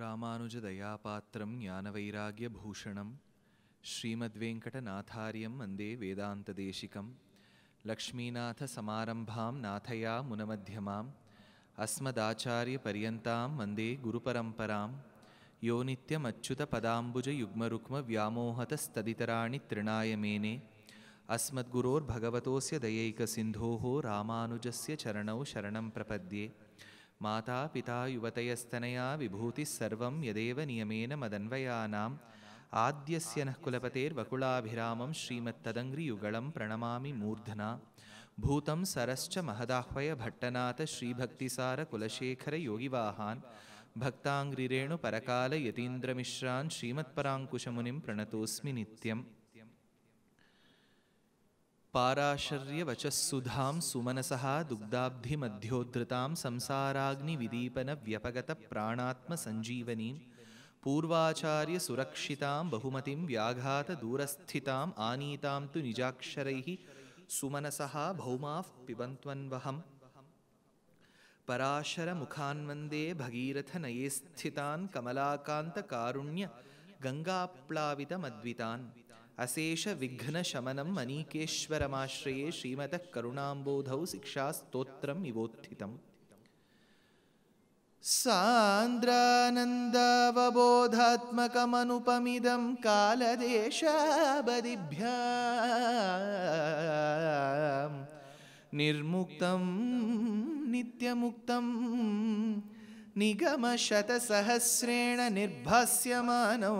ராமானுஜதயாபாத்திரம் ஞானவைராகியபூஷணம் ஸ்ரீமத்வேங்கடநாதாரியம் வந்தே வேதாந்ததேசிகம் லக்ஷ்மீநாதசமாரம்பாம் நாதயா முனமத்தியமாம் அஸ்மதாச்சாரியபரியந்தாம் வந்தே குருபரம்பராம் யோ நித்யமच्युतपदाम्बुजयुग्मरुक्मव्यामोहतस्तदितराणि तृणाय मेने अस्मद्गुरोर्भगवतोऽस्य दयैकसिन्धोः रामानुजस्य चरणौ शरणं प्रपद्ये माता पिता युवतयस्तनया विभूतिः सर्वं यदेव नियमेन मदन्वयानाम् आद्यस्य नः कुलपतेर्वकुलाभिरामं श्रीमत्तदङ्घ्रियुगलं प्रणमामि मूर्धना भूतं सरश्च महदाह्वय भट्टनाथ श्रीभक्तिसारकुलशेखरयोगिवाहान् भक्ताङ्घ्रिरेणुपरकालयतीन्द्रमिश्रान् श्रीमत्पराङ्कुशमुनिं प्रणतोऽस्मि नित्यम् पाराशर्यवचःसुधां सुमनसः दुग्धाब्धिमध्योद्धृतां संसाराग्निविदीपनव्यपगतप्राणात्मसञ्जीवनीं पूर्वाचार्यसुरक्षितां बहुमतिं व्याघातदूरस्थिताम् आनीतां तु निजाक्षरैः सुमनसः भौमाः पिबन्त्वन्वहम् पराशरमुखान्वन्दे भगीरथनये स्थितान् कमलाकान्तकारुण्य गङ्गाप्लावितमद्वितान् अशेषविघ्नशमनं मनीकेश्वरमाश्रये श्रीमतः करुणाम्बोधौ शिक्षास्तोत्रम् इवोत्थितम् सान्द्रानन्दावबोधात्मकमनुपमिदं कालदेशाबदिभ्यां निर्मुक्तं नित्यमुक्तं निगमशतसहस्रेण निर्भास्यमानो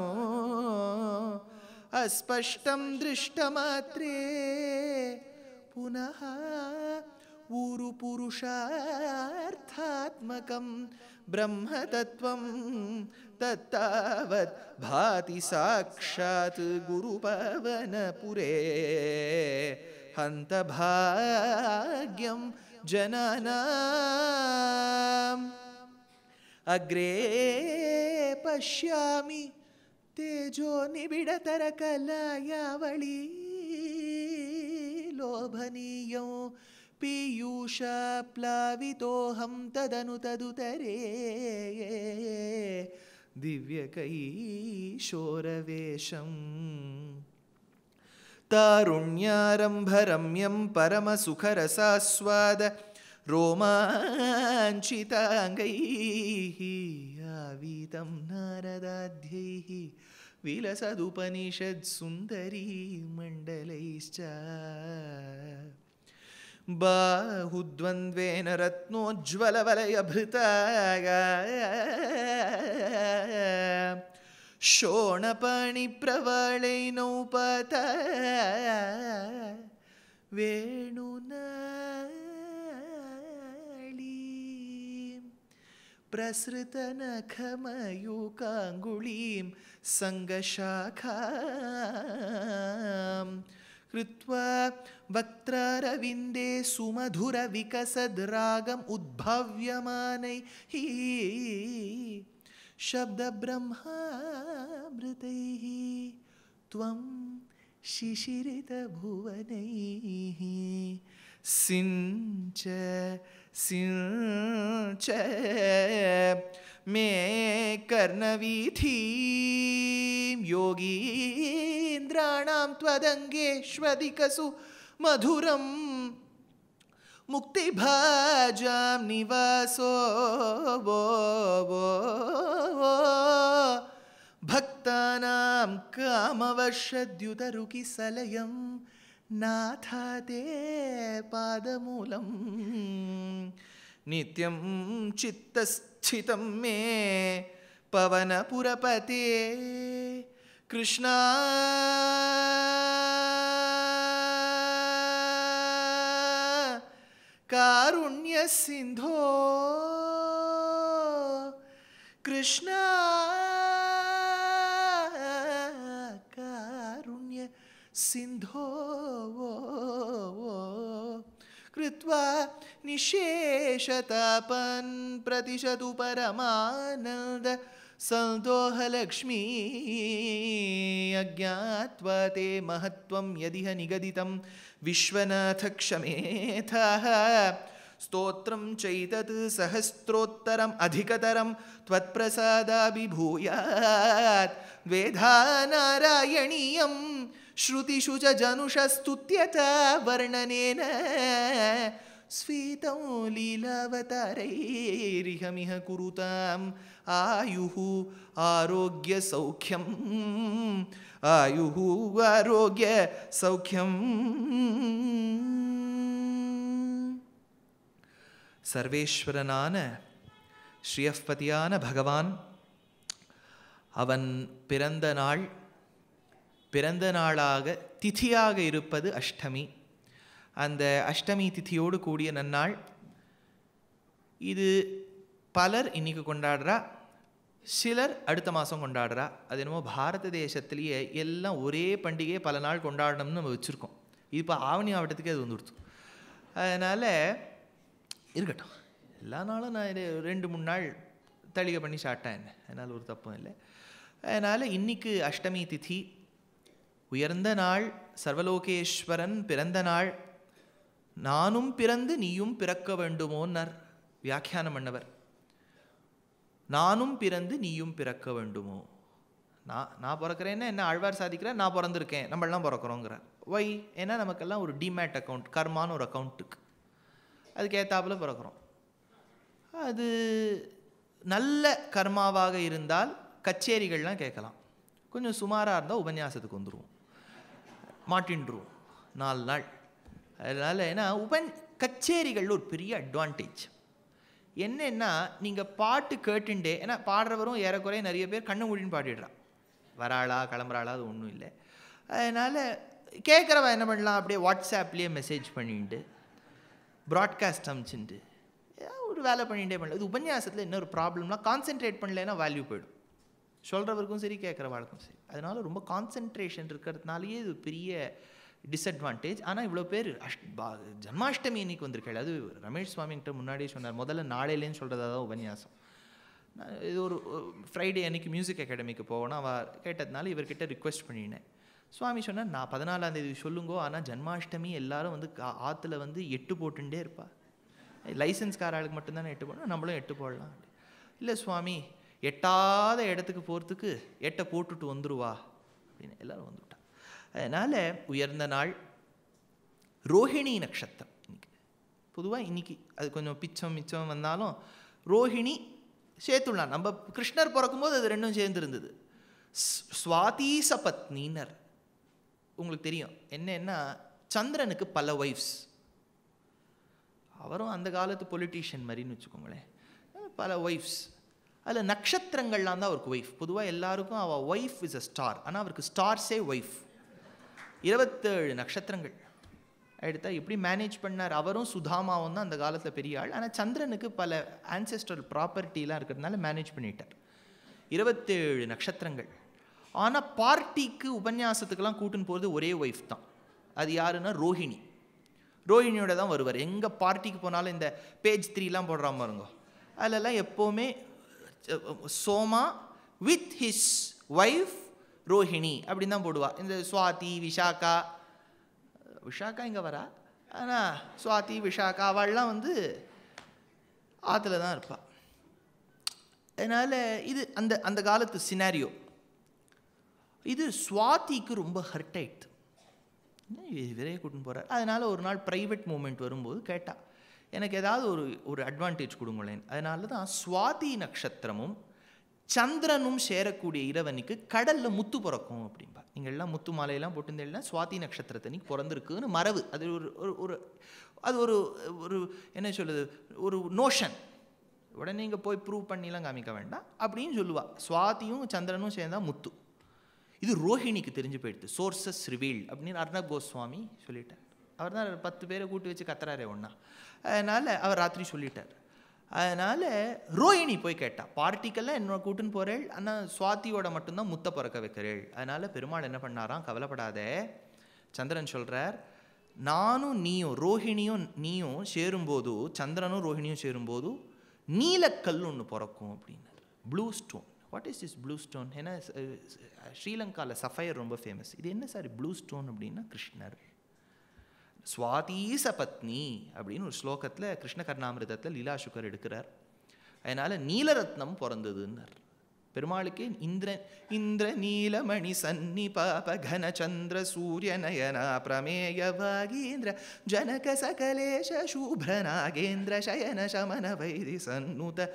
अस्पष्टं दृष्टमात्रे पुनः ऊरुपुरुषार्थात्मकं ब्रह्मतत्त्वं तत्तावत् भाति साक्षात् गुरुपवनपुरे हन्तभाग्यं जनानाम् अग्रे पश्यामि तेजो निबिडतरकलायावळी लोभनीयो पीयूषप्लावितोऽहं तदनु तदुतरे दिव्यकैशोरवेशम् तारुण्यारम्भरम्यं परमसुखरसास्वाद रोमाञ्चिताङ्गैः आवीतं नारदाध्यैः विलसदुपनिषत्सुन्दरी मण्डलैश्च बाहुद्वन्द्वेन रत्नोज्ज्वलवलयभृता शोणपाणिप्रवाळैनौपत वेणुनाळीं प्रसृतनखमयूकाङ्गुलीं सङ्गशाखां कृत्वा वक्त्रारविन्दे सुमधुरविकसद्रागम् उद्भाव्यमानैः शब्दब्रह्मामृतैः त्वं शिशिरितभुवनैः सिञ्च सिञ्च मे कर्णवीथीं योगीन्द्राणां त्वदङ्गेष्वधिकसु मधुरं मुक्तिभाजां निवासो वो वो भक्तानां कामवशद्युतरुकिसलयं नाथा ते पादमूलं नित्यं चित्तस्थितं मे पवनपुरपते कृष्णा कारुण्यसिन्धो कृष्णा कारुण्य सिन्धो कृत्वा निशेषतापन् प्रतिशतु परमानन्द सन्दोहलक्ष्मी अज्ञात्वा ते महत्त्वं यदिह निगदितं विश्वनाथ क्षमेथः स्तोत्रं चैतत् सहस्रोत्तरम् अधिकतरं त्वत्प्रसादाभिभूयात् द्वेधा नारायणीयं श्रुतिषु च जनुषस्तुत्यता वर्णनेन स्फीतं लीलावतारैरिहमिह कुरुताम् आयुः आरोग्यसौख्यम् आयुः आरोग्यसौख्यम् சர்வேஸ்வரனான ஸ்ரீயப்பதியான பகவான் அவன் பிறந்த நாள் பிறந்த நாளாக திதியாக இருப்பது அஷ்டமி அந்த அஷ்டமி திதியோடு கூடிய நன்னாள் இது பலர் இன்னைக்கு கொண்டாடுறா சிலர் அடுத்த மாதம் கொண்டாடுறா அது என்னமோ பாரத தேசத்திலேயே எல்லாம் ஒரே பண்டிகையை பல நாள் கொண்டாடணும்னு நம்ம வச்சுருக்கோம் இப்போ ஆவணி மாவட்டத்துக்கே அது வந்துடுத்து அதனால் இருக்கட்டும் எல்லா நாளும் நான் இது ரெண்டு மூணு நாள் தளிகை பண்ணி சாப்பிட்டேன் என்ன அதனால் ஒரு தப்பும் இல்லை அதனால் இன்னைக்கு அஷ்டமி திதி உயர்ந்த நாள் சர்வலோகேஸ்வரன் பிறந்த நாள் நானும் பிறந்து நீயும் பிறக்க வேண்டுமோன்னர் வியாக்கியானம் பண்ணவர் நானும் பிறந்து நீயும் பிறக்க வேண்டுமோ நான் நான் பிறக்கிறேன்னா என்ன ஆழ்வார் சாதிக்கிறேன் நான் பிறந்திருக்கேன் நம்மளாம் பிறக்கிறோங்கிறார் ஒய் ஏன்னா நமக்கெல்லாம் ஒரு டிமேட் அக்கௌண்ட் கர்மான்னு ஒரு அக்கௌண்ட்டுக்கு அதுக்கு ஏத்தாப்புல பிறக்கிறோம் அது நல்ல கர்மாவாக இருந்தால் கச்சேரிகள்லாம் கேட்கலாம் கொஞ்சம் சுமாராக இருந்தால் உபன்யாசத்துக்கு வந்துடுவோம் மாட்டின்றுவோம் நாலு நாள் அதனால் ஏன்னா உபன் கச்சேரிகளில் ஒரு பெரிய அட்வான்டேஜ் என்னன்னா நீங்கள் பாட்டு கேட்டுண்டே ஏன்னா பாடுறவரும் ஏறக்குறைய நிறைய பேர் கண்ணு மூடின்னு பாடிடுறான் வராளா கிளம்புறாளா அது ஒன்றும் இல்லை அதனால் கேட்குறவ என்ன பண்ணலாம் அப்படியே வாட்ஸ்அப்லேயே மெசேஜ் பண்ணிட்டு ப்ராட்காஸ்ட் அமிச்சுட்டு ஒரு வேலை பண்ணிகிட்டே பண்ணல இது உபன்யாசத்தில் இன்னொரு ப்ராப்ளம்னா கான்சென்ட்ரேட் பண்ணலைன்னா வேல்யூ போயிடும் சொல்கிறவருக்கும் சரி கேட்குறவாளுக்கும் சரி அதனால ரொம்ப கான்சென்ட்ரேஷன் இருக்கிறதுனாலேயே இது பெரிய டிஸ்அட்வான்டேஜ் ஆனால் இவ்வளோ பேர் அஷ்ட் பா ஜன்மாஷ்டமி இன்னைக்கு வந்திருக்காள் அது ரமேஷ் சுவாமிகிட்ட முன்னாடியே சொன்னார் முதல்ல நாளையிலேன்னு சொல்கிறதா தான் உபன்யாசம் நான் இது ஒரு ஃப்ரைடே அன்னைக்கு மியூசிக் அகாடமிக்கு போகணும் அவள் கேட்டதுனால இவர்கிட்ட ரிக்வெஸ்ட் பண்ணினேன் சுவாமி சொன்னார் நான் பதினாலாம் தேதி சொல்லுங்கோ ஆனால் ஜன்மாஷ்டமி எல்லாரும் வந்து கா- ஆத்துல வந்து எட்டு போட்டுட்டே இருப்பா லைசன்ஸ்கார ஆளுக்கு மட்டும்தானே எட்டு போடணும் நம்மளும் எட்டு போடலாம் இல்லை சுவாமி எட்டாத இடத்துக்கு போகிறதுக்கு எட்டை போட்டுட்டு வந்துருவா அப்படின்னு எல்லாரும் வந்துவிட்டா அதனால் உயர்ந்த நாள் ரோஹிணி நட்சத்திரம் இன்னைக்கு பொதுவாக இன்னைக்கு அது கொஞ்சம் பிச்சம் மிச்சம் வந்தாலும் ரோஹிணி சேர்த்துடலாம் நம்ம கிருஷ்ணர் பிறக்கும்போது அது ரெண்டும் சேர்ந்து இருந்தது ஸ்- சுவாதி சபத்னினர் உங்களுக்கு தெரியும் என்னன்னா சந்திரனுக்கு பல ஒய்ஃப்ஸ் அவரும் அந்த காலத்து பொலிட்டீஷியன் மாதிரின்னு வச்சுக்கோங்களேன் பல ஒய்ஃப்ஸ் அதில் நட்சத்திரங்கள்லாம் தான் அவருக்கு ஒய்ஃப் பொதுவாக எல்லாருக்கும் அவள் ஒய்ஃப் இஸ் அ ஸ்டார் ஆனால் அவருக்கு ஸ்டார்ஸே ஒய்ஃப் இருபத்தேழு நட்சத்திரங்கள் எடுத்தா எப்படி மேனேஜ் பண்ணார் அவரும் சுதாமாவும் தான் அந்த காலத்தில் பெரிய ஆள் ஆனால் சந்திரனுக்கு பல ஆன்செஸ்ட்ரல் ப்ராப்பர்ட்டிலாம் இருக்கிறதுனால மேனேஜ் பண்ணிட்டார் இருபத்தேழு நட்சத்திரங்கள் ஆனால் பார்ட்டிக்கு உபன்யாசத்துக்கெல்லாம் கூட்டின்னு போகிறது ஒரே ஒய்ஃப் தான் அது யாருன்னா ரோஹிணி ரோஹிணியோட தான் வருவார் எங்கே பார்ட்டிக்கு போனாலும் இந்த பேஜ் த்ரீலாம் போடுறாம பாருங்க அதிலெல்லாம் எப்போவுமே ah, Soma with his wife Rohini அப்படின்னு தான் போடுவா இந்த சுவாதி விஷாக்கா விஷாக்கா இங்கே வரா ஆனால் சுவாதி விஷாக்கா அவள்லாம் வந்து ஆற்றுல தான் இருப்பா அதனால் இது அந்த அந்த காலத்து சினாரியோ இது சுவாதிக்கு ரொம்ப ஹர்ட் ஆயிடுது என்ன இவரே கூட்டின்னு போகிறார் அதனால் ஒரு நாள் ப்ரைவேட் மூமெண்ட் வரும்போது கேட்டா எனக்கு ஏதாவது ஒரு ஒரு அட்வான்டேஜ் கொடுங்களேன் அதனால தான் சுவாதி நட்சத்திரமும் சந்திரனும் சேரக்கூடிய இரவனுக்கு கடலில் முத்து பிறக்கும் அப்படிம்பா நீங்கள் எல்லாம் முத்து மாலையெல்லாம் போட்டிருந்தீங்கன்னா சுவாதி நட்சத்திரத்தன்னைக்கு பிறந்திருக்குன்னு மரபு அது ஒரு ஒரு ஒரு அது ஒரு ஒரு என்ன சொல்லுது ஒரு நோஷன் உடனே இங்கே போய் ப்ரூவ் பண்ணிலாம் காமிக்க வேண்டாம் அப்படின்னு சொல்லுவா சுவாதியும் சந்திரனும் சேர்ந்தா முத்து இது ரோஹிணிக்கு தெரிஞ்சு போயிடுது சோர்சஸ் ரிவீல் அப்படின்னு அர்ணப் கோஸ்வாமி சொல்லிட்டார் அவர் தான் பத்து பேரை கூட்டி வச்சு கத்துறாரே ஒன்றா அதனால் அவர் ராத்திரி சொல்லிட்டார் அதனால் ரோஹிணி போய் கேட்டா பார்ட்டிக்கெல்லாம் என்ன கூட்டுன்னு போகிறேள் ஆனால் சுவாதியோட மட்டும்தான் முத்த பிறக்க வைக்கிறேள் அதனால் பெருமாள் என்ன பண்ணாராம் கவலைப்படாதே சந்திரன் சொல்கிறார் நானும் நீயும் ரோஹிணியும் நீயும் சேரும்போது சந்திரனும் ரோஹிணியும் சேரும்போது நீலக்கல் ஒன்று பிறக்கும் அப்படின்னார் blue stone what is is blue stone ஏன்னா ஸ்ரீலங்காவில் சஃபயர் ரொம்ப ஃபேமஸ் இது என்ன சார் ப்ளூ ஸ்டோன் அப்படின்னா கிருஷ்ணர் சுவாதீச பத்னி அப்படின்னு ஒரு ஸ்லோகத்தில் கிருஷ்ண கர்ணாமிரதத்தில் லீலா சுகர் எடுக்கிறார் அதனால் நீலரத்னம் பிறந்ததுன்னார் பெருமாளுக்கு இந்திர இந்திர நீலமணி சன்னி பாப கன சந்திர சூரிய நயனா பிரமேய வாகீந்திர ஜனக சகலேஷ சூப்ர நாகேந்திர சயன சமன வைரி சன்னுத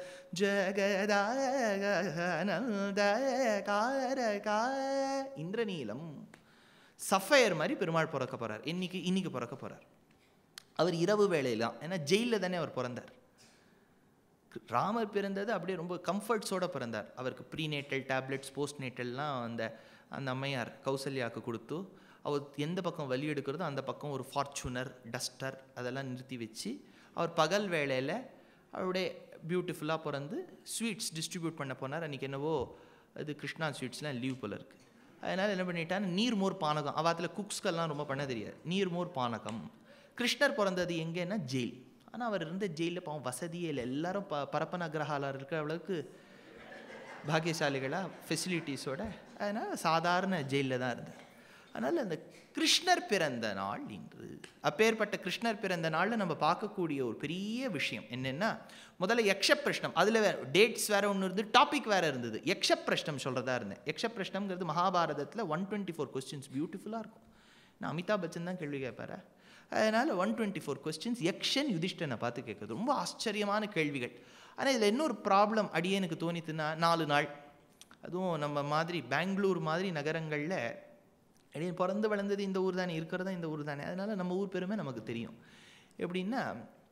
ஜகதானந்த காரகா இந்திரநீலம் சஃபயர் மாதிரி பெருமாள் பிறக்க போறார் இன்னைக்கு இன்னைக்கு பிறக்க போறார் அவர் இரவு வேளையிலாம் ஏன்னா ஜெயிலில் தானே அவர் பிறந்தார் ராமர் பிறந்தது அப்படியே ரொம்ப கம்ஃபர்ட்ஸோட பிறந்தார் அவருக்கு ப்ரீநேட்டல் டேப்லெட்ஸ் போஸ்ட் நேட்டல்லாம் அந்த அந்த அம்மையார் கௌசல்யாவுக்கு கொடுத்து அவர் எந்த பக்கம் வலி எடுக்கிறதோ அந்த பக்கம் ஒரு ஃபார்ச்சுனர் டஸ்டர் அதெல்லாம் நிறுத்தி வச்சு அவர் பகல் வேளையில் அவருடைய பியூட்டிஃபுல்லாக பிறந்து ஸ்வீட்ஸ் டிஸ்ட்ரிபியூட் பண்ண போனார் அன்றைக்கி என்னவோ அது கிருஷ்ணா ஸ்வீட்ஸ்லாம் லீவ் போல இருக்குது அதனால் என்ன பண்ணிட்டான் நீர்மோர் பானகம் அவாத்தில் குக்ஸ்கெல்லாம் ரொம்ப பண்ண தெரியாது நீர்மோர் பானகம் கிருஷ்ணர் பிறந்தது எங்கேன்னா ஜெயில் ஆனால் அவர் இருந்த ஜெயிலில் பாவம் வசதியே இல்லை எல்லாரும் ப பரப்பன அக்ரஹாலா இருக்கிற அளவுக்கு பாக்கியசாலிகளாக ஃபெசிலிட்டிஸோட அதனால் சாதாரண ஜெயிலில் தான் இருந்தார் அதனால் அந்த கிருஷ்ணர் பிறந்த நாள் இன்று அப்பேற்பட்ட கிருஷ்ணர் பிறந்த நாளில் நம்ம பார்க்கக்கூடிய ஒரு பெரிய விஷயம் என்னென்னா முதல்ல யக்ஷ பிரஷ்னம் அதில் வேறு டேட்ஸ் வேறு ஒன்று இருந்து டாபிக் வேறு இருந்தது யக்ஷ பிரஷ்னம் சொல்கிறதா இருந்தேன் யக்ஷ பிரஷ்னம்ங்கிறது மகாபாரதத்தில் ஒன் டுவெண்ட்டி ஃபோர் கொஸ்டின்ஸ் பியூட்டிஃபுல்லாக இருக்கும் நான் அமிதாப் பச்சன் தான் கேள்வி கேட்பாரு அதனால் ஒன் டுவெண்ட்டி ஃபோர் கொஸ்டின்ஸ் யக்ஷன் யுதிஷ்டனை பார்த்து கேட்குறது ரொம்ப ஆச்சரியமான கேள்விகள் ஆனால் இதில் இன்னொரு ப்ராப்ளம் அடியேனுக்கு தோணித்துன்னா நாலு நாள் அதுவும் நம்ம மாதிரி பெங்களூர் மாதிரி நகரங்களில் அடியன் பிறந்து வளர்ந்தது இந்த ஊர் தானே இருக்கிறதா இந்த ஊர் தானே அதனால் நம்ம ஊர் பெருமை நமக்கு தெரியும் எப்படின்னா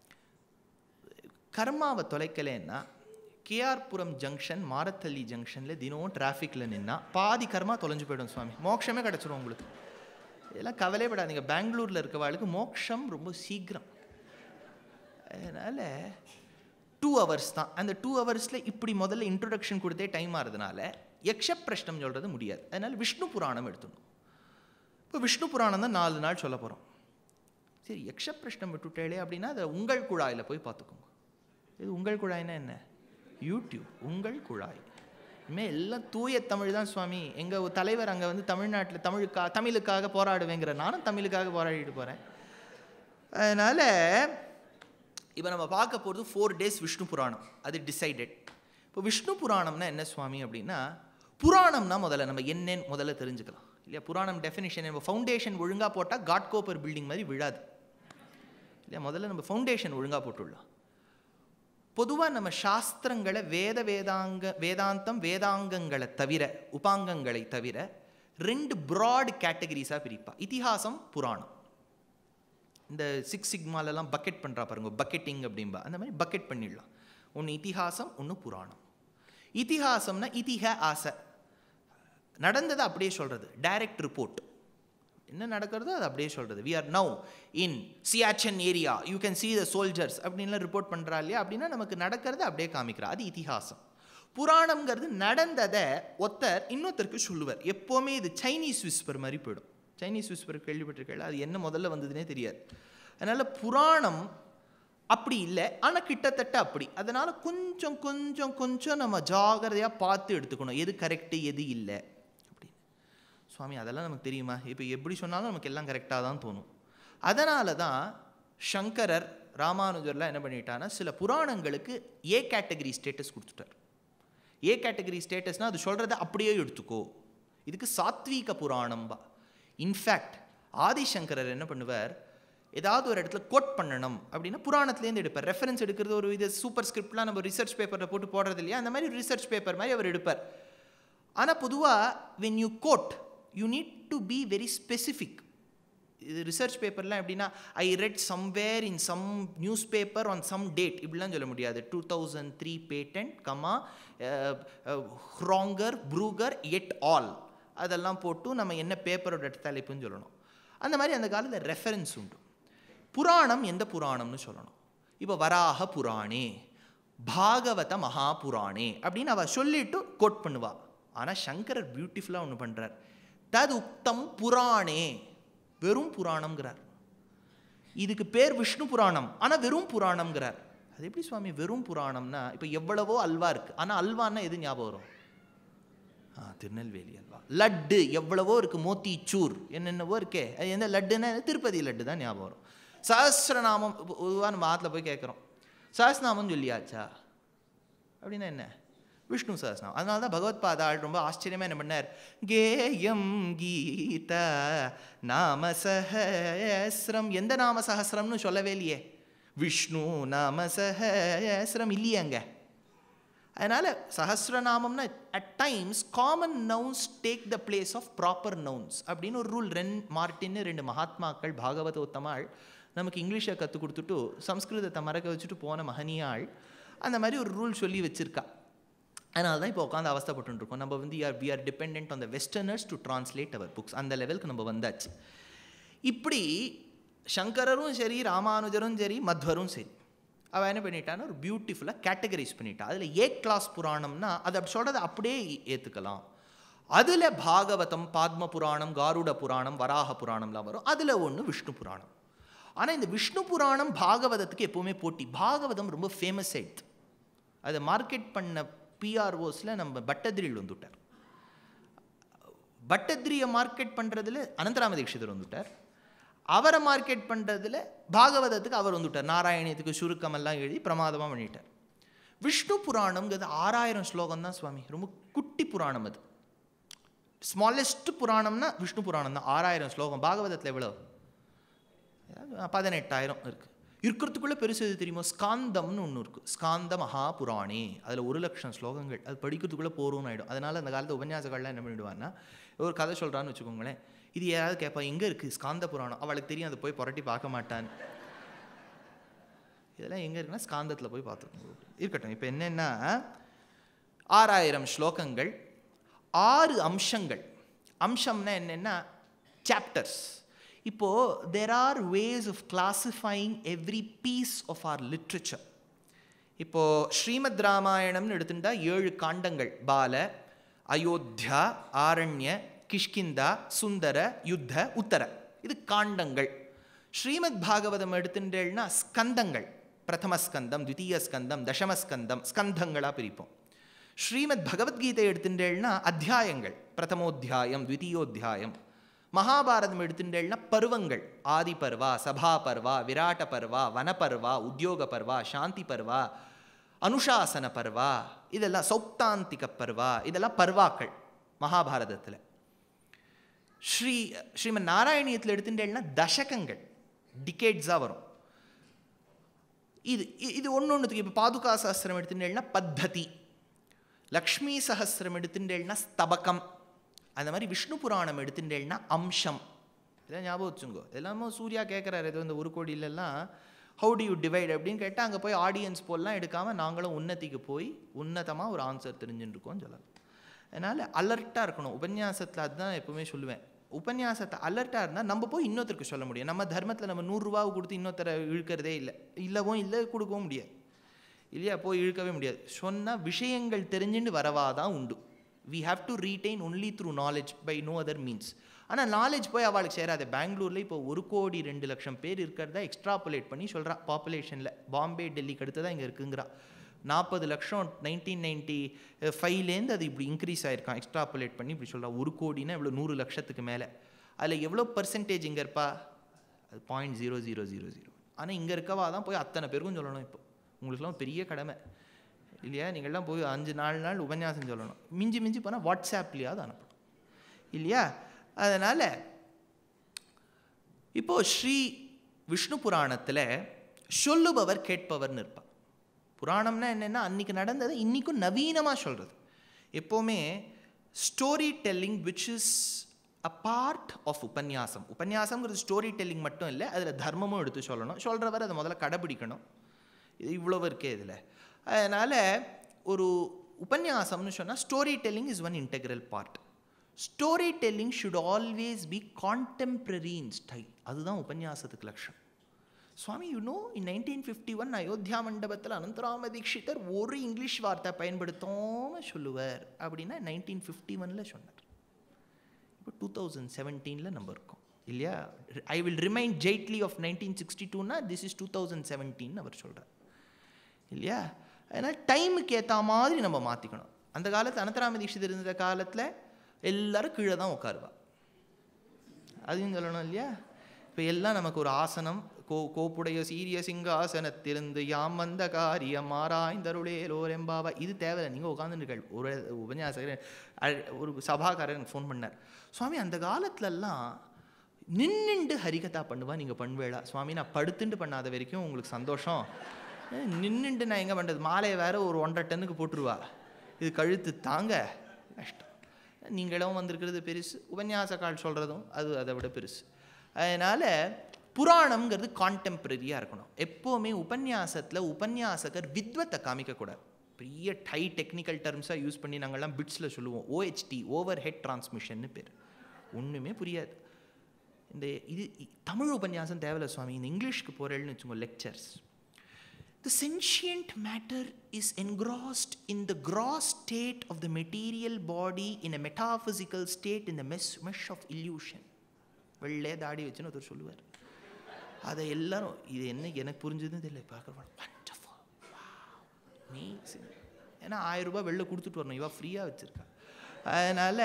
கர்மாவை தொலைக்கலைன்னா கேஆர்புரம் ஜங்ஷன் மாரத்தள்ளி ஜங்ஷனில் தினமும் டிராஃபிக்கில் நின்னா பாதி கர்மா தொலைஞ்சு போயிடும் சுவாமி மோட்சமே கிடச்சிரும் உங்களுக்கு இதெல்லாம் கவலைப்படாதீங்க பெங்களூரில் இருக்கவாளுக்கு மோட்சம் ரொம்ப சீக்கிரம் அதனால் டூ ஹவர்ஸ் தான் அந்த டூ ஹவர்ஸில் இப்படி முதல்ல இன்ட்ரொடக்ஷன் கொடுத்தே டைம் ஆகிறதுனால யக்ஷ பிரஷ்னம் சொல்கிறது முடியாது அதனால் விஷ்ணு புராணம் எடுத்துடணும் இப்போ விஷ்ணு புராணம் தான் நாலு நாள் சொல்ல போகிறோம் சரி யக்ஷ பிரஷ்னம் விட்டுட்டேளே அப்படின்னா அதை உங்கள் குழாயில் போய் பார்த்துக்கோங்க இது உங்கள் குழாய்னா என்ன யூடியூப் உங்கள் குழாய் இனிமேல் எல்லாம் தூய தமிழ் தான் சுவாமி எங்கள் தலைவர் அங்கே வந்து தமிழ்நாட்டில் தமிழுக்கா தமிழுக்காக போராடுவேங்கிற நானும் தமிழுக்காக போராடிட்டு போகிறேன் அதனால் இப்போ நம்ம பார்க்க போகிறது ஃபோர் டேஸ் விஷ்ணு புராணம் அது டிசைடட் இப்போ விஷ்ணு புராணம்னா என்ன சுவாமி அப்படின்னா புராணம்னா முதல்ல நம்ம என்னன்னு முதல்ல தெரிஞ்சுக்கலாம் இல்லையா புராணம் டெஃபினிஷன் நம்ம ஃபவுண்டேஷன் ஒழுங்காக போட்டால் காட் கோப்பர் பில்டிங் மாதிரி விழாது இல்லையா முதல்ல நம்ம ஃபவுண்டேஷன் ஒழுங்காக போட்டுடலாம் பொதுவாக நம்ம சாஸ்திரங்களை வேத வேதாங்க வேதாந்தம் வேதாங்கங்களை தவிர உபாங்கங்களை தவிர ரெண்டு ப்ராட் கேட்டகரிஸாக பிரிப்பா இதிகாசம் புராணம் இந்த சிக்ஸ் சிக்மாலெல்லாம் பக்கெட் பண்ணுறா பாருங்க பக்கெட்டிங் அப்படிம்பா அந்த மாதிரி பக்கெட் பண்ணிடலாம் ஒன்று இதிகாசம் ஒன்று புராணம் இதிகாசம்னா இதிக ஆசை நடந்ததை அப்படியே சொல்கிறது டைரக்ட் ரிப்போர்ட் என்ன நடக்கிறதோ அது அப்படியே சொல்கிறது we are now in Siachen area you can see the soldiers அப்படின்லாம் ரிப்போர்ட் பண்ணுறா இல்லையா அப்படின்னா நமக்கு நடக்கிறத அப்படியே காமிக்கிறா அது இதிகாசம் புராணம்ங்கிறது நடந்ததை ஒருத்தர் இன்னொருத்தருக்கு சொல்லுவார் எப்போவுமே இது சைனீஸ் விஸ்பர் மாதிரி போயிடும் சைனீஸ் விஸ்பர் கேள்விப்பட்டிருக்கல அது என்ன முதல்ல வந்ததுன்னே தெரியாது அதனால் புராணம் அப்படி இல்லை ஆனால் கிட்டத்தட்ட அப்படி அதனால் கொஞ்சம் கொஞ்சம் கொஞ்சம் நம்ம ஜாகிரதையாக பார்த்து எடுத்துக்கணும் எது கரெக்டு எது இல்லை அப்படின்னு சுவாமி அதெல்லாம் நமக்கு தெரியுமா இப்போ எப்படி சொன்னாலும் நமக்கு எல்லாம் கரெக்டாக தான் தோணும் அதனால தான் சங்கரர் ராமானுஜர்லாம் என்ன பண்ணிட்டான்னா சில புராணங்களுக்கு ஏ கேட்டகரி ஸ்டேட்டஸ் கொடுத்துட்டார் ஏ கேட்டகரி ஸ்டேட்டஸ்னால் அது சொல்கிறத அப்படியே எடுத்துக்கோ இதுக்கு சாத்வீக புராணம்பா இன்ஃபேக்ட் ஆதிசங்கரர் என்ன பண்ணுவார் ஏதாவது ஒரு இடத்துல கோட் பண்ணணும் அப்படின்னா புராணத்துலேருந்து எடுப்பார் ரெஃபரன்ஸ் எடுக்கிறது ஒரு இது சூப்பர் ஸ்கிரிப்ட்லாம் நம்ம ரிசர்ச் பேப்பரில் போட்டு போடுறது இல்லையா அந்த மாதிரி ரிசர்ச் பேப்பர் மாதிரி அவர் எடுப்பார் ஆனால் பொதுவாக when you quote you need to be very specific இது ரிசர்ச் பேப்பர்லாம் எப்படின்னா I read somewhere in some news paper on some date இப்படிலாம் சொல்ல முடியாது two thousand three patent comma ஹ்ராங்கர் ப்ரூகர் எட் ஆல் அதெல்லாம் போட்டு நம்ம என்ன பேப்பரோட தலைப்புன்னு சொல்லணும் அந்த மாதிரி அந்த காலத்தில் ரெஃபரன்ஸ் உண்டு புராணம் எந்த புராணம்னு சொல்லணும் இப்போ வராக புராணே பாகவத மகாபுராணே அப்படின்னு அவள் சொல்லிட்டு கோட் பண்ணுவா ஆனால் சங்கரர் பியூட்டிஃபுல்லாக ஒன்று பண்ணுறார் தது உக்தம் புராணே வெறும் புராணம்ங்கிறார் இதுக்கு பேர் விஷ்ணு புராணம் ஆனால் வெறும் புராணம்ங்கிறார் அது எப்படி சுவாமி வெறும் புராணம்னா இப்போ எவ்வளவோ அல்வா இருக்குது ஆனால் அல்வான்னா எது ஞாபகம் வரும் ஆ திருநெல்வேலி அல்வா லட்டு எவ்வளவோ இருக்குது மோத்திச்சூர் என்னென்னவோ இருக்கே அது எந்த லட்டுன்னா திருப்பதி லட்டு தான் ஞாபகம் வரும் சஹஸ்ரநாமம் பொதுவாக நம்ம ஆற்றுல போய் கேட்குறோம் சஹஸ்ரநாமம் சொல்லியாச்சா அப்படின்னா என்ன விஷ்ணு சஹஸ்ரநாமம் அதனால தான் பகவத் பாதாள் ரொம்ப ஆச்சரியமாக என்ன பண்ணார் கேயம் கீதா நாம சஹஸ்ரம் எந்த நாம சஹஸ்ரம்னு சொல்லவே இல்லையே விஷ்ணு நாம சஹஸ்ரம் இல்லையே அங்கே அதனால் சஹஸ்ரநாமம்னா at times common nouns take the place of proper nouns அப்படின்னு ஒரு ரூல் ரென் மார்ட்டின்னு ரெண்டு மகாத்மாக்கள் பாகவத உத்தமாள் நமக்கு இங்கிலீஷை கற்றுக் கொடுத்துட்டு சம்ஸ்கிருதத்தை மறக்க வச்சுட்டு போன மகனியாள் அந்த மாதிரி ஒரு ரூல் சொல்லி வச்சுருக்கா அதனால தான் இப்போ உட்காந்து அவஸ்தப்பட்டு இருக்கோம் நம்ம வந்து are we are depend on the westerners to translate our books அந்த லெவலுக்கு நம்ம வந்தாச்சு இப்படி சங்கரரும் சரி ராமானுஜரும் சரி மத்வரும் சரி அவள் என்ன பண்ணிட்டான்னா ஒரு பியூட்டிஃபுல்லாக கேட்டகரைஸ் பண்ணிட்டா அதில் ஏ கிளாஸ் புராணம்னா அது அப்படி சொல்கிறத அப்படியே ஏற்றுக்கலாம் அதில் பாகவதம் பாத்ம புராணம் காருட புராணம் வராக புராணம்லாம் வரும் அதில் ஒன்று விஷ்ணு புராணம் ஆனால் இந்த விஷ்ணு புராணம் பாகவதத்துக்கு எப்போவுமே போட்டி பாகவதம் ரொம்ப ஃபேமஸ் ஆயிடுது அதை மார்க்கெட் பண்ண பிஆர்ஓஸில் நம்ம பட்டதிரியில் வந்துவிட்டார் பட்டத்ரியை மார்க்கெட் பண்ணுறதுல அனந்தராம தீட்சிதர் வந்துவிட்டார் அவரை மார்க்கெட் பண்ணுறதுல பாகவதத்துக்கு அவர் வந்துவிட்டார் நாராயணியத்துக்கு சுருக்கமெல்லாம் எழுதி பிரமாதமாக பண்ணிட்டார் விஷ்ணு புராணம்ங்கிறது ஆறாயிரம் ஸ்லோகம் தான் சுவாமி ரொம்ப குட்டி புராணம் அது ஸ்மாலஸ்ட் புராணம்னா விஷ்ணு புராணம் தான் ஆறாயிரம் ஸ்லோகம் பாகவதத்தில் எவ்வளோ பதினெட்டாயிரம் இருக்குது இருக்கிறதுக்குள்ளே பெருசு எது தெரியுமோ ஸ்காந்தம்னு ஒன்று இருக்குது ஸ்காந்த மகா புராணே அதில் ஒரு லட்சம் ஸ்லோகங்கள் அது படிக்கிறதுக்குள்ளே போகிறோம்னு ஆகிடும் அதனால் அந்த காலத்து உபன்யாசங்கள்லாம் என்ன பண்ணிடுவான்னா ஒரு கதை சொல்கிறான்னு வச்சுக்கோங்களேன் இது யாராவது கேட்பா எங்கே இருக்குது ஸ்காந்த புராணம் அவளுக்கு தெரியும் அதை போய் புரட்டி பார்க்க மாட்டான் இதெல்லாம் எங்கே இருக்குன்னா ஸ்காந்தத்தில் போய் பார்த்துக்கோங்க இருக்கட்டும் இப்போ என்னென்னா ஆறாயிரம் ஸ்லோகங்கள் ஆறு அம்சங்கள் அம்சம்னா என்னென்னா சாப்டர்ஸ் இப்போது there are ways of classifying every piece of our literature இப்போது ஸ்ரீமத் ராமாயணம்னு எடுத்துட்டா ஏழு காண்டங்கள் பால அயோத்தியா ஆரண்ய கிஷ்கிந்தா சுந்தர யுத்த உத்தர இது காண்டங்கள் ஸ்ரீமத் பாகவதம் எடுத்துட்டேன்னா ஸ்கந்தங்கள் பிரதம ஸ்கந்தம் த்விதீய ஸ்கந்தம் தசமஸ்கந்தம் ஸ்கந்தங்களாக பிரிப்போம் ஸ்ரீமத் பகவத்கீதை எடுத்துட்டேன்னா அத்தியாயங்கள் பிரதமோத்தியாயம் த்விதீயோத்தியாயம் மகாபாரதம் எடுத்துட்டேன்னா பருவங்கள் ஆதி பர்வா சபா பர்வா விராட்ட பர்வா வனபர்வா உத்தியோக பர்வா சாந்தி பர்வா அனுஷாசன பர்வா இதெல்லாம் சௌப்தாந்திக பர்வா இதெல்லாம் பர்வாக்கள் மகாபாரதத்தில் ஸ்ரீ ஸ்ரீமன் நாராயணியத்தில் எடுத்துட்டேன்னா தசகங்கள் டிகேட்ஸாக வரும் இது இது ஒன்று ஒன்றுத்துக்கு இப்போ பாதுகா சஹஸ்ரம் எடுத்துட்டேன்னா பத்ததி லக்ஷ்மி சஹஸ்ரம் எடுத்துட்டேன்னா ஸ்தபகம் அந்த மாதிரி விஷ்ணு புராணம் எடுத்துட்டேன்னா அம்சம் இதெல்லாம் ஞாபகம் வச்சுங்கோ எல்லாமே சூர்யா கேட்குறாரு ஏதோ இந்த ஒரு கோடியிலெல்லாம் ஹவு டு யூ டிவைட் அப்படின்னு கேட்டால் அங்கே போய் ஆடியன்ஸ் போலாம் எடுக்காமல் நாங்களும் உன்னதிக்கு போய் உன்னதமாக ஒரு ஆன்சர் தெரிஞ்சுட்டு இருக்கோம்னு சொல்லலாம் அதனால் அலர்ட்டாக இருக்கணும் உபன்யாசத்தில் அதுதான் எப்பவுமே சொல்லுவேன் உபன்யாசத்தை அலர்ட்டாக இருந்தால் நம்ம போய் இன்னொருத்தருக்கு சொல்ல முடியும் நம்ம தர்மத்தில் நம்ம நூறுரூவாவை கொடுத்து இன்னொருத்தரை இழுக்கிறதே இல்லை இல்லவும் இல்லை கொடுக்கவும் முடியாது இல்லையா போய் இழுக்கவே முடியாது சொன்னால் விஷயங்கள் தெரிஞ்சுட்டு வரவா தான் உண்டு we have to retain only through knowledge by no other means ஆனால் நாலேஜ் போய் அவளுக்கு சேராது பெங்களூரில் இப்போ ஒரு கோடி ரெண்டு லட்சம் பேர் இருக்கிறதா எக்ஸ்ட்ராப்புலேட் பண்ணி சொல்கிறா பாப்புலேஷனில் பாம்பே டெல்லிக்கு அடுத்து தான் இங்கே இருக்குங்கிறா நாற்பது லட்சம் நைன்டீன் நைன்ட்டி ஃபைவ்லேருந்து அது இப்படி இன்க்ரீஸ் ஆயிருக்கான் எக்ஸ்ட்ராப்புலேட் பண்ணி இப்படி சொல்கிறா ஒரு கோடினா இவ்வளோ நூறு லட்சத்துக்கு மேலே அதில் எவ்வளோ பர்சன்டேஜ் இங்கே இருப்பா அது point zero zero zero zero ஆனால் இங்கே இருக்கவா தான் போய் அத்தனை பேருக்கும் சொல்லணும் இப்போ உங்களுக்குலாம் பெரிய கடமை இல்லையா நீங்கள்லாம் போய் அஞ்சு நாலு நாள் உபன்யாசம் சொல்லணும் மிஞ்சி மிஞ்சி போனால் வாட்ஸ்ஆப்லேயாவது அனுப்பணும் இல்லையா அதனால் இப்போது ஸ்ரீ விஷ்ணு புராணத்தில் சொல்லுபவர் கேட்பவர்னு இருப்பார் புராணம்னா என்னென்னா அன்றைக்கி நடந்ததை இன்றைக்கும் நவீனமாக சொல்கிறது எப்போவுமே story telling which is a part of உபன்யாசம் உபன்யாசம்ங்கிறது ஸ்டோரி டெல்லிங் மட்டும் இல்லை அதில் தர்மமும் எடுத்து சொல்லணும் சொல்கிறவர் அதை முதல்ல கடைபிடிக்கணும் இது இவ்வளவு இருக்கே இதில் அதனால் ஒரு உபன்யாசம்னு சொன்னால் story telling is one integral part story telling should always be contemporary in style அதுதான் உபன்யாசத்துக்கு லட்சம் சுவாமி you know in nineteen fifty one Ayodhya மண்டபத்தில் அனந்தராம தீட்சிதர் ஒரு இங்கிலீஷ் வார்த்தை பயன்படுத்தாமல் சொல்லுவார் அப்படின்னா நைன்டீன் ஃபிஃப்டி ஒனில் சொன்னார் இப்போ டூ தௌசண்ட் செவன்டீனில் நம்ம இருக்கோம் இல்லையா I will remind Jaitley of nineteen sixty டூனா this is two thousand seventeen அவர் சொல்கிறார் இல்லையா அதனால் டைமுக்கு ஏற்ற மாதிரி நம்ம மாற்றிக்கணும் அந்த காலத்தில் அனந்தராம தீட்சிதர் இருந்த காலத்தில் எல்லாரும் கீழே தான் உட்காருவா அதையும் சொல்லணும் இல்லையா இப்போ எல்லாம் நமக்கு ஒரு ஆசனம் கோ கோப்புடைய சீரிய சிங்காசனத்திலிருந்து யாம் வந்த காரியம் ஆராய்ந்தருளேலோரெம்பாவா இது தேவையில்லை நீங்கள் உட்காந்துருக்கள் ஒரு உபன்யாசகர் அழ- ஒரு சபாக்காரன் ஃபோன் பண்ணார் சுவாமி அந்த காலத்துலலாம் நின்னுண்டு ஹரிகதா பண்ணுவா நீங்கள் பண்ணுவேளா சுவாமி நான் படுத்துண்டு பண்ணாத வரைக்கும் உங்களுக்கு சந்தோஷம் அஹ், நின்னுண்டு நான் எங்கே பண்ணுறது மாலையை வேற ஒரு ஒன்றரை டன்னுக்கு போட்டுருவா இது கழுத்து தாங்க கஷ்டம் நீங்களும் வந்திருக்கிறது பெருசு உபன்யாசக்கால் சொல்கிறதும் அது அதை விட பெருசு அதனால் புராணம்ங்கிறது கான்டெம்பரரியாக இருக்கணும் எப்போவுமே உபன்யாசத்தில் உபன்யாசகர் வித்வத்தை காமிக்கக்கூடாது பெரிய டை டெக்னிக்கல் டர்ம்ஸாக யூஸ் பண்ணி நாங்கள்லாம் பிட்ஸில் சொல்லுவோம் ஓஹெச்டி ஓவர் ஹெட் டிரான்ஸ்மிஷன்னு பேர் ஒன்றுமே புரியாது இந்த இது இ- தமிழ் உபன்யாசம் தேவையில்ல சுவாமி இந்த இங்கிலீஷ்க்கு போகிறேன்னு வச்சுக்கோங்க lectures The sentient matter is engrossed in the gross state of the material body in a metaphysical state in the mesh, mesh of illusion. வெள்ளே தாடி வச்சுன்னு ஒருத்தர் சொல்லுவார் அதை எல்லாரும் இது என்ன எனக்கு புரிஞ்சதுன்னு தெரியல பார்க்குறோம் wonderful wow amazing ஏன்னா ஆயிரம் ரூபாய் வெளில கொடுத்துட்டு வரணும் இவா ஃப்ரீயாக வச்சுருக்கா அதனால்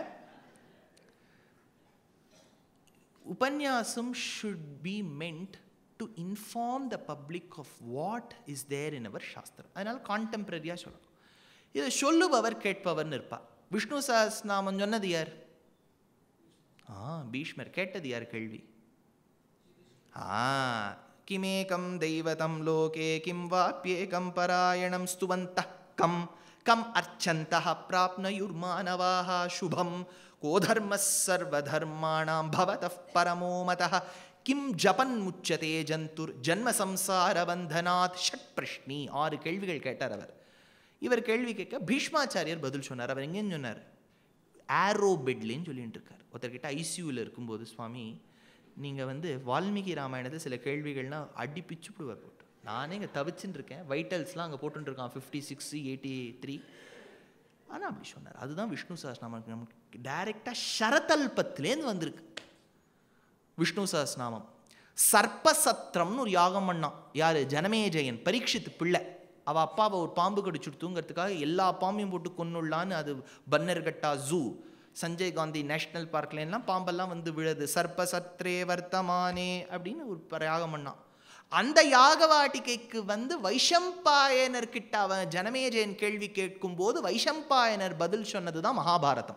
உபன்யாசம் should be meant to inform the public of what is there in our சாஸ்திரம் அதனால் கான்டெம்பரரியாக சொல்லணும் இதை சொல்லுபவர் கேட்பவர்னு இருப்பா விஷ்ணு சஹஸ்ரநாமம் சொன்னது யார் ஆ பீஷ்மர் கேட்டது யார் கேள்வி ஆ கிமேகம் தெய்வதம் லோகே கிம் வாப்பியேகம் பராயணம் ஸ்துவந்தः கம் கம் அர்ச்சந்தः பிராப்னயுர்மானவாः சுபம் கோதர்மः சர்வதர்மாணாம் பவதः பரமோ மதः கிம் ஜபன் முச்சதே ஜந்துர் ஜன்ம சம்சார பந்தனாத் ஷட் பிரஷ்னி ஆறு கேள்விகள் கேட்டார் அவர் இவர் கேள்வி கேட்க பீஷ்மாச்சாரியர் பதில் சொன்னார் அவர் எங்கேன்னு சொன்னார் ஆரோ பெட்லேன்னு சொல்லிட்டு இருக்கார் ஒருத்தர்கிட்ட ஐசியூவில் இருக்கும்போது சுவாமி நீங்கள் வந்து வால்மீகி ராமாயணத்தில் சில கேள்விகள்லாம் அடி பிச்சுப்பிடுவார் போட்டு நானே இங்கே தவிச்சுன்னு இருக்கேன் வைட்டல்ஸ்லாம் அங்கே போட்டுட்டு இருக்கான் ஃபிஃப்டி சிக்ஸ் எயிட்டி த்ரீ ஆனால் அப்படி சொன்னார் அதுதான் விஷ்ணு சஹஸ்ரநாமம் நமக்கு டைரெக்டாக ஷரதல்பத்துலேருந்து வந்திருக்கு விஷ்ணு சஹஸ்ரநாமம் சர்ப்பசத்திரம்னு ஒரு யாகம் பண்ணான் யார் ஜனமேஜயன் பரீட்சித்து பிள்ளை அவள் அப்பாவை ஒரு பாம்பு கடிச்சுடுத்துங்கிறதுக்காக எல்லா பாம்பையும் போட்டு கொன்னுள்ளான்னு அது பன்னர்கட்டா ஜூ சஞ்சய் காந்தி நேஷ்னல் பார்க்ல எல்லாம் பாம்பெல்லாம் வந்து விழுது சர்ப்பசத்ரே வர்த்தமானே அப்படின்னு ஒரு ப- யாகம் பண்ணான் அந்த யாகவாட்டிகைக்கு வந்து வைஷம்பாயனர் கிட்ட அவன் ஜனமேஜயன் கேள்வி கேட்கும் போது வைஷம்பாயனர் பதில் சொன்னதுதான் மகாபாரதம்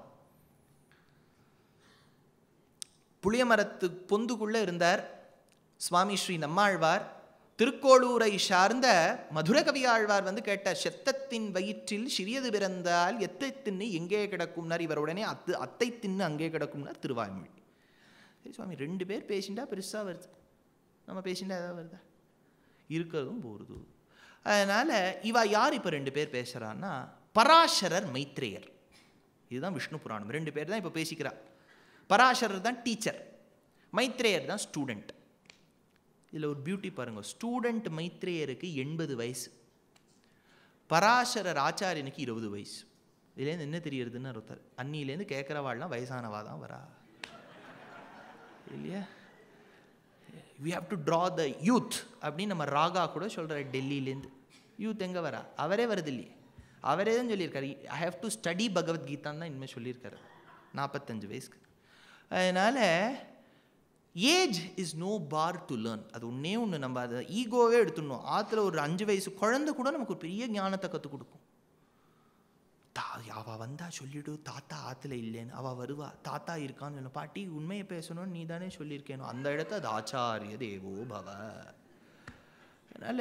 புளியமரத்து பொந்துக்குள்ளே இருந்தார் சுவாமி ஸ்ரீ நம்மாழ்வார் திருக்கோளூரை சார்ந்த மதுரகவி ஆழ்வார் வந்து கேட்டார் செத்தத்தின் வயிற்றில் சிறியது பிறந்தால் எத்தை தின்னு எங்கே கிடக்கும்னார் இவர் உடனே அத்து அத்தை தின்னு அங்கே கிடக்கும்னார் திருவாய்மொழி சரி சுவாமி ரெண்டு பேர் பேசிண்டா பெருசாக வருது நம்ம பேசிண்டா ஏதாவது வருதா இருக்கிறதும் போகிறது அதனால் இவா யார் இப்போ ரெண்டு பேர் பேசுகிறான்னா பராசரர் மைத்ரேயர் இதுதான் விஷ்ணு புராணம் ரெண்டு பேர் தான் இப்போ பேசிக்கிறா பராசரர் தான் டீச்சர் மைத்ரேயர் தான் ஸ்டூடெண்ட் இதில் ஒரு பியூட்டி பாருங்க ஸ்டூடெண்ட் மைத்ரேயருக்கு எண்பது வயசு பராசரர் ஆச்சாரியனுக்கு இருபது வயசு இதுலேருந்து என்ன தெரியறதுன்னு ஒருத்தர் அன்னிலேருந்து கேட்குறவாள்லாம் வயசானவா தான் வரா இல்லையா we have to draw the youth அப்படின்னு நம்ம ராகா கூட சொல்கிற டெல்லியிலேருந்து யூத் எங்கே வரா அவரே வருது இல்லையே அவரே தான் சொல்லியிருக்காரு ஐ ஹாவ் டு ஸ்டடி பகவத்கீதான்னு தான் இனிமேல் சொல்லியிருக்காரு நாற்பத்தஞ்சு வயசுக்கு அதனால் age is no bar to learn அது ஒன்றே ஒன்று நம்ம அதை ஈகோவே எடுத்துடணும் ஆற்றுல ஒரு அஞ்சு வயசு குழந்தை கூட நமக்கு ஒரு பெரிய ஞானத்தை கற்றுக் கொடுக்கும் தா அவள் வந்தா சொல்லிடு தாத்தா ஆற்றுல இல்லைன்னு அவள் வருவா தாத்தா இருக்கான்னு சொன்ன பாட்டி உண்மையை பேசணும்னு நீ தானே சொல்லியிருக்கேனோ அந்த இடத்த அது ஆச்சாரிய தேவோ பவ அதனால்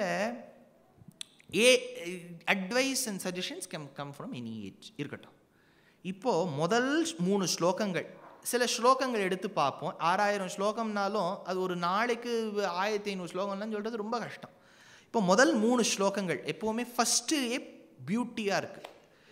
a advice and suggestions came come from any age இருக்கட்டும் இப்போது முதல் மூணு ஸ்லோகங்கள் சில ஸ்லோகங்கள் எடுத்து பார்ப்போம் ஆறாயிரம் ஸ்லோகம்னாலும் அது ஒரு நாளைக்கு ஆயிரத்தி ஐநூறு ஸ்லோகம்லாம் சொல்கிறது ரொம்ப கஷ்டம் இப்போ முதல் மூணு ஸ்லோகங்கள் எப்போவுமே ஃபஸ்ட்டு பியூட்டியாக இருக்குது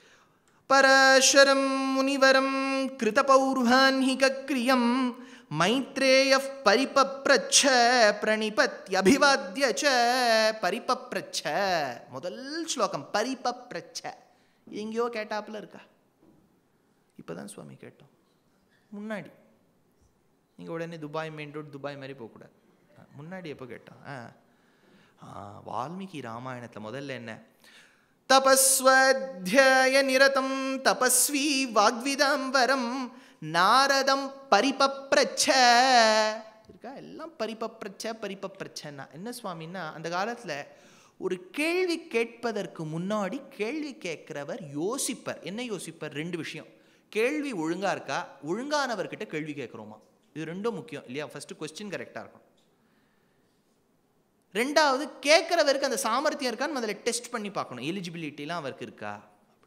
பராசரம் முனிவரம் கிருதபௌர்வான்ஹிகிரியம் மைத்ரேய பரிபப்ரச்ச பிரணிபத்யபிவாத்ய ச பரிபப்ரச்ச முதல் ஸ்லோகம் பரிபப்ரச்ச இது எங்கேயோ கேட்டாப்புல இருக்கா இப்போதான் சுவாமி கேட்டோம் முன்னாடி நீங்கள் உடனே துபாய் மெயின் ரோட் துபாய் மாதிரி போகக்கூடாது முன்னாடி எப்போ கேட்டோம் ஆ ஆ, வால்மீகி ராமாயணத்தில் முதல்ல என்ன தபஸ்வத்யய நிரதம் தபஸ்வி வாக்விதாம்பரம் நாரதம் பரிபப்ரச்ச இருக்கா எல்லாம் பரிபப்ரச்ச பரிபப்ரச்சன்னா என்ன சுவாமின்னா அந்த காலத்தில் ஒரு கேள்வி கேட்பதற்கு முன்னாடி கேள்வி கேட்கிறவர் யோசிப்பர் என்ன யோசிப்பர் ரெண்டு விஷயம் கேள்வி ஒழுங்கா இருக்கா ஒழுங்கானவர்கிட்ட கேள்வி கேட்குறோமா இது ரெண்டும் முக்கியம் இல்லையா ஃபர்ஸ்ட் கொஸ்டின் கரெக்டாக இருக்கும் ரெண்டாவது கேட்குறவருக்கு அந்த சாமர்த்தியம் இருக்கான்னு முதல்ல டெஸ்ட் பண்ணி பார்க்கணும் எலிஜிபிலிட்டிலாம் அவருக்கு இருக்கா அப்படி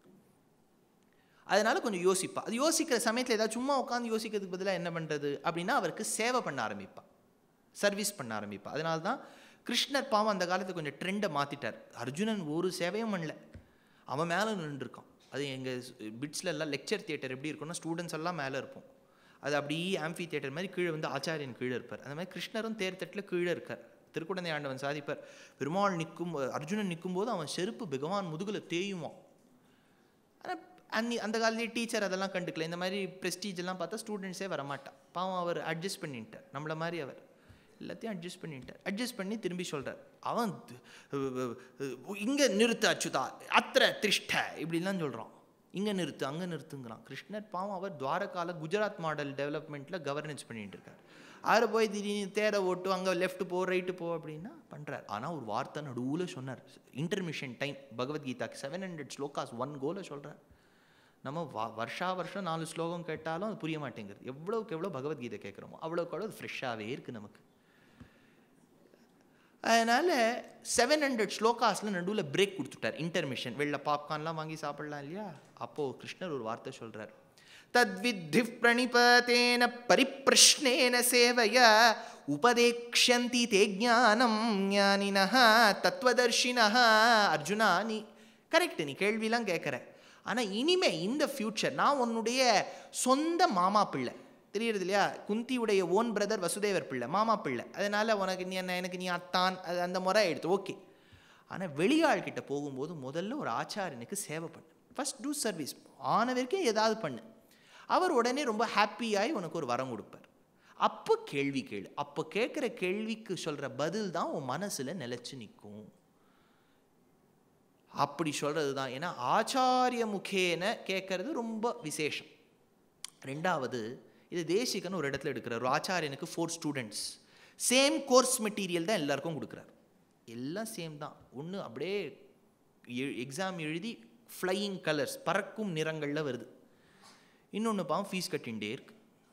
அதனால கொஞ்சம் யோசிப்பா அது யோசிக்கிற சமயத்தில் ஏதாவது சும்மா உட்காந்து யோசிக்கிறதுக்கு பதிலாக என்ன பண்ணுறது அப்படின்னா அவருக்கு சேவை பண்ண ஆரம்பிப்பா சர்வீஸ் பண்ண ஆரம்பிப்பா அதனால தான் கிருஷ்ணர் பாவம் அந்த காலத்து கொஞ்சம் ட்ரெண்டை மாற்றிட்டார் அர்ஜுனன் ஒரு சேவையும் பண்ணல அவன் மேலே நின்றுருக்கான் அது எங்கள் பிட்ஸ்ல எல்லாம் லெக்சர் தியேட்டர் எப்படி இருக்கும்னா ஸ்டூடெண்ட்ஸ் எல்லாம் மேலே இருப்போம் அது அப்படியே ஆம்பி தியேட்டர் மாதிரி கீழே வந்து ஆச்சாரியன் கீழே இருப்பார் அந்த மாதிரி கிருஷ்ணரும் தேர் தட்டில் கீழே இருக்கார் திருக்குடந்தை ஆண்டவன் சாதிப்பார் பெருமாள் நிற்கும் அர்ஜுனன் நிற்கும்போது அவன் செருப்பு பகவான் முதுகுல தேயுவான் ஆனால் அன்னி அந்த காலத்துலேயே டீச்சர் அதெல்லாம் கண்டுக்கல இந்த மாதிரி prestige எல்லாம் பார்த்தா ஸ்டூடெண்ட்ஸே வரமாட்டான் பாவம் அவர் அட்ஜஸ்ட் பண்ணிட்டார் நம்மள மாதிரி அவர் எல்லாத்தையும் அட்ஜஸ்ட் பண்ணிட்டார் அட்ஜஸ்ட் பண்ணி திரும்பி சொல்கிறார் அவன் இங்கே நிறுத்து அச்சுதா அத்திர திஷ்ட இப்படிலாம் சொல்கிறான் இங்கே நிறுத்து அங்கே நிறுத்துங்கிறான் கிருஷ்ணர் பாவம் அவர் துவாரகால குஜராத் மாடல் டெவலப்மெண்ட்டில் கவர்னன்ஸ் பண்ணிட்டு இருக்கார் அவரை போய் திடீர்னு தேரை ஓட்டு அங்கே லெஃப்ட் போ ரைட்டு போ அப்படின்னா பண்ணுறார் ஆனால் ஒரு வார்த்தை நடுவில் சொன்னார் இன்டர்மிஷன் டைம் பகவத்கீதாக்கு செவன் ஹண்ட்ரட் ஸ்லோகாஸ் ஒன் கோல சொல்கிறார் நம்ம வா வருஷா வருஷம் நாலு ஸ்லோகம் கேட்டாலும் அது புரிய மாட்டேங்குது எவ்வளோக்கு எவ்வளோ பகவத்கீதை கேட்குறோமோ அவ்வளோக்கு அவ்வளோ அது ஃப்ரெஷ்ஷாகவே இருக்குது நமக்கு அதனால் செவன் ஹண்ட்ரட் ஸ்லோகாஸில் நடுவில் பிரேக் கொடுத்துட்டார் இன்டர்மிஷன் வெளில பாப்கார்ன்லாம் வாங்கி சாப்பிடலாம் இல்லையா அப்போது கிருஷ்ணர் ஒரு வார்த்தை சொல்கிறார் தத்வித்தி பிரணிபதேன பரிப்பிரஷ்னேன சேவைய உபதேக்ஷந்தி தே ஞானம் ஞானினஹ தத்துவதர்ஷினஹ அர்ஜுனா நீ கரெக்ட் நீ கேள்விலாம் கேட்குற ஆனால் இனிமே இந்த ஃப்யூச்சர் நான் உன்னுடைய சொந்த மாமா பிள்ளை தெரியறது இல்லையா குந்தியுடைய ஓன் பிரதர் வசுதேவர் பிள்ளை மாமா பிள்ளை அதனால உனக்கு நீ என்ன எனக்கு நீ அத்தான் அது அந்த முறை எடுத்து ஓகே ஆனால் வெளியாள் கிட்ட போகும்போது முதல்ல ஒரு ஆச்சாரியனுக்கு சேவை பண்ணு ஃபர்ஸ்ட் டூ சர்வீஸ் ஆன வரைக்கும் ஏதாவது பண்ணு அவர் உடனே ரொம்ப ஹாப்பியாகி உனக்கு ஒரு வரம் கொடுப்பார் அப்போ கேள்வி கேளு அப்போ கேட்குற கேள்விக்கு சொல்கிற பதில் தான் உன் மனசில் நிலச்சி நிற்கும் அப்படி சொல்கிறது தான் ஏன்னா ஆச்சாரிய முகேன கேட்கறது ரொம்ப விசேஷம் ரெண்டாவது இது தேசிகன் ஒரு இடத்துல எடுக்கிறார் ஒரு ஆச்சாரியனுக்கு four students same course material தான் எல்லாருக்கும் கொடுக்குறாரு எல்லாம் சேம் தான் ஒன்று அப்படியே எக்ஸாம் எழுதி ஃப்ளையிங் கலர்ஸ் பறக்கும் நிறங்களில் வருது இன்னொன்று பாவம் ஃபீஸ் கட்டின்ண்டே இருக்கு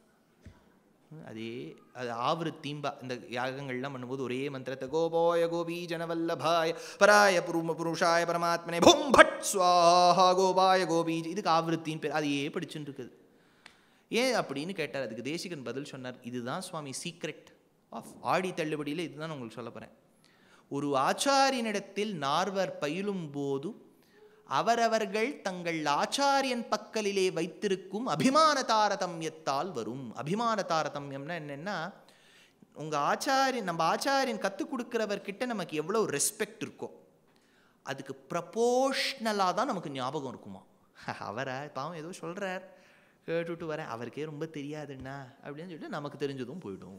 அதே அது ஆவருத்தீம்பா இந்த யாகங்கள்லாம் பண்ணும்போது ஒரே மந்திரத்தை கோபோய கோபி ஜனவல்லபாய பராய புரும புருஷாய பரமாத்மனே பூம் பட் ஸ்வாஹா கோபாய கோபி இதுக்கு ஆவருத்தின் பேர் அதையே படிச்சுட்டு இருக்குது ஏன் அப்படின்னு கேட்டார் அதுக்கு தேசிகன் பதில் சொன்னார் இதுதான் சுவாமி சீக்ரெட் ஆஃப் ஆடி தள்ளுபடியில் இதுதான் நான் உங்களுக்கு சொல்ல போகிறேன் ஒரு ஆச்சாரியனிடத்தில் நார்வர் பயிலும் போது அவரவர்கள் தங்கள் ஆச்சாரியன் பக்கலிலே வைத்திருக்கும் அபிமான தாரதமியத்தால் வரும் அபிமான தாரதமியம்னா என்னென்னா உங்கள் ஆச்சாரியன் நம்ம ஆச்சாரியன் கற்றுக் கொடுக்குறவர்கிட்ட நமக்கு எவ்வளோ ரெஸ்பெக்ட் இருக்கோ அதுக்கு ப்ரப்போஷ்னலாக தான் நமக்கு ஞாபகம் இருக்குமா அவரை பாவம் ஏதோ சொல்கிறார் கேட்டுட்டு வரேன் அவருக்கே ரொம்ப தெரியாதுண்ணா அப்படின்னு சொல்லிட்டு நமக்கு தெரிஞ்சதும் போயிடும்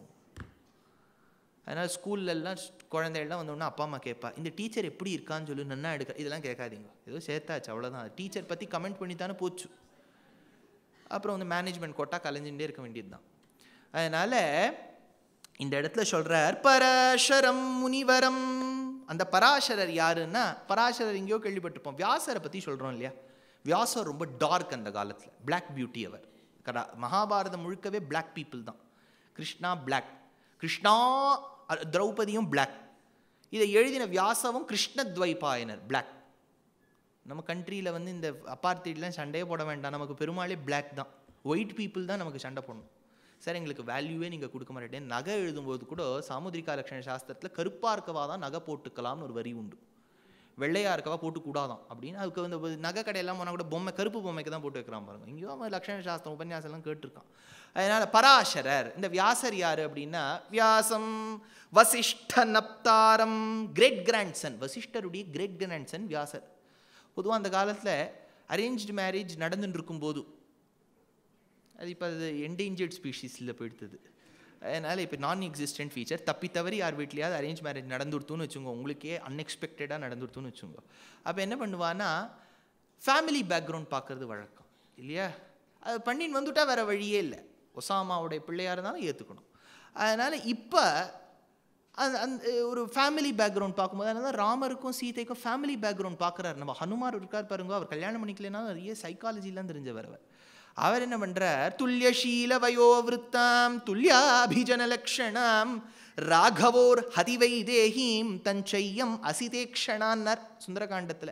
அதனால் ஸ்கூல்லலாம் குழந்தைகள்லாம் வந்தோடனே அப்பா அம்மா கேட்பா இந்த டீச்சர் எப்படி இருக்கான்னு சொல்லி நன்னா எடுக்க இதெல்லாம் கேட்காதீங்க ஏதோ சேர்த்தாச்சு அவ்வளோதான் டீச்சர் பற்றி கமெண்ட் பண்ணி தானே போச்சு அப்புறம் வந்து மேனேஜ்மெண்ட் கோட்டா கலைஞ்சுட்டே இருக்க வேண்டியது தான் அதனால் இந்த இடத்துல சொல்கிறார் பராசரம் முனிவரம் அந்த பராசரர் யாருன்னா பராசரர் எங்கேயோ கேள்விப்பட்டிருப்போம் வியாசரை பற்றி சொல்கிறோம் இல்லையா வியாசர் ரொம்ப டார்க் அந்த காலத்தில் பிளாக் பியூட்டி அவர் கடா மகாபாரதம் முழுக்கவே பிளாக் பீப்புள் தான் கிருஷ்ணா பிளாக் கிருஷ்ணா திரௌபதியும் பிளாக் இதை எழுதின வியாசவும் கிருஷ்ணத்வைபாயனர் பிளாக் நம்ம கண்ட்ரியில் வந்து இந்த அப்பார்த்திலாம் சண்டையே போட வேண்டாம் நமக்கு பெருமாளே பிளாக் தான் ஒயிட் பீப்புள் தான் நமக்கு சண்டை போடணும் சார் எங்களுக்கு வேல்யூவே நீங்கள் கொடுக்க மாட்டேன் நகை எழுதும்போது கூட சாமுதிரிகா லட்சண சாஸ்திரத்தில் கருப்பாக இருக்கவா தான் நகை போட்டுக்கலாம்னு ஒரு வரி உண்டு வெள்ளையாக இருக்கவா போட்டு கூடாதான் அப்படின்னு அதுக்கு வந்து நகை கடையெல்லாம் போனால் கூட பொம்மை கருப்பு பொம்மைக்கு தான் போட்டு வைக்கிறான் பாருங்க இங்கேயும் அவன் லக்ஷண சாஸ்திரம் உபன்யாசம் எல்லாம் கேட்டிருக்கான் அதனால் பராசரர் இந்த வியாசர் யார் அப்படின்னா வியாசம் வசிஷ்ட நப்தாரம் கிரேட் கிராண்ட்சன் வசிஷ்டருடைய கிரேட் கிராண்ட்சன் வியாசர் பொதுவாக அந்த காலத்தில் அரேஞ்ச்டு மேரேஜ் நடந்துட்டு இருக்கும்போது அது இப்போ அது என்டேஞ்சர்ட் ஸ்பீஷீஸில் போயிடுத்தது அதனால் இப்போ நான் எக்ஸிஸ்டன்ட் ஃபீச்சர் தப்பி தவறி யார் வீட்லையாவது அரேஞ்ச் மேரேஜ் நடந்துடுத்துன்னு வச்சுக்கோங்க உங்களுக்கே அன்எக்ஸ்பெக்டடாக நடந்துடுத்துன்னு வச்சுக்கோங்க அப்போ என்ன பண்ணுவான்னா ஃபேமிலி பேக்ரவுண்ட் பார்க்குறது வழக்கம் இல்லையா அது பண்ணின்னு வந்துட்டா வேறு வழியே இல்லை ஒசாமாவுடைய பிள்ளையாக இருந்தாலும் ஏற்றுக்கணும் அதனால் இப்போ அந்த அந்த ஒரு ஃபேமிலி பேக்ரவுண்ட் பார்க்கும்போது அதனால தான் ராமருக்கும் சீதைக்கும் ஃபேமிலி பேக்ரவுண்ட் பார்க்குறாரு நம்ம ஹனுமார் இருக்கார் பாருங்க அவர் கல்யாணம் பண்ணிக்கலனா நிறைய சைக்காலஜிலாம் தெரிஞ்சவர் அவர் அவர் என்ன பண்றார் துல்லியசீல வயோவிருத்தாம் துல்யாபிஜன லக்ஷணாம் ராகவோர் ஹதிவை தேஹீம் தஞ்சையம் அசிதேக்ஷணான்னர் சுந்தரகாண்டத்தில்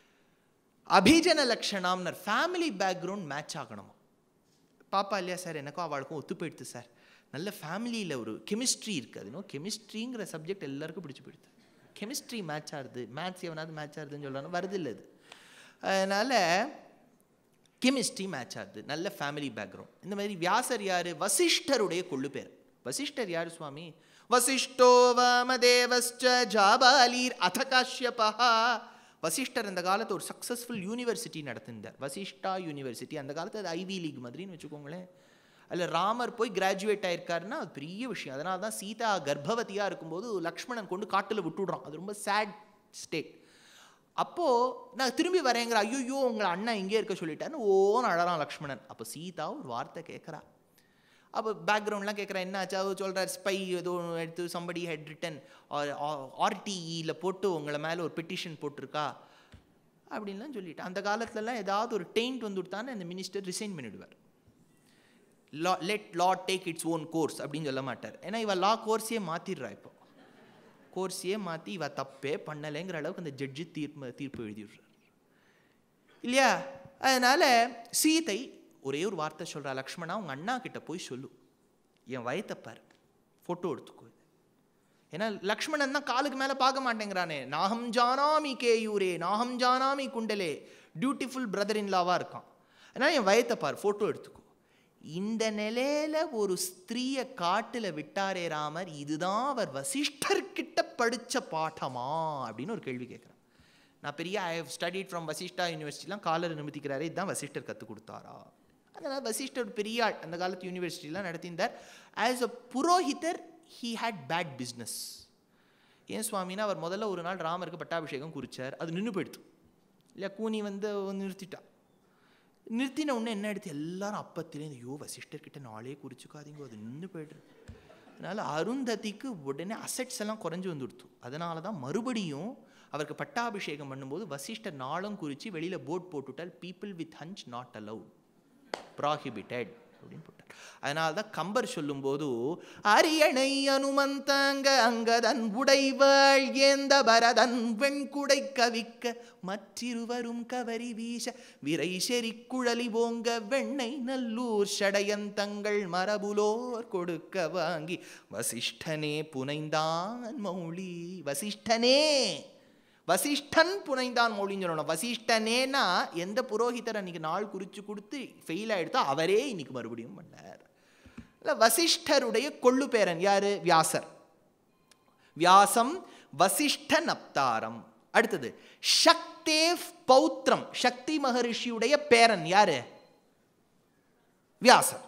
அபிஜன லக்ஷணாம்னர் ஃபேமிலி பேக்ரவுண்ட் மேட்ச் ஆகணுமா பாப்பா இல்லையா சார் எனக்கும் அவளுக்கும் ஒத்து போயிடுது சார் நல்ல ஃபேமிலியில் ஒரு கெமிஸ்ட்ரி இருக்குது அது இன்னும் கெமிஸ்ட்ரிங்கிற சப்ஜெக்ட் எல்லாருக்கும் பிடிச்சி போயிடுது கெமிஸ்ட்ரி மேட்ச் ஆகுது மேத்ஸ் எவனாவது மேட்ச் ஆகுதுன்னு சொல்லணும் வருது இல்லை அது அதனால் கெமிஸ்ட்ரி மேட்ச் ஆகுது நல்ல ஃபேமிலி பேக்ரவுண்ட் இந்த மாதிரி வியாசர் யார் வசிஷ்டருடைய கொள்ளு பேர் வசிஷ்டர் யார் சுவாமி வசிஷ்டோ வாமதேவஸ்ச ஜாபாலீர் அத காஷ்யபா வசிஷ்டர் அந்த காலத்து ஒரு சக்ஸஸ்ஃபுல் யூனிவர்சிட்டி நடத்திருந்தார் வசிஷ்டா யூனிவர்சிட்டி அந்த காலத்து அது ஐவி லீக் மாதிரின்னு வச்சுக்கோங்களேன் அதில் ராமர் போய் கிராஜுவேட் ஆயிருக்காருன்னா அது பெரிய விஷயம் அதனால தான் சீதா கர்ப்பவதியாக இருக்கும்போது லக்ஷ்மணன் கொண்டு காட்டில் விட்டுடுறான் அது ரொம்ப சேட் ஸ்டேட் அப்போது நான் திரும்பி வரேங்கிற ஐயோ உங்களை அண்ணன் இங்கே இருக்க சொல்லிட்டாருன்னு ஓன்னு அழறான் லக்ஷ்மணன் அப்போ சீதா ஒரு வார்த்தை கேட்குறா அப்போ பேக்ரவுண்ட்லாம் கேட்குறேன் என்ன ஆச்சு அவர் சொல்கிறார் ஸ்பை ஏதோ ஒண்ணு எடுத்து சம்படி ஹெட் ரிட்டன் ஆர்டிஇயில் போட்டு உங்களை மேலே ஒரு பெட்டிஷன் போட்டிருக்கா அப்படின்லாம் சொல்லிட்டு அந்த காலத்துலலாம் ஏதாவது ஒரு டெயிண்ட் வந்து விட்டான்னு அந்த மினிஸ்டர் ரிசைன் பண்ணிவிடுவார் law let law take its own course அப்படின்னு சொல்ல மாட்டார் ஏன்னா இவ லா கோர்ஸே மாற்றிடுறா இப்போ கோர்ஸையே மாற்றி இவ தப்பே பண்ணலைங்கிற அளவுக்கு அந்த ஜட்ஜு தீர்ப்பு தீர்ப்பு எழுதிடுறார் இல்லையா அதனால் சீதை ஒரே ஒரு வார்த்தை சொல்கிறா லக்ஷ்மணா உங்கள் அண்ணா கிட்ட போய் சொல்லு என் வயத்தை பாரு ஃபோட்டோ எடுத்துக்கோ ஏன்னா லக்ஷ்மணன் தான் காலுக்கு மேலே பார்க்க மாட்டேங்கிறானே நாகம் ஜானாமி கேயூரே நாகம் ஜானாமி குண்டலே டியூட்டிஃபுல் பிரதர் இன் லாவாக இருக்கான் அதனால் என் வயத்தை பாரு ஃபோட்டோ எடுத்துக்கோ இந்த நிலையில ஒரு ஸ்திரீயை காட்டுல விட்டாரே ராமர் இதுதான் அவர் வசிஷ்டர்கிட்ட படிச்ச பாட்டமா அப்படின்னு ஒரு கேள்வி கேட்குறேன் நான் பெரிய I have studied from Vasishta யூனிவர்சிட்டிலாம் காலர் நிமித்திக்கிறாரு இதுதான் வசிஷ்டர் கற்றுக் கொடுத்தாரா அதனால் வசிஷ்டர் ஒரு பெரிய ஆள் அந்த காலத்து யூனிவர்சிட்டிலாம் நடத்தியிருந்தார் ஆஸ் அ புரோஹிதர் ஹீ ஹேட் பேட் பிஸ்னஸ் ஏன் சுவாமினா அவர் முதல்ல ஒரு நாள் ராமருக்கு பட்டாபிஷேகம் குறிச்சார் அது நின்று போயிடுத்து இல்லையா கூனி வந்து நிறுத்திட்டா நிறுத்தின உடனே என்ன எடுத்து எல்லாரும் அப்பத்திலேருந்து ஐயோ வசிஷ்டர்கிட்ட நாளே குறிச்சுக்காதீங்க அது நின்று போய்டுது அதனால் அருந்ததிக்கு உடனே அசெட்ஸ் எல்லாம் குறைஞ்சு வந்துடுத்து அதனால தான் மறுபடியும் அவருக்கு பட்டாபிஷேகம் பண்ணும்போது வசிஷ்டர் நாளும் குறித்து வெளியில் போர்ட் போட்டுவிட்டால் people with hunch not allowed prohibited அப்படின்னு போட்டார் அதனால தான் கம்பர் சொல்லும்போது அரியணை அனுமந்தாங்க அங்கதன் உடைவாள் ஏந்த பரதன் வெண்குடை கவிக்க மற்றிருவரும் கவரி வீச விரை செறி குழலி போங்க வெண்ணை நல்லூர் ஷடையந்தங்கள் மரபுலோர் கொடுக்க வாங்கி வசிஷ்டனே புனைந்தான் மௌளி வசிஷ்டனே வசிஷ்டன் புனைந்தான் மொழின்னு சொல்லணும் வசிஷ்டனேனா எந்த புரோகிதர் அன்னைக்கு நாள் குறித்து கொடுத்து ஃபெயில் ஆகிடுதோ அவரே இன்னைக்கு மறுபடியும் பண்ணார் இல்லை வசிஷ்டருடைய கொள்ளு பேரன் யாரு வியாசர் வியாசம் வசிஷ்ட நப்தாரம் அடுத்தது சக்தேவ் பௌத்திரம் சக்தி மகரிஷியுடைய பேரன் யாரு வியாசர்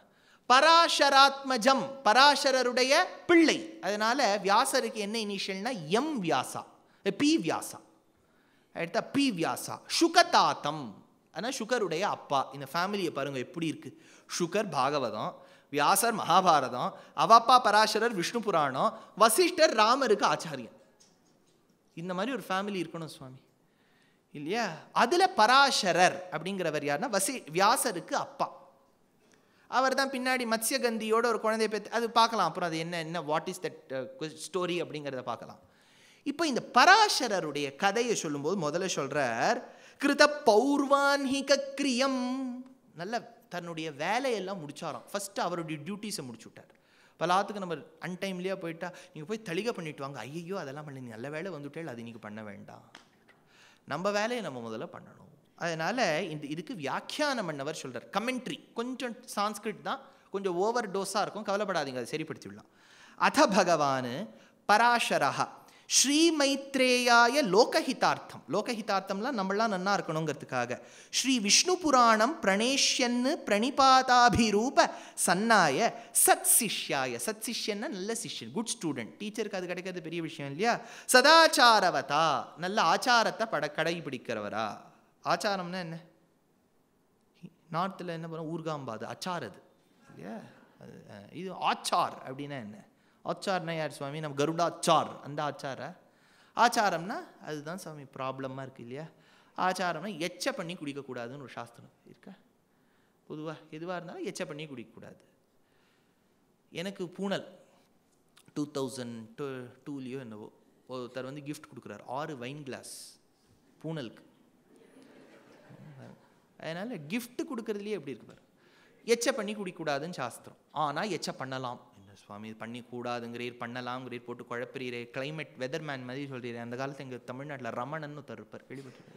பராசராத்மஜம் பராசரருடைய பிள்ளை அதனால வியாசருக்கு என்ன இனிஷியல்னா எம் வியாசா பி வியாசா அடுத்தா பி வியாசா சுகதாத்தம் ஆனால் சுகருடைய அப்பா இந்த ஃபேமிலியை பாருங்க எப்படி இருக்கு சுகர் பாகவதம் வியாசர் மகாபாரதம் அவ அப்பா பராசரர் விஷ்ணு புராணம் வசிஷ்டர் ராமருக்கு ஆச்சாரியன் இந்த மாதிரி ஒரு ஃபேமிலி இருக்கணும் சுவாமி இல்லையா அதில் பராசரர் அப்படிங்கிறவர் யாருன்னா வசி வியாசருக்கு அப்பா அவர் தான் பின்னாடி மத்ஸ்யகந்தியோட ஒரு குழந்தைய பெற்று அது பார்க்கலாம் அப்புறம் அது என்ன என்ன வாட் இஸ் தட் ஸ்டோரி அப்படிங்கிறத பார்க்கலாம் இப்போ இந்த பராசரருடைய கதையை சொல்லும்போது முதல்ல சொல்றார் கிருத பௌர்வான்ஹிக கிரியம் நல்ல தன்னுடைய வேலையெல்லாம் முடிச்சாராம் ஃபர்ஸ்ட் அவருடைய டியூட்டிஸை முடிச்சு விட்டார் பலாத்துக்கு நம்ம அன்டைம்லேயே போயிட்டா நீங்கள் போய் தளிகை பண்ணிட்டு வாங்க ஐயோ அதெல்லாம் பண்ணி நல்ல வேலை வந்துட்டேள் அது இன்னைக்கு பண்ண வேண்டாம் நம்ம வேலையை நம்ம முதல்ல பண்ணணும் அதனால் இந்த இதுக்கு வியாக்கியானம் பண்ணவர் சொல்கிறார் கமெண்ட்ரி கொஞ்சம் சான்ஸ்கிரிட் தான் கொஞ்சம் ஓவர் டோஸாக இருக்கும் கவலைப்படாதீங்க அதை சரிப்படுத்தி விடலாம் அத பகவான் பராசரஹ ஸ்ரீ மைத்ரேயாய லோகஹிதார்த்தம் லோகஹிதார்த்தம்லாம் நம்மளாம் நன்னா இருக்கணுங்கிறதுக்காக ஸ்ரீ விஷ்ணு புராணம் பிரணேஷ்யன்னு பிரணிபாதாபிரூப சன்னாய சத் சிஷ்யாய சத் சிஷ்யன்னா நல்ல சிஷ்யன் குட் ஸ்டூடெண்ட் டீச்சருக்கு அது கிடைக்கிறது பெரிய விஷயம் இல்லையா சதாச்சாரவதா நல்ல ஆச்சாரத்தை பட கடைபிடிக்கிறவரா ஆச்சாரம்னா என்ன நார்த்தில் என்ன பண்ண ஊர்காம்பாது அச்சார் அது இல்லையா அது, அஹ், இது ஆச்சார் அப்படின்னா என்ன ஆச்சார்னா யார் சுவாமி நம்ம கருடாச்சார் அந்த ஆச்சார ஆச்சாரம்னா அதுதான் சுவாமி ப்ராப்ளமாக இருக்குது இல்லையா ஆச்சாரம்னா எச்ச பண்ணி குடிக்கக்கூடாதுன்னு ஒரு சாஸ்திரம் இருக்கா பொதுவாக எதுவாக இருந்தாலும் எச்ச பண்ணி குடிக்கக்கூடாது எனக்கு பூனல் டூ தௌசண்ட் டூ டூலேயோ என்னவோ ஒருத்தர் வந்து gift கொடுக்குறாரு ஆறு வைன் கிளாஸ் பூனலுக்கு அதனால் gift கொடுக்கறதுலேயே எப்படி இருக்கு பாரு எச்ச பண்ணி குடிக்கூடாதுன்னு சாஸ்திரம் ஆனால் எச்ச பண்ணலாம் என்ன சுவாமி இது பண்ணி கூடாதுங்கிறீர் பண்ணலாம்ங்கிறீர் போட்டு குழப்பிறீரே climate வெதர்மேன் மாதிரி சொல்கிறீரே அந்த காலத்தில் எங்கள் தமிழ்நாட்டில் ரமணன் ஒருத்தர் இருப்பார் கேள்விப்பட்டிருக்கீங்க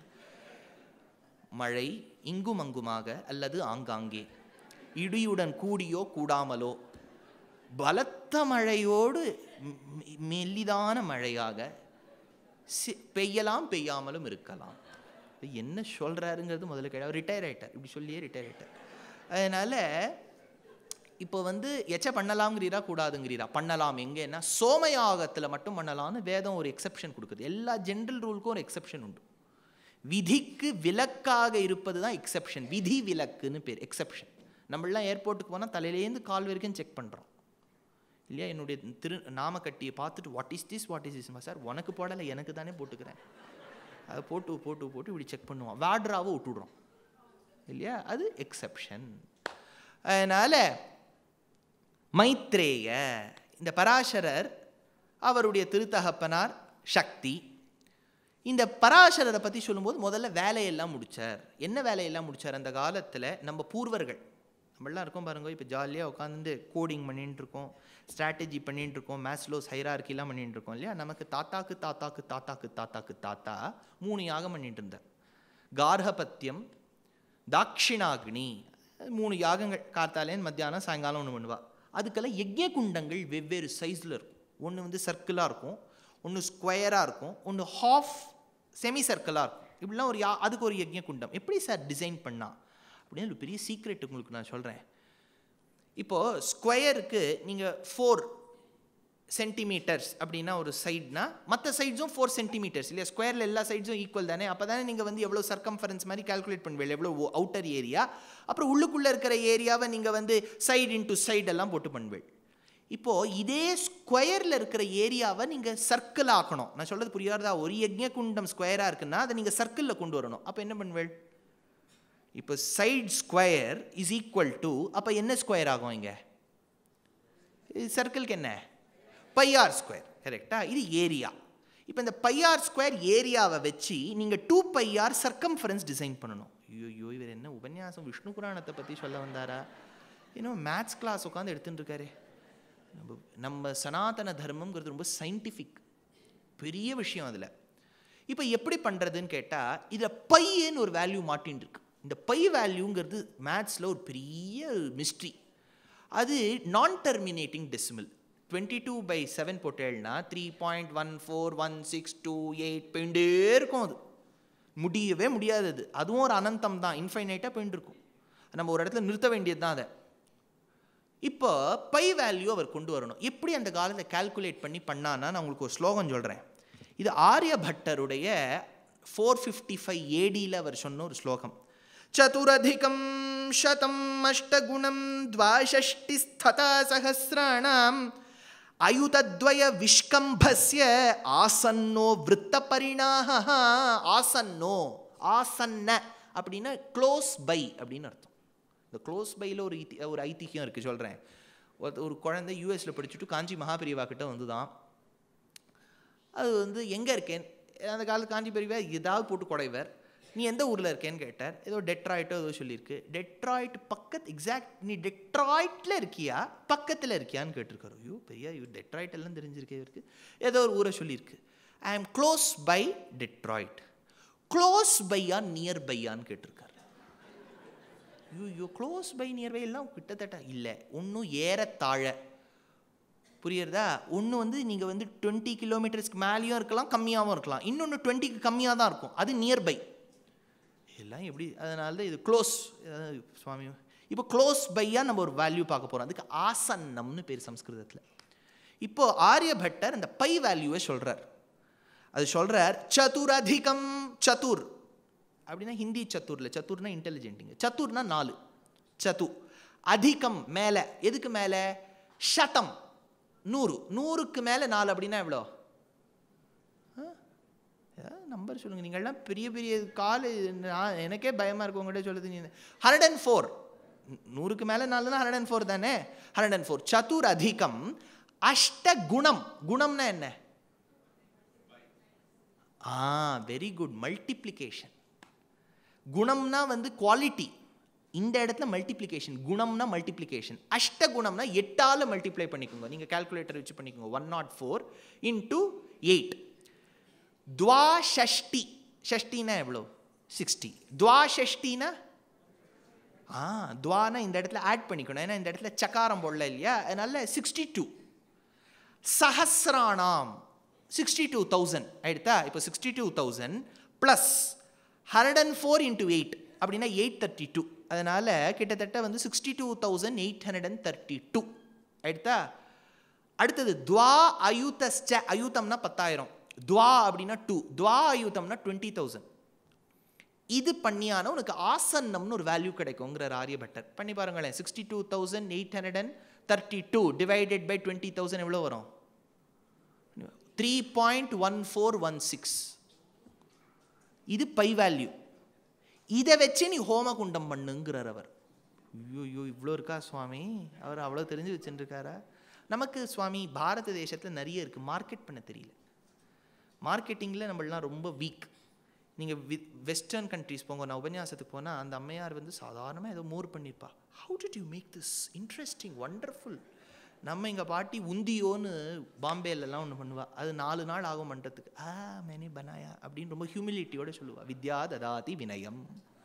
மழை இங்கும் அங்குமாக அல்லது ஆங்காங்கே இடியுடன் கூடியோ கூடாமலோ பலத்த மழையோடு ம்- ம்- மெல்லிதான மழையாக சி- பெய்யலாம் பெய்யாமலும் இருக்கலாம் இது என்ன சொல்றாருங்கிறது முதல்ல கேட்ட ரிட்டையர் ஆயிட்டார் இப்படி சொல்லியே ரிட்டையர் ஆயிட்டார் அதனால இப்போ வந்து எச்ச பண்ணலாம்ங்கிறீரா கூடாதுங்கிறீரா பண்ணலாம் எங்கன்னா சோமயாகத்தில் மட்டும் பண்ணலாம்னு வேதம் ஒரு எக்ஸெப்ஷன் கொடுக்குது எல்லா ஜென்ரல் ரூலுக்கும் ஒரு எக்ஸெப்ஷன் உண்டு விதிக்கு விலக்காக இருப்பது தான் எக்ஸெப்ஷன் விதி விலக்குன்னு பேர் எக்ஸெப்ஷன் நம்மளாம் ஏர்போர்ட்டுக்கு போனால் தலையிலேருந்து கால் வரைக்கும் செக் பண்ணுறோம் இல்லையா என்னுடைய திரு நாமக்கட்டியை பார்த்துட்டு what is this what is this sir உனக்கு போடலை எனக்கு தானே போட்டுக்கிறேன் அதை போட்டு போட்டு போட்டு இப்படி செக் பண்ணுவான் வாட்ராவை விட்டுடுறோம் இல்லையா அது எக்ஸெப்ஷன் அதனால் மைத்ரேய இந்த பராசரர் அவருடைய திருத்தகப்பனார் சக்தி இந்த பராசரரை பற்றி சொல்லும்போது முதல்ல வேலையெல்லாம் முடிச்சார் என்ன வேலையெல்லாம் முடிச்சார் அந்த காலத்தில் நம்ம பூர்வர்கள் நம்மளாம் இருக்கோம் பாருங்க இப்போ ஜாலியாக உட்காந்து கோடிங் பண்ணிட்டு இருக்கோம் ஸ்ட்ராட்டஜி பண்ணிட்டு இருக்கோம் மேத்ஸ்லோஸ் ஹைரார்க்கிலாம் பண்ணிட்டு இருக்கோம் இல்லையா நமக்கு தாத்தாக்கு தாத்தாக்கு தாத்தாக்கு தாத்தாக்கு தாத்தா மூணு யாகம் பண்ணிட்டு இருந்தார் கார்ஹபத்தியம் தாக்ஷிணாக்னி மூணு யாகங்கள் காத்தாலேன் மத்தியானம் சாயங்காலம் ஒன்று பண்ணுவா அதுக்கெல்லாம் யஜ்ய குண்டங்கள் வெவ்வேறு சைஸில் இருக்கும் ஒன்று வந்து சர்க்கிளாக இருக்கும் ஒன்று ஸ்கொயராக இருக்கும் ஒன்று ஹாஃப் செமி சர்க்கிளாக இருக்கும் இப்படிலாம் ஒரு யா அதுக்கு ஒரு யஜ்ய குண்டம் எப்படி சார் டிசைன் பண்ணா அப்படின்னு ஒரு பெரிய சீக்ரெட் உங்களுக்கு நான் சொல்கிறேன் இப்போது ஸ்கொயருக்கு நீங்கள் ஃபோர் சென்டிமீட்டர்ஸ் அப்படின்னா ஒரு சைட்னா மற்ற சைட்ஸும் ஃபோர் சென்டிமீட்டர்ஸ் இல்லையா ஸ்கொயரில் எல்லா சைட்ஸும் ஈக்குவல் தானே அப்போ தானே நீங்கள் வந்து எவ்வளோ சர்க்கம்ஃபரன்ஸ் மாதிரி கால்குலேட் பண்ணுவீங்க எவ்வளோ அவுட்டர் ஏரியா அப்புறம் உள்ளுக்குள்ளே இருக்கிற ஏரியாவை நீங்கள் வந்து சைடு இன்டு சைடு எல்லாம் போட்டு பண்ணுவீங்க இப்போது இதே ஸ்கொயரில் இருக்கிற ஏரியாவை நீங்கள் சர்க்கிள் ஆக்கணும் நான் சொல்கிறது புரியாதா ஒரு யஜ்ய குண்டம் ஸ்கொயராக இருக்குன்னா அதை நீங்கள் சர்க்கிளில் கொண்டு வரணும் அப்போ என்ன பண்ணுவேள் இப்போ side square is equal to அப்போ என்ன ஸ்கொயர் ஆகும் இங்கே இது சர்க்கிள்க்கு என்ன பையார் ஸ்கொயர் கரெக்டா இது ஏரியா இப்போ இந்த பையார் ஸ்கொயர் ஏரியாவை வச்சு நீங்கள் டூ பையார் சர்க்கம்ஃபரன்ஸ் டிசைன் பண்ணணும் ஐயோ இவர் என்ன உபன்யாசம் விஷ்ணு புராணத்தை பற்றி சொல்ல வந்தாரா இன்னும் மேத்ஸ் கிளாஸ் உட்காந்து எடுத்துட்டு இருக்காரு நம்ம நம்ம சனாதன தர்மம்ங்கிறது ரொம்ப சயின்டிஃபிக் பெரிய விஷயம் அதில் இப்போ எப்படி பண்ணுறதுன்னு கேட்டால் இதில் பையன்னு ஒரு வேல்யூ மாட்டின்னு இருக்கு இந்த பை வேல்யூங்கிறது மேத்ஸில் ஒரு பெரிய மிஸ்ட்ரி அது நான் terminating decimal twenty two by seven போட்டேன்னா three point one four one six two eight போயிட்டே இருக்கும் அது முடியவே முடியாது அது அதுவும் ஒரு அனந்தம் தான் இன்ஃபைனைட்டாக போயிட்டு இருக்கும் நம்ம ஒரு இடத்துல நிறுத்த வேண்டியது தான் அதை இப்போ பை வேல்யூ அவர் கொண்டு வரணும் எப்படி அந்த காலத்தை கால்குலேட் பண்ணி பண்ணான்னா நான் உங்களுக்கு ஒரு ஸ்லோகம் சொல்கிறேன் இது ஆரியபட்டருடைய ஃபோர் ஃபிஃப்டி ஃபைவ் ஏடியில் அவர் சொன்ன ஒரு ஸ்லோகம் சதுரதிகம் சதம் அஷ்டகுணம் द्वाषष्टिस्थता சஹசிராணாம் அயுதத்வய விஷ்கம்பஸ்ய ஆசன்னோ விருத்தபரிணாக ஆசன்னோ ஆசன்ன அப்படின்னா க்ளோஸ் பை அப்படின்னு அர்த்தம் இந்த க்ளோஸ் பையில் ஒரு இத்தி ஒரு ஐதிஹ்யம் இருக்குது சொல்கிறேன் ஒரு ஒரு குழந்தை யூஎஸில் படிச்சுட்டு காஞ்சி மகாபிரிவா கிட்ட வந்து தான் அது வந்து எங்கே இருக்கேன் அந்த காலத்து காஞ்சி பெரியவா ஏதாவது போட்டு குடைவர் நீ எந்த ஊரில் இருக்கேன்னு கேட்டார் ஏதோ டெட்ராய்ட்டோ ஏதோ சொல்லியிருக்கு டெட்ராய்ட் பக்கத்து எக்ஸாக்ட் நீ டெட்ராய்ட்டில் இருக்கியா பக்கத்தில் இருக்கியான்னு கேட்டிருக்காரு ஐயோ பெரிய இவர் டெட்ராய்ட் எல்லாம் தெரிஞ்சிருக்கே இருக்கு ஏதோ ஒரு ஊரை சொல்லியிருக்கு I am close by Detroit close பையா நியர் பையான்னு கேட்டிருக்காரு ஐயோ க்ளோஸ் பை நியர்பை எல்லாம் கிட்டத்தட்ட இல்லை ஒன்றும் ஏறத்தாழ புரியுறதா ஒன்று வந்து நீங்கள் வந்து டுவெண்ட்டி கிலோமீட்டர்ஸ்க்கு மேலேயும் இருக்கலாம் கம்மியாகவும் இருக்கலாம் இன்னொன்று டுவெண்ட்டிக்கு கம்மியாக தான் இருக்கும் அது நியர்பை எல்லாம் எப்படி அதனால தான் இது க்ளோஸ் சுவாமி இப்போ க்ளோஸ் பையாக நம்ம ஒரு வேல்யூ பார்க்க போகிறோம் அதுக்கு ஆசன்னம்னு பேர் சம்ஸ்கிருதத்தில் இப்போ ஆரியபட்டர் அந்த பை வேல்யூவை சொல்கிறார் அது சொல்கிறார் சதுரதிகம் சதுர் அப்படின்னா ஹிந்தி சத்துர்ல சத்துர்னா இன்டெலிஜென்ட்டுங்க சத்துர்னா நாலு சது அதிகம் மேலே எதுக்கு மேலே சதம் நூறு நூறுக்கு மேலே நாலு அப்படின்னா எவ்வளோ நம்பர் சொல்லுங்கள் நீங்கள்லாம் பெரிய பெரிய காலு நான் எனக்கே பயமாக இருக்கு உங்கள்கிட்ட சொல்லுது நீ ஹண்ட்ரட் அண்ட் ஃபோர் நூறுக்கு மேலே நாலுனா ஹண்ட்ரட் அண்ட் ஃபோர் தானே ஹண்ட்ரட் அண்ட் ஃபோர் சதுர் அதிகம் அஷ்ட குணம் குணம்னா என்ன ஆ வெரி குட் மல்டிப்ளிகேஷன் குணம்னா வந்து குவாலிட்டி இந்த இடத்துல மல்டிப்ளிகேஷன் குணம்னா மல்டிப்ளிகேஷன் அஷ்ட குணம்னா எட்டால் மல்டிப்ளை பண்ணிக்கோங்க நீங்கள் கால்குலேட்டர் வச்சு பண்ணிக்கோங்க one nought four into eight துவா ஷஷ்டி ஷஷ்டினா எவ்வளோ சிக்ஸ்டி துவா ஷஷ்டினா ஆ துவானா இந்த இடத்துல ஆட் பண்ணிக்கணும் ஏன்னா இந்த இடத்துல சக்காரம் போடல இல்லையா அதனால சிக்ஸ்டி டூ சஹசிராணாம் சிக்ஸ்டி டூ தௌசண்ட் ஆயிடுதா இப்போ sixty two thousand plus hundred and four into eight அப்படின்னா எயிட் தேர்ட்டி டூ அதனால் கிட்டத்தட்ட வந்து sixty two thousand eight hundred and thirty two ஆயிடுதா அடுத்தது துவா அயுதஸ்ச அயுதம்னா பத்தாயிரம் துவா அப்படின்னா டூ துவா அயுதம்னா டுவெண்ட்டி தௌசண்ட் இது பண்ணியான உனக்கு ஆசன்னம்னு ஒரு வேல்யூ கிடைக்குங்கிற ஆரியபட்டர் பண்ணி பாருங்களேன் sixty two thousand eight hundred and thirty two divided by twenty thousand எவ்வளோ வரும் three point one four one six இது பை வேல்யூ இதை வச்சு நீ ஹோமகுண்டம் பண்ணுங்கிறார் அவர் ஐயோ ஐயோ இவ்வளோ இருக்கா சுவாமி அவர் அவ்வளோ தெரிஞ்சு வச்சுருக்காரா நமக்கு சுவாமி பாரத தேசத்தில் நிறைய இருக்குது மார்க்கெட் பண்ண தெரியல மார்க்கெட்டிங்கில் நம்மளாம் ரொம்ப வீக் நீங்கள் வி வெஸ்டர்ன் கண்ட்ரிஸ் போங்க நான் உபன்யாசத்துக்கு போனால் அந்த அம்மையார் வந்து சாதாரணமாக ஏதோ மோர் பண்ணியிருப்பா how did you make this interesting wonderful நம்ம எங்கள் பாட்டி உந்தியோன்னு பாம்பேலலாம் ஒன்று பண்ணுவா அது நாலு நாள் ஆகும் பண்ணுறதுக்கு ஆ மேனே பனாயா அப்படின்னு ரொம்ப ஹியூமிலிட்டியோட சொல்லுவா வித்யா ததாதி வினயம்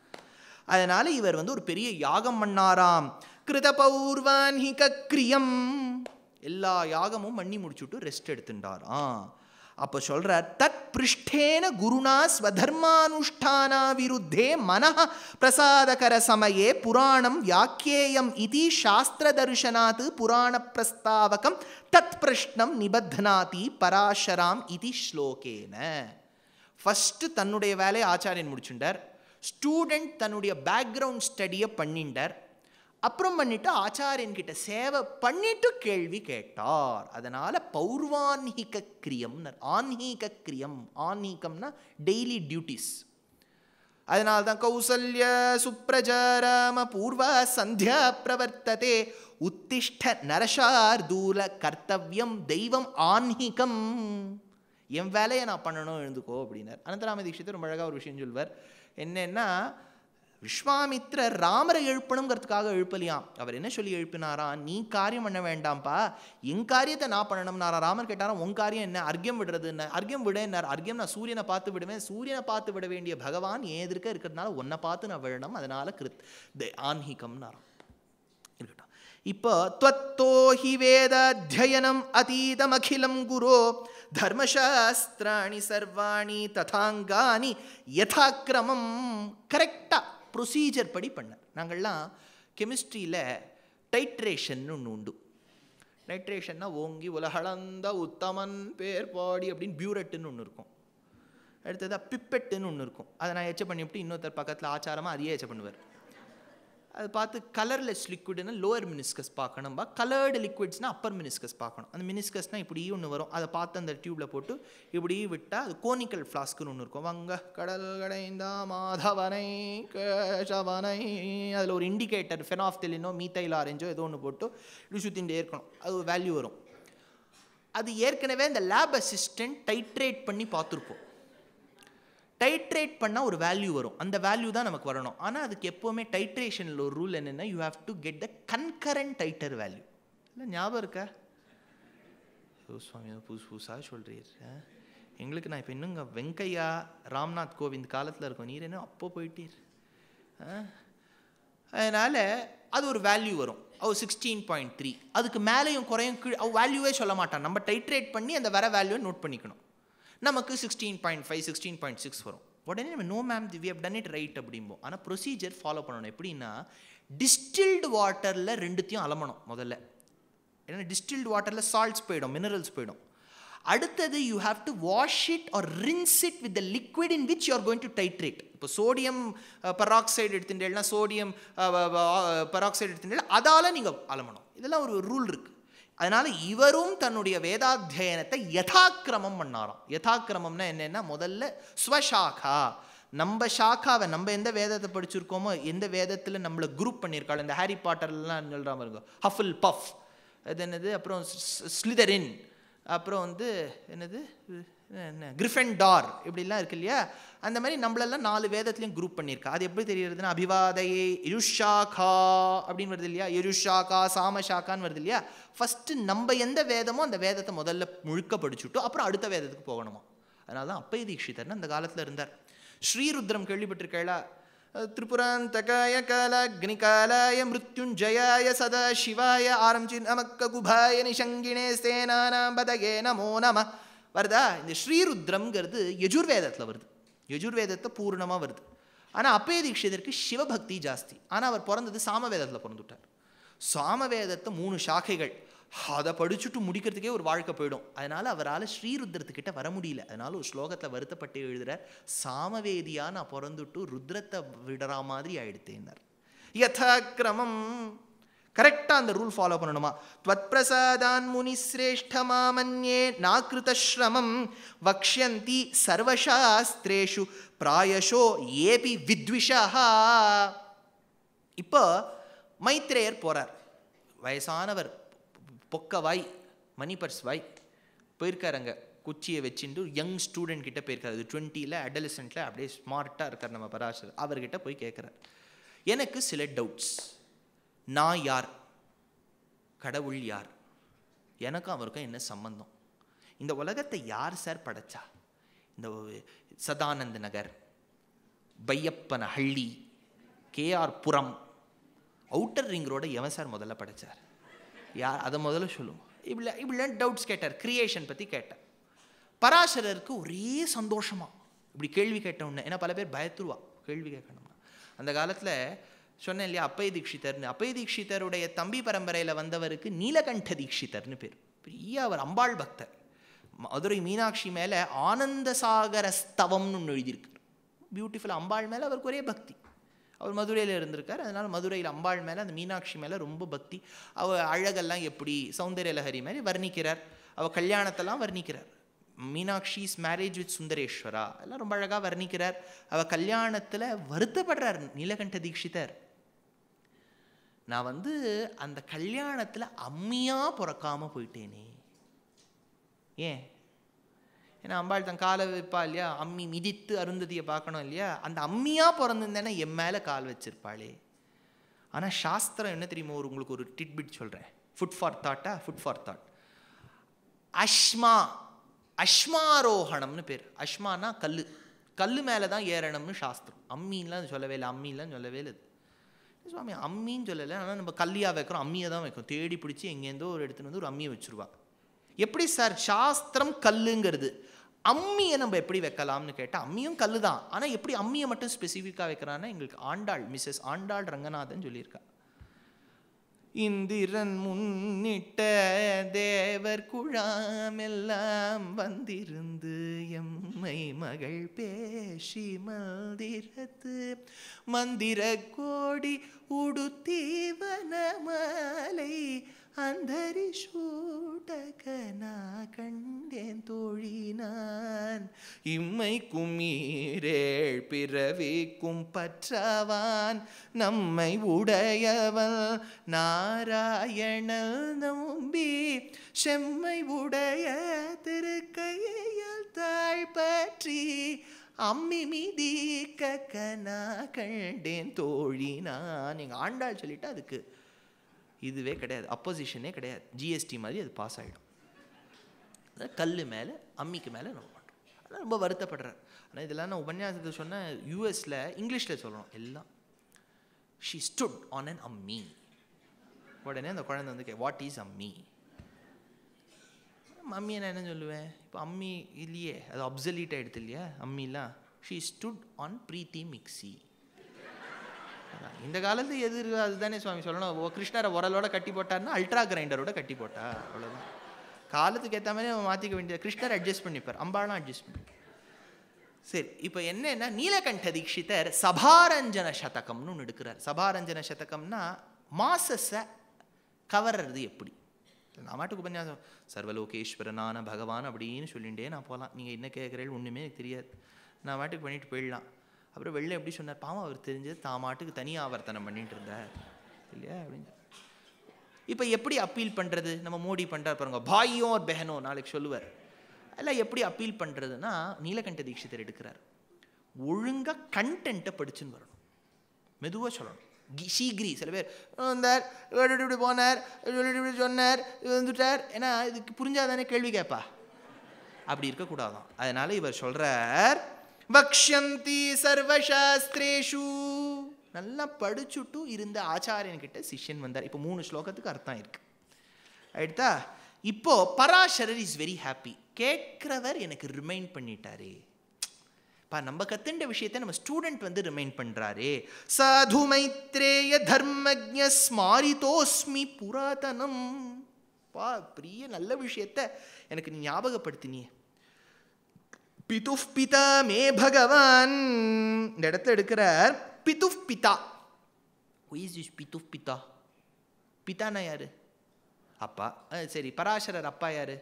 அதனால இவர் வந்து ஒரு பெரிய யாகம் பண்ணாராம் கிருத பௌர்வான்ஹிக கிரியம் எல்லா யாகமும் பண்ணி முடிச்சுட்டு ரெஸ்ட் எடுத்துட்டாராம் அப்போ சொல்றார் தத் பிருஷ்டேன குருணா ஸ்வதர்மானுஷ்டானா விருத்தே மனः பிரசாதகர சமயே புராணம் வியாக்கியேயம் இது சாஸ்திர தர்ஷனாத் புராண பிரஸ்தாவகம் தத் பிரஷ்னம் நிபத்னாதி பராசராம் இது ஸ்லோகேன ஃபஸ்ட்டு தன்னுடைய வேலையை ஆச்சாரியன் முடிச்சுட்டார் ஸ்டூடெண்ட் தன்னுடைய பேக்ரவுண்ட் ஸ்டடியை பண்ணிண்டார் அப்புறம் பண்ணிட்டு ஆச்சாரியன் கிட்ட சேவை பண்ணிட்டு கேள்வி கேட்டார் அதனால பௌர்வான்ஹிக கிரியம் ஆன்ஹீக கிரியம் ஆன்ஹீகம்னா டெய்லி டியூட்டிஸ் அதனால தான் கௌசல்ய சுப்ரஜாராம பூர்வ சந்தியா பிரவர்த்ததே உத்திஷ்ட நரசார்தூல கர்த்தவியம் தெய்வம் ஆன்ஹீகம் என் வேலையை நான் பண்ணணும் எழுந்துக்கோ அப்படின்னார் அனந்தராம தீட்சிதர் ரொம்ப அழகாக ஒரு விஷயம் சொல்வார் என்னன்னா விஸ்வாமித்ரர் ராமரை எழுப்பணுங்கிறதுக்காக எழுப்பலையாம் அவர் என்ன சொல்லி எழுப்பினாராம் நீ காரியம் பண்ண வேண்டாம்ப்பா என் காரியத்தை நான் பண்ணணும்னாரா ராமர் கேட்டாராம் உன் காரியம் என்ன அர்க்கியம் விடுறது என்ன அர்க்கியம் விட என்ன அர்க்கியம் நான் சூரியனை பார்த்து விடுவேன் சூரியனை பார்த்து விட வேண்டிய பகவான் ஏன் எதிர்க்க இருக்கிறதுனால உன்னை பார்த்து நான் விழணும் அதனால கிருத் ஆன்ஹீகம்னாராம் இருக்கட்டும் இப்போ त्वत्तो हि वेदाध्ययनम् अतीतमखिलं गुरो धर्मशास्त्राणि सर्वाणि तथाङ्गानि यथाक्रमம் கரெக்டாக ப்ரொசீஜர் படி பண்ண நாங்கள்லாம் கெமிஸ்ட்ரியில் டைட்ரேஷன் ஒன்று உண்டு டைட்ரேஷன்னா ஓங்கி உலகளந்த உத்தமன் பேர் பாடி அப்படின்னு பியூரட்டுன்னு ஒன்று இருக்கும் அடுத்ததாக பிப்பெட்டுன்னு ஒன்று இருக்கும் அதை நான் எச்ச பண்ணிவிட்டு இன்னொருத்தர் பக்கத்தில் ஆச்சாரமாக அதையே எச்ச பண்ணுவார் அது பார்த்து கலர்லெஸ் லிக்விட்னா லோவர் மினிஸ்கஸ் பார்க்கணும்பா கலர்டு லிக்விட்ஸ்னால் அப்பர் மினிஸ்கஸ் பார்க்கணும் அந்த மினிஸ்கஸ்னால் இப்படி ஒன்று வரும் அதை பார்த்து அந்த டியூப்பில் போட்டு இப்படி விட்டால் அது கோனிக்கல் ஃப்ளாஸ்க்குன்னு ஒன்று இருக்கும் வங்க கடல் கடைந்தா மாதவனை கேசவனை அதில் ஒரு இண்டிகேட்டர் ஃபெனாஃப்தெலினோ மீத்தைல் ஆரஞ்சோ ஏதோ ஒன்று போட்டு இப்படி சுற்றிகிட்டே இருக்கணும் அது ஒரு வேல்யூ வரும் அது ஏற்கனவே இந்த லேப் அசிஸ்டன்ட் டைட்ரேட் பண்ணி பார்த்துருப்போம் டைட்ரேட் பண்ணால் ஒரு வேல்யூ வரும் அந்த வேல்யூ தான் நமக்கு வரணும் ஆனால் அதுக்கு எப்போவுமே டைட்ரேஷனில் ஒரு ரூல் என்னென்னா you have to get the concurrent titre value இல்லை ஞாபகம் இருக்கா ஓ சுவாமி புதுசு புதுசாக சொல்கிறீர் எங்களுக்கு நான் இப்போ இன்னுங்க வெங்கையா ராம்நாத் கோவிந்த் காலத்தில் இருக்கோம் நீர் என்ன அப்போ போயிட்டீர் அதனால் அது ஒரு வேல்யூ வரும் அவ சிக்ஸ்டீன் பாயிண்ட் த்ரீ அதுக்கு மேலேயும் குறையும் கீழ் அவ வேல்யூவே சொல்ல மாட்டான் நம்ம டைட்ரேட் பண்ணி அந்த வர வேல்யூவை நோட் பண்ணிக்கணும் நமக்கு sixteen point five sixteen point six வரும் உடனே நம்ம no ma'am we have done it right அப்படிம்போம் ஆனால் ப்ரொசீஜர் ஃபாலோ பண்ணணும் எப்படின்னா டிஸ்டில்டு வாட்டரில் ரெண்டுத்தையும் அலமணும் முதல்ல ஏன்னா டிஸ்டில்டு வாட்டரில் சால்ட்ஸ் போயிடும் மினரல்ஸ் போயிடும் அடுத்தது you have to wash it or rinse it with the liquid in which you are going to titrate இப்போ சோடியம் பெராக்சைடு எடுத்துட்டேன்னா சோடியம் பெராக்சைடு எடுத்துட்டேன் அதால் நீங்கள் அலமணும் இதெல்லாம் ஒரு ரூல் இருக்குது அதனால் இவரும் தன்னுடைய வேதாத்தியனத்தை யதாக்கிரமம் பண்ணாராம் யதாக்கிரமம்னா என்னென்னா முதல்ல ஸ்வசாகா நம்ம ஷாக்காவை நம்ம எந்த வேதத்தை படிச்சிருக்கோமோ எந்த வேதத்தில் நம்மளை குரூப் பண்ணியிருக்காள் இந்த ஹாரி பாட்டர்லாம் சொல்கிற மாதிரி இருக்கும் ஹஃபில் பஃப் அது என்னது அப்புறம் ஸ்லிதரின் அப்புறம் வந்து என்னது என்ன கிரிஃபன் டார் இப்படிலாம் இருக்கு இல்லையா அந்த மாதிரி நம்மளெல்லாம் நாலு வேதத்துலையும் குரூப் பண்ணியிருக்கா அது எப்படி தெரியுறதுன்னா அபிவாதையே இருஷாக்கா அப்படின்னு வருது இல்லையா இருஷாக்கா சாமஷாக்கான்னு வருது இல்லையா ஃபஸ்ட்டு நம்ம எந்த வேதமோ அந்த வேதத்தை முதல்ல முழுக்க படிச்சுட்டோம் அப்புறம் அடுத்த வேதத்துக்கு போகணுமா அதனால தான் அப்பய தீட்சிதர்னு அந்த காலத்தில் இருந்தார் ஸ்ரீருத்ரம் கேள்விப்பட்டிருக்கேளா திரிபுராந்தகாய காலாக்னிகாலாய மிருத்யுஞ்சயாய சதா சிவாய ஆரம்பிச்சு நமக்க குபாய நிஷங்கினே சேனானாம் பதயே நமோ நம வருதா இந்த ஸ்ரீருத்ரம்ங்கிறது யஜுர்வேதத்தில் வருது யஜுர்வேதத்தை பூர்ணமாக வருது ஆனால் அப்பய தீட்சிதருக்கு சிவபக்தி ஜாஸ்தி ஆனால் அவர் பிறந்தது சாமவேதத்தில் பிறந்துட்டார் சாமவேதத்தை மூணு சாக்கைகள் அதை படிச்சுட்டு முடிக்கிறதுக்கே ஒரு வாழ்க்கை போயிடும் அதனால் அவரால் ஸ்ரீருத்ரத்துக்கிட்ட வர முடியல அதனால ஒரு ஸ்லோகத்தில் வருத்தப்பட்டு எழுதுற சாமவேதியா நான் பிறந்துட்டு ருத்ரத்தை விடுற மாதிரி ஆயிடுத்தேன்னார் யதாக்கிரமம் கரெக்டாக அந்த ரூல் ஃபாலோ பண்ணணுமா துவத் பிரசாதான் முனி சிரேஷ்ட மாமன்யே நாக்கிருதஸ்ரமம் வக்ஷந்தி சர்வசாஸ்திரேஷு பிராயஷோ ஏபி வித்விஷா இப்போ மைத்ரேயர் போகிறார் வயசானவர் பொக்க வாய் மணி பர்ஸ் வாய் போயிருக்கார் அங்கே குச்சியை வச்சுட்டு யங் ஸ்டூடெண்ட் கிட்ட போயிருக்காரு அது டுவெண்ட்டியில் அடலசென்ட்டில் அப்படியே ஸ்மார்ட்டாக இருக்கார் நம்ம பராசர் அவர்கிட்ட போய் கேட்குறார் எனக்கு சில டவுட்ஸ் நான் யார் கடவுள் யார் எனக்கும் அவருக்கும் என்ன சம்பந்தம் இந்த உலகத்தை யார் சார் படைச்சா இந்த Sadananda Nagar Byappana Halli KR Puram outer ring road எவன் சார் முதல்ல படைச்சார் யார் அதை முதல்ல சொல்லுவோம் இப்படி இப்படிலாம் டவுட்ஸ் கேட்டார் கிரியேஷன் பற்றி கேட்டார் பராசரருக்கு ஒரே சந்தோஷமா இப்படி கேள்வி கேட்டவுடனே ஏன்னா பல பேர் பயத்துருவா கேள்வி கேட்கணும்னா அந்த காலத்தில் சொன்னேன் இல்லையா அப்பய தீட்சிதர்னு அப்பய தீட்சிதருடைய தம்பி பரம்பரையில் வந்தவருக்கு நீலகண்ட தீட்சிதர்னு பேர் பெரிய அவர் அம்பாள் பக்தர் மதுரை மீனாட்சி மேலே ஆனந்த சாகர ஸ்தவம்னு ஒன்று எழுதியிருக்கார் பியூட்டிஃபுல் அம்பாள் மேலே அவருக்கு ஒரே பக்தி அவர் மதுரையில் இருந்திருக்கார் அதனால் மதுரையில் அம்பாள் மேலே அந்த மீனாட்சி மேலே ரொம்ப பக்தி அவ அழகெல்லாம் எப்படி சௌந்தர்ய லஹரி மாதிரி வர்ணிக்கிறார் அவள் கல்யாணத்தெல்லாம் வர்ணிக்கிறார் மீனாட்சிஸ் மேரேஜ் வித் சுந்தரேஸ்வரா எல்லாம் ரொம்ப அழகாக வர்ணிக்கிறார் அவள் கல்யாணத்தில் வருத்தப்படுறார் நீலகண்ட தீட்சிதர் நான் வந்து அந்த கல்யாணத்தில் அம்மியாக பிறக்காம போயிட்டேனே ஏன் ஏன்னா அம்பாள் தன் காலை வைப்பா இல்லையா அம்மி மிதித்து அருந்ததியை பார்க்கணும் இல்லையா அந்த அம்மியாக பிறந்திருந்தேன்னா என் மேலே கால் வச்சிருப்பாளே ஆனால் சாஸ்திரம் என்ன தெரியுமா ஒரு உங்களுக்கு ஒரு டிட்பிட் சொல்கிறேன் ஃபுட் ஃபார் தாட்டா ஃபுட் ஃபார் தாட் அஷ்மா அஷ்மாரோகணம்னு பேர் அஷ்மானா கல் கல் மேலே தான் ஏறணும்னு சாஸ்திரம் அம்மின்லாம் சொல்லவே இல்லை அம்மின்லாம் சொல்லவே இல்லை சுவாமி அம்மின்னு சொல்லலை ஆனால் நம்ம கல்லியாக வைக்கிறோம் அம்மியை தான் வைக்கிறோம் தேடி பிடிச்சி எங்கேருந்தோ ஒரு எடுத்துன்னு வந்து ஒரு அம்மியை வச்சுருவா எப்படி சார் சாஸ்திரம் கல்லுங்கிறது அம்மியை நம்ம எப்படி வைக்கலாம்னு கேட்டால் அம்மியும் கல் தான் ஆனால் எப்படி அம்மியை மட்டும் ஸ்பெசிஃபிக்காக வைக்கிறான்னா எங்களுக்கு ஆண்டாள் மிஸ்ஸஸ் ஆண்டாள் ரங்கநாதன் சொல்லியிருக்கா இந்திரன் முன்னிட்ட தேவர் குழாமெல்லாம் வந்திருந்து எம்மை மகள் பேசி மந்திரத்து மந்திர கோடி உடுத்தீவன மாலை அந்தரி சூடகனா கண்டேன் தோழினான் இம்மை கும்மீரேள் பிறவிக்கும் பற்றவான் நம்மை உடையவன் நாராயணல் நம்பி செம்மை உடைய திருக்கையால் தாழ் பற்றி அம்மி மீதி கக்கனா கண்டேன் தோழினான் எங்கள் ஆண்டாள் சொல்லிட்டு அதுக்கு இதுவே கிடையாது அப்போசிஷனே கிடையாது ஜிஎஸ்டி மாதிரி அது பாஸ் ஆகிடும் கல் மேலே அம்மிக்கு மேலே நம்ம பண்ணுறோம் அதெல்லாம் ரொம்ப வருத்தப்படுறார் ஆனால் இதெல்லாம் நான் உபன்யாசத்தை சொன்னேன் யூஎஸில் இங்கிலீஷில் சொல்லணும் எல்லாம் ஷீ ஸ்டுட் ஆன் அன் அம்மி உடனே அந்த குழந்தை வந்து கே வாட் இஸ் அம்மி மம்மி நான் என்ன சொல்லுவேன் இப்போ அம்மி இல்லையே அது அப்சல்யூட் ஆகிடுது இல்லையா அம்மிலாம் she stood on Preethi mixie அதான். இந்த காலத்து எது இருக்கோ அதுதானே சுவாமி சொல்லணும் ஓ கிருஷ்ணரை உரலோட கட்டி போட்டார்னா அல்ட்ரா கிரைண்டரோட கட்டி போட்டா அவ்வளோதான் காலத்துக்கு ஏற்ற மாதிரி அவன் மாற்றிக்க வேண்டியது கிருஷ்ணர் அட்ஜஸ்ட் பண்ணிப்பார் அம்பாலாம் அட்ஜஸ்ட் பண்ணி சரி இப்போ என்னன்னா நீலகண்ட தீட்சிதர் சபாரஞ்சன சதகம்னு ஒன்று எடுக்கிறார் சபாரஞ்சன சதகம்னா மாசஸை கவர்றது எப்படி நான் மாட்டுக்கு உபன்யாசம் சர்வலோகேஸ்வரனான பகவான் அப்படின்னு சொல்லிகிட்டே நான் போகலாம் நீங்கள் என்ன கேட்குறீங்க ஒன்றுமே எனக்கு தெரியாது நான் மாட்டுக்கு பண்ணிட்டு போயிடலாம் அப்புறம் வெளில எப்படி சொன்னார் பாவம் அவர் தெரிஞ்சது தான் மாட்டுக்கு தனி ஆவர்த்தனம் பண்ணிட்டு இருந்தார் இல்லையா அப்படின்னு இப்போ எப்படி அப்பீல் பண்ணுறது நம்ம மோடி பண்ணுறார் பாருங்க பாயோ ஒரு பெஹனோ நாளைக்கு சொல்லுவார் எல்லாம் எப்படி அப்பீல் பண்ணுறதுன்னா நீலகண்ட தீட்சிதர் எடுக்கிறார் ஒழுங்காக கண்டென்ட்டை படிச்சுன்னு வரணும் மெதுவாக சொல்லணும் கி சீக்கிரி சில பேர் வந்தார் இப்படி இப்படி போனார் இப்படி இப்படி சொன்னார் வந்துட்டார் ஏன்னா இதுக்கு புரிஞ்சாதானே கேள்வி கேட்பா அப்படி இருக்கக்கூடாதான் அதனால இவர் சொல்றார் வக்ஷந்தி சர்வசாஸ்திரேஷு நல்லா படிச்சுட்டு இருந்த ஆச்சாரியன் கிட்ட சிஷ்யன் வந்தார் இப்போ மூணு ஸ்லோகத்துக்கு அர்த்தம் இருக்கு ஆயிடுதா இப்போ பராசரர் இஸ் வெரி ஹாப்பி கேட்கிறவர் எனக்கு ரிமைண்ட் பண்ணிட்டாரே பா நம்ம கத்துண்ட விஷயத்தை நம்ம ஸ்டூடெண்ட் வந்து ரிமைண்ட் பண்றாரே சாது மைத்ரேய தர்மஜ ஸ்மாரிதோஸ்மி புராதனம் பா பெரிய நல்ல விஷயத்த எனக்கு நீ ஞாபகப்படுத்தினியே பிதுஃப் பிதா மே பகவான் இந்த இடத்துல எடுக்கிறார் பிதுஃப் பிதா இஸ் இஸ் பிதுஃப் பிதா பிதானா யாரு அப்பா அஹ் சரி பராசரர் அப்பா யாரு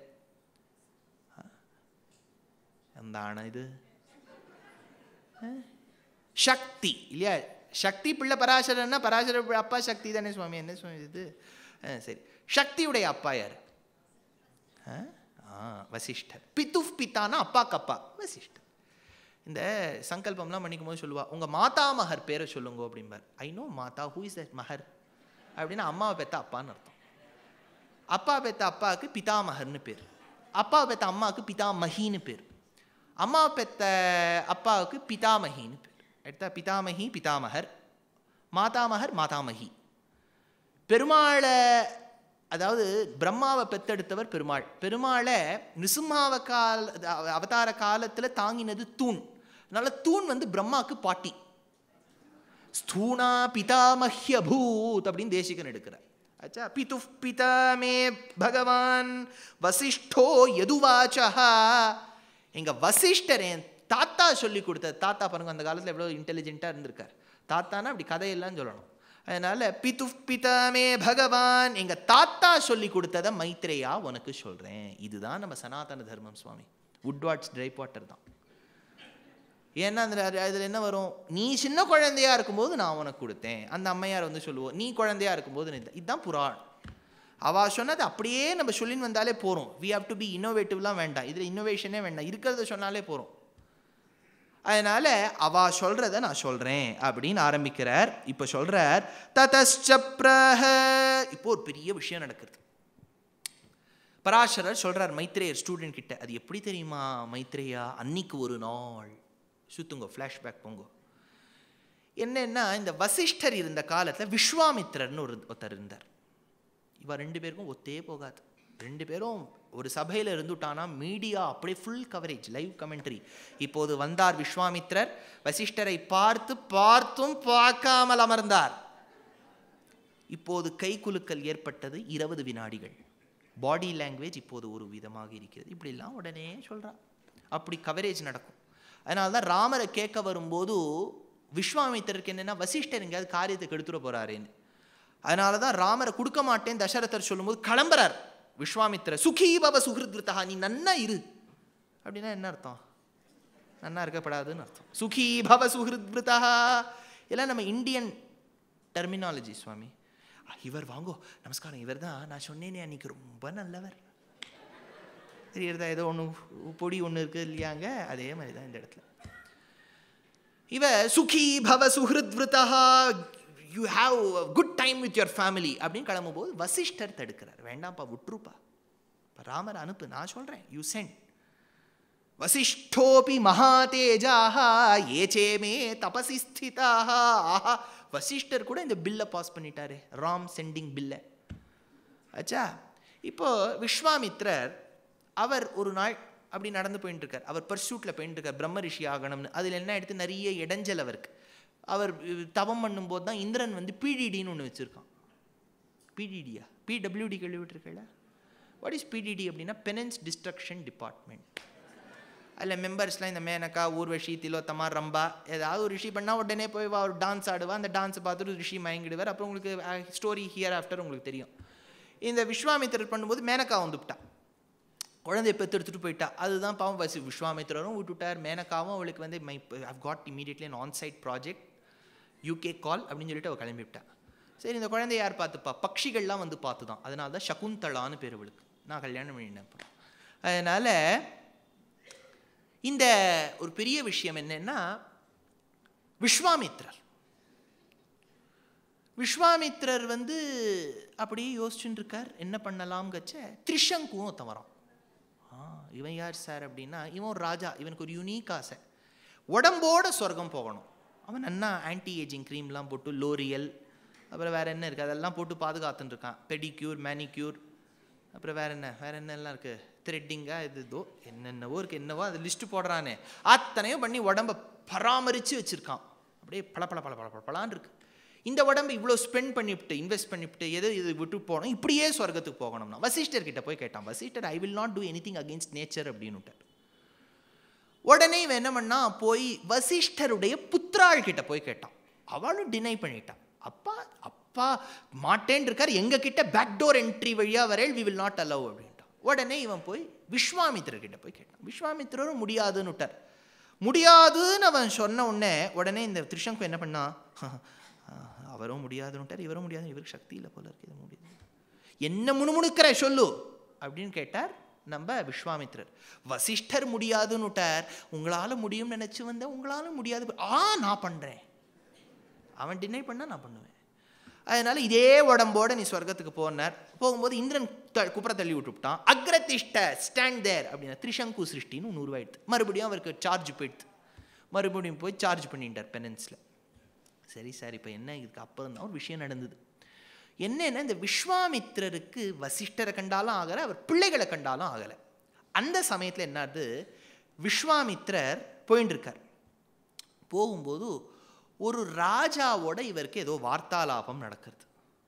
அந்த ஆணை இது சக்தி இல்லையா சக்தி பிள்ளை பராசரன்னா பராசர பிள்ளை அப்பா சக்தி தானே சுவாமி என்ன சுவாமி இது ஆ, சரி சக்தியுடைய அப்பா யார் ஆ? ஆ வசிஷ்டர் பித்துஃப் பித்தானா அப்பாக்கு அப்பா வசிஷ்டர் இந்த சங்கல்பம்லாம் பண்ணிக்கும் போது சொல்லுவா உங்க மாதாமகர் பேரை சொல்லுங்க அப்படிம்பார் ஐ நோ மாதா ஹூ இஸ் தட் மகர் அப்படின்னா அம்மாவை பெத்த அப்பான்னு அர்த்தம் அப்பா பெத்த அப்பாவுக்கு பிதாமகர்னு பேர் அப்பா பெத்த அம்மாவுக்கு பிதாமகின்னு பேர் அம்மா பெத்த அப்பாவுக்கு பிதாமகின்னு பேர் எடுத்தா பிதாமகி பிதாமகர் மாதாமகர் மாதாமகி பெருமாளை அதாவது பிரம்மாவை பெத்தெடுத்தவர் பெருமாள் பெருமாளை நிசும்மாவ கால அவ- அவதார காலத்தில் தாங்கினது தூண் அதனால தூண் வந்து பிரம்மாவுக்கு பாட்டி ஸ்தூணா பிதாமஹ்ய பூத் அப்படின்னு தேசிகன் எடுக்கிறார் அச்சா பிது பிதா மே பகவான் வசிஷ்டோ யதுவாச்சா எங்க வசிஷ்டர் என் தாத்தா சொல்லி கொடுத்த தாத்தா பாருங்க அந்த காலத்துல எவ்வளவு இன்டெலிஜென்ட்டா இருந்திருக்கார் தாத்தானா அப்படி கதையெல்லாம் சொல்லணும் அதனால பிது பிதாமே பகவான் எங்க தாத்தா சொல்லி கொடுத்ததை மைத்ரேயா உனக்கு சொல்றேன் இதுதான் நம்ம சனாதன தர்மம் சுவாமி வுட்வாட்ஸ் ட்ரை வாட்டர் தான் ஏன்னா அந்த அதில் என்ன வரும் நீ சின்ன குழந்தையா இருக்கும்போது நான் உனக்கு கொடுத்தேன் அந்த அம்மையார் வந்து சொல்லுவோம் நீ குழந்தையா இருக்கும்போது நீ- இதுதான் புராண் அவ சொன்னது அப்படியே நம்ம சொல்லின்னு வந்தாலே போகிறோம் வி ஹாவ் டு பி இன்னோவேட்டிவ்லாம் வேண்டாம் இதில் இன்னோவேஷனே வேண்டாம் இருக்கிறத சொன்னாலே போகிறோம் அதனால அவ சொல்றத நான் சொல்றேன் அப்படின்னு ஆரம்பிக்கிறார் இப்போ சொல்றார் ததச்சப்ரஹ இப்போ ஒரு பெரிய விஷயம் நடக்குது பராசரர் சொல்றார் மைத்ரேயர் ஸ்டூடெண்ட் கிட்ட அது எப்படி தெரியுமா மைத்ரேயா அன்னைக்கு ஒரு நாள் சுத்துங்க ஃப்ளாஷ்பேக் போங்க என்னன்னா இந்த வசிஷ்டர் இருந்த காலத்துல விஸ்வாமித்திரர்னு ஒரு ஒருத்தர் இருந்தார் இவ ரெண்டு பேருக்கும் ஒத்தே போகாது ரெண்டு பேரும் ஒரு சபையில் இருந்துட்டானா மீடியா அப்படியே ஃபுல் கவரேஜ் லைவ் கமெண்ட்ரி இப்போது வந்தார் விஸ்வாமித்திரர் வசிஷ்டரை பார்த்து பார்த்தும் பார்க்காமல் அமர்ந்தார் இப்போது கைகுலுக்கல் ஏற்பட்டது இருபது வினாடிகள் பாடி லாங்குவேஜ் இப்போது ஒரு விதமாக இருக்கிறது இப்படிலாம் உடனே சொல்றா அப்படி கவரேஜ் நடக்கும் அதனால தான் ராமரை கேட்க வரும்போது விஸ்வாமித்திரருக்கு என்னன்னா வசிஷ்டர் எங்கேயாவது காரியத்தை கெடுத்துட போறாரேன்னு அதனால தான் ராமரை கொடுக்க மாட்டேன் தசரதர் சொல்லும்போது கிளம்புறார் விஸ்வாமித்திர சுகீ பவ சுகிருத்ருதா நீ நன்னா இரு அப்படின்னா என்ன அர்த்தம் நன்னா இருக்கப்படாதுன்னு அர்த்தம் சுகீ பவ சுகிருத்ருதா எல்லாம் நம்ம இந்தியன் டெர்மினாலஜி சுவாமி "ஆ, இவர் வாங்கோ நமஸ்காரம் இவர் தான் நான் சொன்னேனே அன்னைக்கு ரொம்ப நல்லவர் தெரியறதா ஏதோ ஒன்று பொடி ஒன்று இருக்குது இல்லையாங்க அதே மாதிரி தான் இந்த இடத்துல இவ சுகி பவ சுஹிருத்விருதா you have good time with your family அப்படின்னு கிளம்பும்போது வசிஷ்டர் தடுக்கிறார் வேண்டாம்ப்பா விட்டுருப்பா இப்போ ராமர் அனுப்பு நான் சொல்கிறேன் யூ சென்ட் வசிஷ்டோபி மகாதேஜாக ஏச்சேமே தபசி ஸ்திதாக ஆஹா வசிஷ்டர் கூட இந்த பில்லை பாஸ் பண்ணிட்டாரு ராம் சென்டிங் பில்லை ஆச்சா இப்போ விஸ்வாமித்ரர் அவர் ஒரு நாள் அப்படி நடந்து போயிட்டு இருக்கார் அவர் பர்சூட்டில் போயிட்டு இருக்கார் பிரம்ம ரிஷி ஆகணும்னு அதில் என்ன எடுத்து நிறைய இடைஞ்சல் அவருக்கு அவர் அஹ், தவம் பண்ணும்போது தான் இந்திரன் வந்து பிடிடின்னு ஒன்று வச்சுருக்கான் பிடிடியா பிடபிள்யூடி கேள்விப்பட்டிருக்கல வாட் இஸ் பிடிடி அப்படின்னா பெனன்ஸ் டிஸ்ட்ரக்ஷன் டிபார்ட்மெண்ட் அதில் மெம்பர்ஸ்லாம் இந்த மேனகா ஊர்வஷி திலோத்தமா ரம்பா ஏதாவது ஒரு ரிஷி பண்ணால் உடனே போய் வா ஒரு டான்ஸ் ஆடுவா அந்த டான்ஸை பார்த்துட்டு ரிஷி மயங்கிடுவார் அப்புறம் உங்களுக்கு ஸ்டோரி ஹியர் ஆஃப்டர் உங்களுக்கு தெரியும் இந்த விஸ்வாமித்திரர் பண்ணும்போது மேனகா வந்துவிட்டா குழந்தைய பெற்று எடுத்துகிட்டு போயிட்டா அதுதான் பாவம் வசி விஸ்வாமித்திரரும் விட்டுட்டார் மேனகாவும் அவளுக்கு வந்து my I've got immediately an on site project UK call அப்படின்னு சொல்லிட்டு அவள் கிளம்பிவிட்டா சரி இந்த குழந்தைய யார் பார்த்துப்பா பட்சிகள்லாம் வந்து பார்த்து தான் அதனால தான் சகுந்தளான்னு பேர் அவளுக்கு நான் கல்யாணம் பண்ணினேன் அப்புறம் அதனால் இந்த ஒரு பெரிய விஷயம் என்னன்னா விஸ்வாமித்ரர் விஸ்வாமித்ரர் வந்து அப்படியே யோசிச்சுட்டு இருக்கார் என்ன பண்ணலாம் கச்ச திரிஷங்குவும் ஒருத்தன் வரான் ஆ இவன் யார் சார் அப்படின்னா இவன் ஒரு ராஜா இவனுக்கு ஒரு யூனிக் ஆசை உடம்போட சொர்க்கம் போகணும் அவன் நன்னா ஆன்டி ஏஜிங் க்ரீம்லாம் போட்டு லோரியல் அப்புறம் வேற என்ன இருக்குது அதெல்லாம் போட்டு பாதுகாத்துன்னு இருக்கான் பெடிக்யூர் மேனிக்யூர் அப்புறம் வேற என்ன வேற என்னெல்லாம் இருக்குது த்ரெட்டிங்கா இது இதோ என்னென்னவோ இருக்குது என்னவோ அது லிஸ்ட்டு போடுறானே அத்தனையும் பண்ணி உடம்ப பராமரித்து வச்சுருக்கான் அப்படியே பல பல பல பல பல பலான்னு இருக்கு இந்த உடம்பு இவ்வளோ ஸ்பெண்ட் பண்ணிவிட்டு இன்வெஸ்ட் பண்ணிவிட்டு எது இது விட்டு போகணும் இப்படியே சொர்க்கத்துக்கு போகணும்னா வசிஷ்டர் கிட்ட போய் கேட்டான் Vasishtar I will not do anything against nature அப்படின்னுட்டார் உடனே இவன் என்ன பண்ணா போய் வசிஷ்டருடைய புத்திராள் கிட்ட போய் கேட்டான் அவளும் டினை பண்ணிட்டான் அப்பா அப்பா மாட்டேன் இருக்கார் எங்க கிட்ட பேக்டோர் என்ட்ரி வழியா வரேள் வி வில் நாட் அலவ் அப்படின்ட்டான் உடனே இவன் போய் விஸ்வாமித்திரர் கிட்ட போய் கேட்டான் விஸ்வாமித்திரரும் முடியாதுன்னு விட்டார் முடியாதுன்னு அவன் சொன்ன உடனே உடனே இந்த திரிஷங்கு என்ன பண்ணா அவரும் முடியாதுன்னு விட்டார் இவரும் முடியாது இவருக்கு சக்தி இல்லை போல இருக்கு இது முடியாது என்ன முணுமுணுக்கிற சொல்லு அப்படின்னு கேட்டார் நம்ம விஸ்வாமித்திரர் வசிஷ்டர் முடியாதுன்னு விட்டார் உங்களால முடியும்னு நினைச்சு வந்த உங்களால முடியாது ஆ நான் பண்றேன் அவன் டினை பண்ணா நான் பண்ணுவேன் அதனால இதே உடம்போட நீ சொர்க்கத்துக்கு போனார் போகும்போது இந்திரன் த குப்புற தள்ளி விட்டுவிட்டான் அக்ரதிஷ்ட ஸ்டாண்ட் தேர் அப்படின்னா திரிசங்கு சிருஷ்டின்னு ஒன்று உருவாயிடுது மறுபடியும் அவருக்கு சார்ஜ் போயிடுது மறுபடியும் போய் சார்ஜ் பண்ணிட்டார் பெனன்ஸில் சரி சார் இப்போ என்ன இதுக்கு அப்போ தான் ஒரு விஷயம் நடந்தது என்னன்னா இந்த விஸ்வாமித்திரருக்கு வசிஷ்டரை கண்டாலும் ஆகலை அவர் பிள்ளைகளை கண்டாலும் ஆகலை அந்த சமயத்தில் என்னது விஸ்வாமித்திரர் போயின்னு இருக்கார் போகும்போது ஒரு ராஜாவோட இவருக்கு ஏதோ வார்த்தாலாபம் நடக்கிறது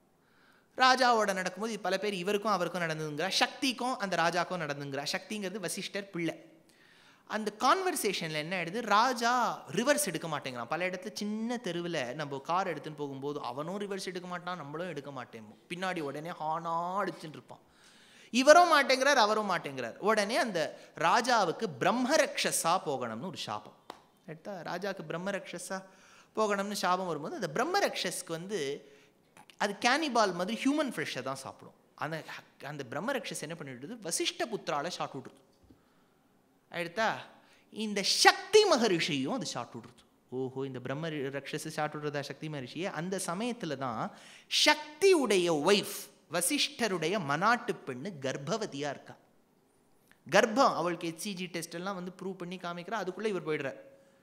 ராஜாவோட நடக்கும்போது பல பேர் இவருக்கும் அவருக்கும் நடந்ததுங்கிறா சக்திக்கும் அந்த ராஜாக்கும் நடந்துங்கிறா சக்திங்கிறது வசிஷ்டர் பிள்ளை அந்த கான்வர்சேஷனில் என்ன ஆயிடுது ராஜா ரிவர்ஸ் எடுக்க மாட்டேங்கிறான் பல இடத்துல சின்ன தெருவில் நம்ம கார் எடுத்துன்னு போகும்போது அவனும் ரிவர்ஸ் எடுக்க மாட்டான் நம்மளும் எடுக்க மாட்டேன் பின்னாடி உடனே ஹானா அடிச்சுட்டு இருப்பான் இவரும் மாட்டேங்கிறார் அவரும் மாட்டேங்கிறார் உடனே அந்த ராஜாவுக்கு பிரம்மரக்ஷஸா போகணும்னு ஒரு சாபம் எடுத்தா ராஜாவுக்கு பிரம்மரக்ஷஸா போகணும்னு சாபம் வரும்போது அந்த பிரம்மரக்ஷஸ்க்கு வந்து அது கேனிபால் மாதிரி ஹியூமன் ஃப்ரெஷ்ஷை தான் சாப்பிடும் அந்த அந்த பிரம்மரக்ஷஸ் என்ன பண்ணிவிடுது வசிஷ்ட புத்திரால ஷாட் விடுறது ஆயிடுத்தா இந்த சக்தி மகரிஷியும் அது ஷாட் விடுறது ஓஹோ இந்த பிரம்ம ரக்ஷஸ் ஷாட் விடுறதா சக்தி மகரிஷியை அந்த சமயத்தில் தான் சக்தியுடைய ஒய்ஃப் வசிஷ்டருடைய மனாட்டு பெண்ணு கர்ப்பவதியாக இருக்கா கர்ப்பம் அவளுக்கு ஹெச்சிஜி டெஸ்ட் எல்லாம் வந்து ப்ரூவ் பண்ணி காமிக்கிறா அதுக்குள்ளே இவர் போயிடுறார்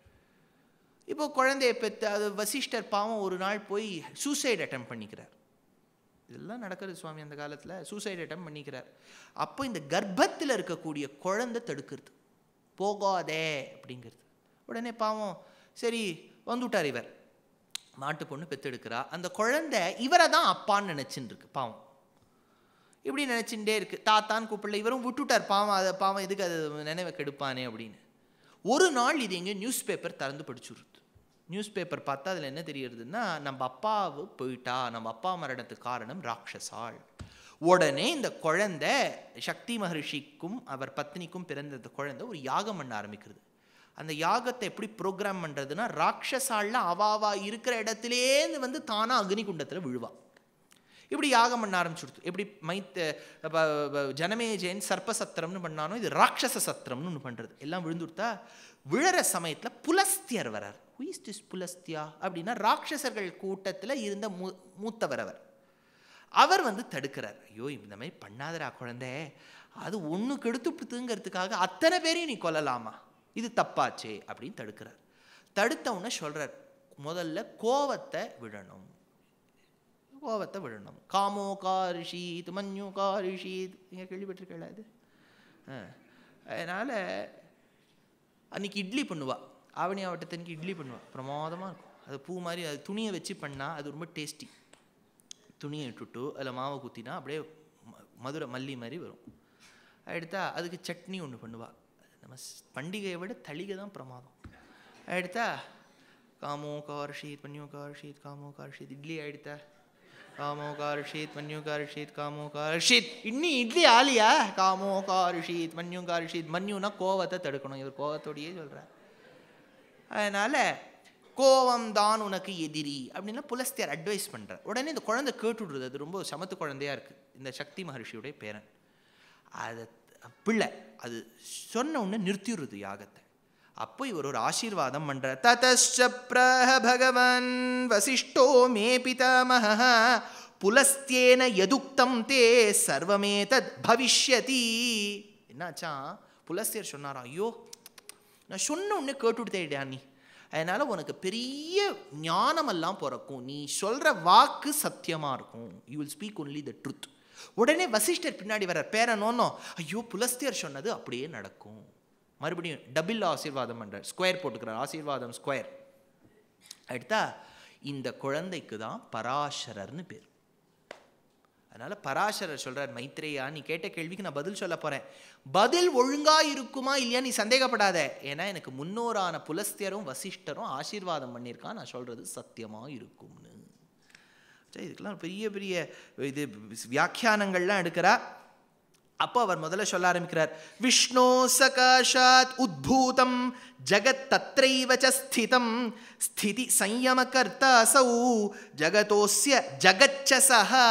இப்போ குழந்தைய பெற்று அது வசிஷ்டர் பாவம் ஒரு நாள் போய் சூசைட் அட்டம் பண்ணிக்கிறார் இதெல்லாம் நடக்கிறது சுவாமி அந்த காலத்தில் சூசைட் அட்டம் பண்ணிக்கிறார் அப்போ இந்த கர்ப்பத்தில் இருக்கக்கூடிய குழந்தை தடுக்கிறது போகாதே அப்படிங்கிறது உடனே பாவம் சரி வந்துவிட்டார் இவர் மாட்டு பொண்ணு பெத்தெடுக்கிறா அந்த குழந்தை இவரை தான் அப்பான்னு நினச்சின்னு இருக்கு பாவம் இப்படி நினச்சிட்டே இருக்கு தாத்தான்னு கூப்பிடல இவரும் விட்டுட்டார் பாவம் அதை பாவம் எதுக்கு அது நினைவை கெடுப்பானே அப்படின்னு ஒரு நாள் இது எங்கே நியூஸ் பேப்பர் திறந்து படிச்சுடுது நியூஸ் பேப்பர் பார்த்தா அதில் என்ன தெரியறதுன்னா நம்ம அப்பாவு போயிட்டா நம்ம அப்பா மரணத்துக்கு காரணம் ராட்சசாள் உடனே இந்த குழந்தை சக்தி மகரிஷிக்கும் அவர் பத்னிக்கும் பிறந்த இந்த குழந்தை ஒரு யாகம் பண்ண ஆரம்பிக்கிறது அந்த யாகத்தை எப்படி ப்ரோக்ராம் பண்ணுறதுன்னா ராட்சசாலில் அவாவா இருக்கிற இடத்துலேருந்து வந்து தானாக அக்னிகுண்டத்தில் விழுவா இப்படி யாகம் பண்ண ஆரம்பிச்சுடுது எப்படி மைத்த ஜனமேஜயன் சர்ப்பசத்திரம்னு பண்ணானோ இது ராட்சச சத்திரம்னு ஒன்று பண்ணுறது எல்லாம் விழுந்துடுத்தா விழற சமயத்தில் புலஸ்தியர் வரார் ஹூஇஸ் திஸ் புலஸ்தியா அப்படின்னா ராட்சசர்கள் கூட்டத்தில் இருந்த மூ மூத்தவர் அவர் அவர் வந்து தடுக்கிறார் ஐயோ இந்த மாதிரி பண்ணாதரா குழந்தை அது ஒன்று கெடுத்துட்டுங்கிறதுக்காக அத்தனை பேரையும் நீ கொல்லலாமா இது தப்பாச்சே அப்படின்னு தடுக்கிறார் தடுத்த உடனே சொல்கிறார் முதல்ல கோவத்தை விடணும் கோவத்தை விழணும் காமோ காரிஷீத் மன்யு காரிஷீத் நீங்கள் கேள்விப்பட்டிருக்கல அது ஆ. அதனால அன்னைக்கு இட்லி பண்ணுவா ஆவணி ஆவட்டத்தன்னைக்கு இட்லி பண்ணுவா பிரமாதமாக இருக்கும் அது பூ மாதிரி அது துணியை வச்சு பண்ணால் அது ரொம்ப டேஸ்டி துணியை இட்டுட்டு அதில் மாவை குத்தினா அப்படியே ம- மதுரை மல்லி மாதிரி வரும் எடுத்தா அதுக்கு சட்னி ஒன்று பண்ணுவா நம்ம ஸ்- பண்டிகையை விட தளிகை தான் பிரமாதம் எடுத்தா காமோ கார்ஷீத் மன்யோ கார்ஷீத் காமோ கார்ஷீத் இட்லி ஆயிடுத்தா காமோ கார்ஷீத் மன்யோ கார்ஷீத் காமோ கார்ஷீத் இன்னி இட்லி ஆலியா காமோ கார்ஷீத் மன்யோ கார்ஷீத் மன்யுனா கோவத்தை தடுக்கணும் இவர் கோவத்தோடையே சொல்கிறார் அதனால கோவம் தான் உனக்கு எதிரி அப்படின்னா புலஸ்தியார் அட்வைஸ் பண்றார் உடனே இந்த குழந்தை கேட்டுடுறது அது ரொம்ப சமத்து குழந்தையா இருக்கு இந்த சக்தி மகர்ஷியுடைய பேரன் அதை பிள்ளை அது சொன்ன உடனே நிறுத்திடுறது யாகத்தை அப்போ இவர் ஒரு ஆசீர்வாதம் பண்றார் ததச்ச பிரஹ பகவன் வசிஷ்டோ மே பிதாமக புலஸ்தியேன எதுக்தம் தே சர்வமே தத் பவிஷ்யதி என்னாச்சா புலஸ்தியர் சொன்னாரா ஐயோ நான் சொன்ன உடனே கேட்டுவிட்டேடா நீ அதனால உனக்கு பெரிய ஞானமெல்லாம் பிறக்கும் நீ சொல்ற வாக்கு சத்தியமா இருக்கும் you will speak only the truth உடனே வசிஷ்டர் பின்னாடி வர பேரனோன்னோ ஐயோ புலஸ்தியர் சொன்னது அப்படியே நடக்கும் மறுபடியும் டபுள் ஆசீர்வாதம் பண்றார் ஸ்கொயர் போட்டுக்கிறார் ஆசீர்வாதம் ஸ்கொயர் அடுத்தா இந்த குழந்தைக்கு தான் பராசரர்னு பேர் அதனால பராசரர் சொல்றார் மைத்ரேயா நீ கேட்ட கேள்விக்கு நான் பதில் சொல்ல போறேன் பதில் ஒழுங்கா இருக்குமா இல்லையா நீ சந்தேகப்படாத ஏன்னா எனக்கு முன்னோரான புலஸ்தியரும் வசிஷ்டரும் ஆசீர்வாதம் பண்ணியிருக்கான் நான் சொல்றது சத்தியமா இருக்கும்னு சரி, இதுக்கெல்லாம் பெரிய பெரிய இது வியாக்கியானங்கள்லாம் எடுக்கிறா அப்போ அவர் முதல்ல சொல்ல ஆரம்பிக்கிறார் விஷ்ணோ சகாஷாத் உத்பூதம் ஜகத் தத்ரைவ ச ஸ்திதம் ஸ்திதி சம்யமகர்த்தா சௌ ஜகதோஸ்ய ஜகச்ச சஹா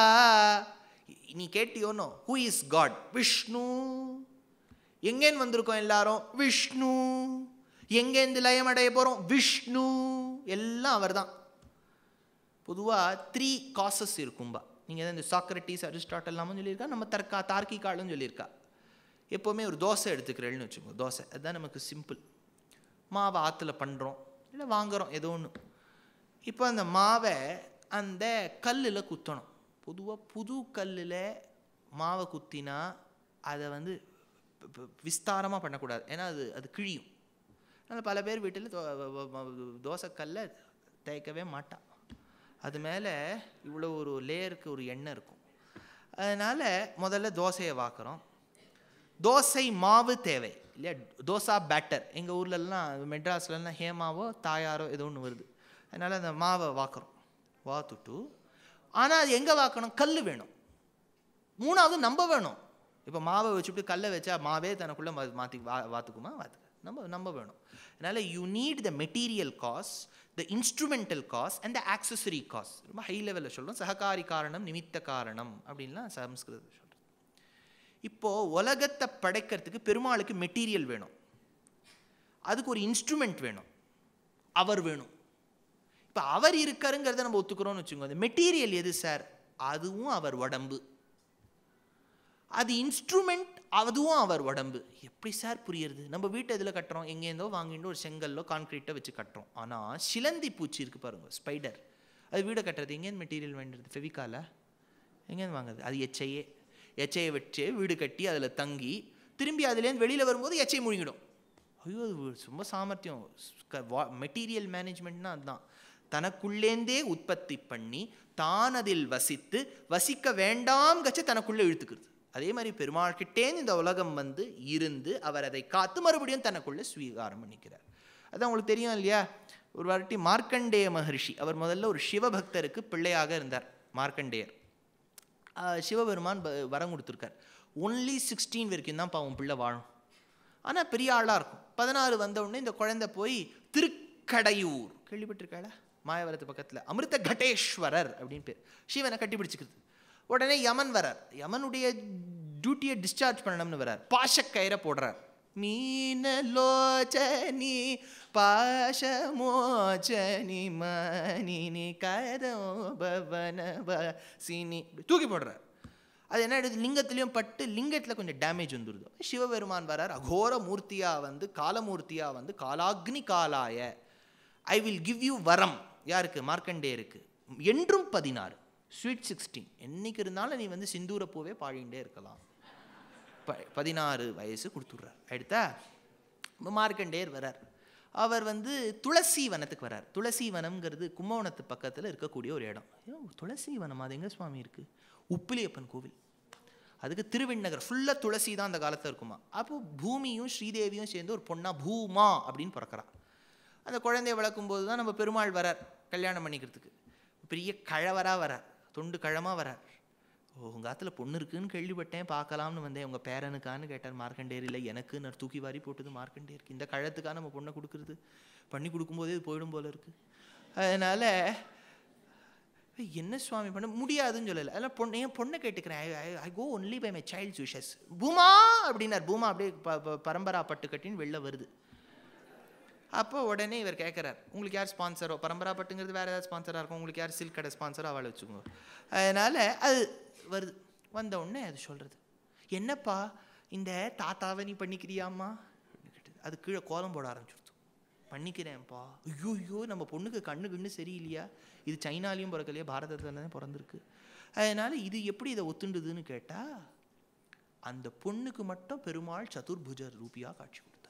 நீ கேட்டியோனோ ஹூ இஸ் காட் விஷ்ணு எங்கேன்னு வந்திருக்கோம் எல்லாரும் விஷ்ணு எங்கேருந்து லயம் அடைய போகிறோம் விஷ்ணு எல்லாம் அவர்தான் பொதுவாக த்ரீ காசஸ் இருக்கும்பா நீங்கள் இந்த சாக்ரட்டிஸ் அரிஸ்டாட்டல்லாமும் சொல்லியிருக்கா நம்ம தர்க்கா தார்க்கிகாலும் சொல்லியிருக்கா எப்போவுமே ஒரு தோசை எடுத்துக்கிறேன்னு வச்சுக்கோங்க தோசை அதுதான் நமக்கு சிம்பிள் மாவை ஆற்றுல பண்ணுறோம் இல்லை வாங்குறோம் ஏதோ ஒன்று இப்போ அந்த மாவை அந்த கல்லில் குத்தணும் பொதுவாக புது கல்லில் மாவை குத்தினா அதை வந்து விஸ்தாரமாக பண்ணக்கூடாது ஏன்னா அது அது கிழியும் அதனால் பல பேர் வீட்டில் தோ தோசைக்கல்லை தேய்க்கவே மாட்டான் அது மேலே இவ்வளோ ஒரு லேயருக்கு ஒரு எண்ணெய் இருக்கும் அதனால் முதல்ல தோசையை வாக்குறோம் தோசை மாவு தேவை இல்லையா தோசா பேட்டர் எங்கள் ஊர்லலாம் மெட்ராஸ்லலாம் ஹேமாவோ தாயாரோ ஏதோ ஒன்று வருது அதனால் அந்த மாவை வாக்குறோம் வாத்துட்டு ஆனால் அது எங்கே வாக்கணும் கல் வேணும் மூணாவது நம்ப வேணும் இப்போ மாவை வச்சுட்டு கல்லை வச்சா மாவே தனக்குள்ளே மா மாற்றி வா வாத்துக்குமா வாத்துக்க நம்ம நம்ப வேணும் அதனால் you need the material cause the instrumental cause and the accessory cause ரொம்ப ஹை லெவலில் சொல்கிறோம் சககாரி காரணம் நிமித்த காரணம் அப்படின்லாம் சம்ஸ்கிருதத்தில் சொல்கிறோம் இப்போது உலகத்தை படைக்கிறதுக்கு பெருமாளுக்கு மெட்டீரியல் வேணும் அதுக்கு ஒரு இன்ஸ்ட்ருமெண்ட் வேணும் அவர் வேணும் இப்போ அவர் இருக்காருங்கிறத நம்ம ஒத்துக்கிறோம்னு வச்சுக்கோங்க அந்த மெட்டீரியல் எது சார் அதுவும் அவர் உடம்பு அது இன்ஸ்ட்ருமெண்ட் அதுவும் அவர் உடம்பு எப்படி சார் புரியுறது நம்ம வீட்டை எதில் கட்டுறோம் எங்கேருந்தோ வாங்கிட்டு ஒரு செங்கல்லோ கான்க்ரீட்டை வச்சு கட்டுறோம் ஆனால் சிலந்தி பூச்சி இருக்குது பாருங்க ஸ்பைடர் அது வீடை கட்டுறது எங்கேருந்து மெட்டீரியல் வேண்டுறது ஃபெவிகாலா எங்கேருந்து வாங்குறது அது எச்சையே எச்சையை வச்சு வீடு கட்டி அதில் தங்கி திரும்பி அதுலேருந்து வெளியில் வரும்போது எச்சை முழுங்கிடும் ஐயோ அது ரொம்ப சாமர்த்தியம் மெட்டீரியல் மேனேஜ்மெண்ட்னா அதுதான் தனக்குள்ளேந்தே உற்பத்தி பண்ணி தான் அதில் வசித்து வசிக்க வேண்டாம் கச்ச தனக்குள்ளே இழுத்துக்கிறது அதே மாதிரி பெருமாள்கிட்டேந்து இந்த உலகம் வந்து இருந்து அவர் அதை காத்து மறுபடியும் தனக்குள்ளே ஸ்வீகாரம் பண்ணிக்கிறார் அதான் உங்களுக்கு தெரியும் இல்லையா ஒரு வாட்டி மார்க்கண்டேய மகர்ஷி அவர் முதல்ல ஒரு சிவபக்தருக்கு பிள்ளையாக இருந்தார் மார்க்கண்டேயர் ஆஹ் சிவபெருமான் ப- வரம் கொடுத்துருக்கார் ஒன்லி சிக்ஸ்டீன் வரைக்கும் தான் பாவம் பிள்ளை வாழும் ஆனால் பெரிய ஆளாக இருக்கும் பதினாறு வந்த உடனே இந்த குழந்தை போய் திருக்கடையூர் கேள்விப்பட்டிருக்காளா மாயவரத்து பக்கத்தில் அமிர்த கடேஸ்வரர் அப்படின்னு பேர் சிவனை கட்டி பிடிச்சிக்கிறது உடனே யமன் வரார் யமனுடைய டியூட்டியை டிஸ்சார்ஜ் பண்ணணும்னு வரார் பாஷக்கயிறை போடுறார் மீனலோச்சனி பாஷமோச்சனி மணினி கதோ பவன சினி தூக்கி போடுறார் அது என்ன ஆயிடுது லிங்கத்துலேயும் பட்டு லிங்கத்தில் கொஞ்சம் டேமேஜ் வந்துடுது சிவபெருமான் வரார் அகோர மூர்த்தியாக வந்து காலமூர்த்தியாக வந்து காலாக்னி காலாய ஐ வில் கிவ் யூ வரம் யாருக்கு மார்க்கண்டேயருக்கு என்றும் பதினாறு ஸ்வீட் சிக்ஸ்டீன் என்னைக்கு இருந்தாலும் நீ வந்து சிந்தூர பூவே பாடிண்டே இருக்கலாம் ப பதினாறு வயசு கொடுத்துட்றார் எடுத்தா இப்ப மார்க்கண்டேயர் வரார் அவர் வந்து துளசி வனத்துக்கு வரார் துளசி வனம்ங்கிறது கும்பகோணத்து பக்கத்தில் இருக்கக்கூடிய ஒரு இடம் ஐயோ, துளசி வனம் அது எங்கே சுவாமி இருக்குது உப்பிலியப்பன் கோவில் அதுக்கு திருவிண்ணகர் ஃபுல்லாக துளசி தான் அந்த காலத்தில் இருக்குமா அப்போ பூமியும் ஸ்ரீதேவியும் சேர்ந்து ஒரு பொண்ணா பூமா அப்படின்னு பிறக்கிறா அந்த குழந்தைய வளர்க்கும் போது தான் நம்ம பெருமாள் வரார் கல்யாணம் பண்ணிக்கிறதுக்கு பெரிய கழவரா வரார் தொண்டு கழமா வரார் ஓ உங்கள் ஆத்துல பொண்ணு இருக்குன்னு கேள்விப்பட்டேன் பார்க்கலாம்னு வந்தேன் உங்கள் பேரனுக்கான்னு கேட்டார் மார்க்கண்டேயர் இல்லை எனக்கு நான் தூக்கி வாரி போட்டது மார்க்கண்டேயருக்கு இந்த கழத்துக்காக நம்ம பொண்ணை கொடுக்குறது பண்ணி கொடுக்கும்போதே இது போயிடும் போல இருக்கு அதனால ஏய், என்ன சுவாமி பண்ண முடியாதுன்னு சொல்லலை அதெல்லாம் பொண்ணு என் பொண்ணை கேட்டுக்கிறேன் I go only by my child's wishes Bhooma அப்படின்னார் பூமா அப்படியே ப- ப- பரம்பரா பட்டு கட்டின்னு வெளில வருது அப்போ உடனே இவர் கேட்குறார் உங்களுக்கு யார் ஸ்பான்சரோ பரம்பரா பட்டுங்கிறது வேறு ஏதாவது ஸ்பான்சராக இருக்கும் உங்களுக்கு யார் சில்க் கடை ஸ்பான்சரோ அவளை வச்சுக்கோங்க அதனால் அது வருது வந்த உடனே அது சொல்கிறது என்னப்பா இந்த தாத்தாவை நீ பண்ணிக்கிறியாம்மா அப்படின்னு கேட்டது அது கீழே கோலம் போட ஆரம்பிச்சிருச்சு பண்ணிக்கிறேன்ப்பா ஐயோ ஐயோ நம்ம பொண்ணுக்கு கண்ணு கண்ணு சரியில்லையா இது சைனாலையும் பிறக்கலையா பாரதத்தில் தானே பிறந்திருக்கு அதனால் இது எப்படி இதை ஒத்துண்டுதுன்னு கேட்டால் அந்த பொண்ணுக்கு மட்டும் பெருமாள் சதுர்புஜர் ரூபியாக காட்சி கொடுத்தார்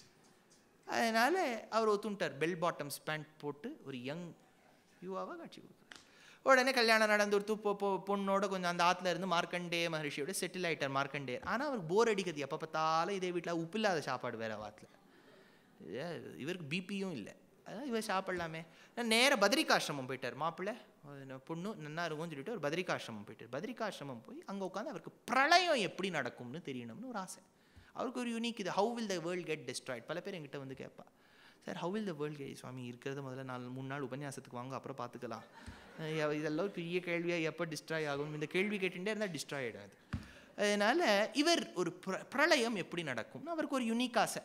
அதனால் அவர் ஒத்துண்டார் பெல் பாட்டம்ஸ் பேண்ட் போட்டு ஒரு யங் யுவாவாக காட்சி கொடுக்குறார் உடனே கல்யாணம் நடந்து கொடுத்து பொ பொ- பொண்ணோட கொஞ்சம் அந்த ஆற்றுல இருந்து மார்க்கண்டே மகரிஷியோட செட்டில் ஆயிட்டார் மார்க்கண்டேயர் ஆனால் அவர் போர் அடிக்கிறது எப்போ பார்த்தாலும் இதே வீட்டில் உப்பு இல்லாத சாப்பாடு வேற வாத்தில் இவருக்கு பிபியும் இல்லை அதான் இவர் சாப்பிடலாமே நேராக பத்ரிகாசிரமம் போயிட்டார் மாப்பிள்ளை அஹ் பொண்ணு நன்னா இருக்கும்னு சொல்லிட்டு ஒரு பத்ரிகாசிரமம் போயிட்டார் பத்ரிகாசிரமம் போய் அங்கே உட்காந்து அவருக்கு பிரளயம் எப்படி நடக்கும்னு தெரியணும்னு ஒரு ஆசை அவருக்கு ஒரு யூனிக் இது how will the world get destroyed பல பேர் என்கிட்ட வந்து கேட்பா sir how will the world get சுவாமி இருக்கிறது முதல்ல நாலு மூணு நாள் உபன்யாசத்துக்கு வாங்க அப்புறம் பார்த்துக்கலாம் அஹ் இதெல்லாம் ஒரு பெரிய கேள்வியாக எப்போ டிஸ்ட்ராய் ஆகும் இந்த கேள்வி கேட்டுட்டே இருந்தால் டிஸ்ட்ராய் ஆகிடாது அதனால் இவர் ஒரு பிர- பிரளயம் எப்படி நடக்கும்னு அவருக்கு ஒரு யூனிக் ஆசை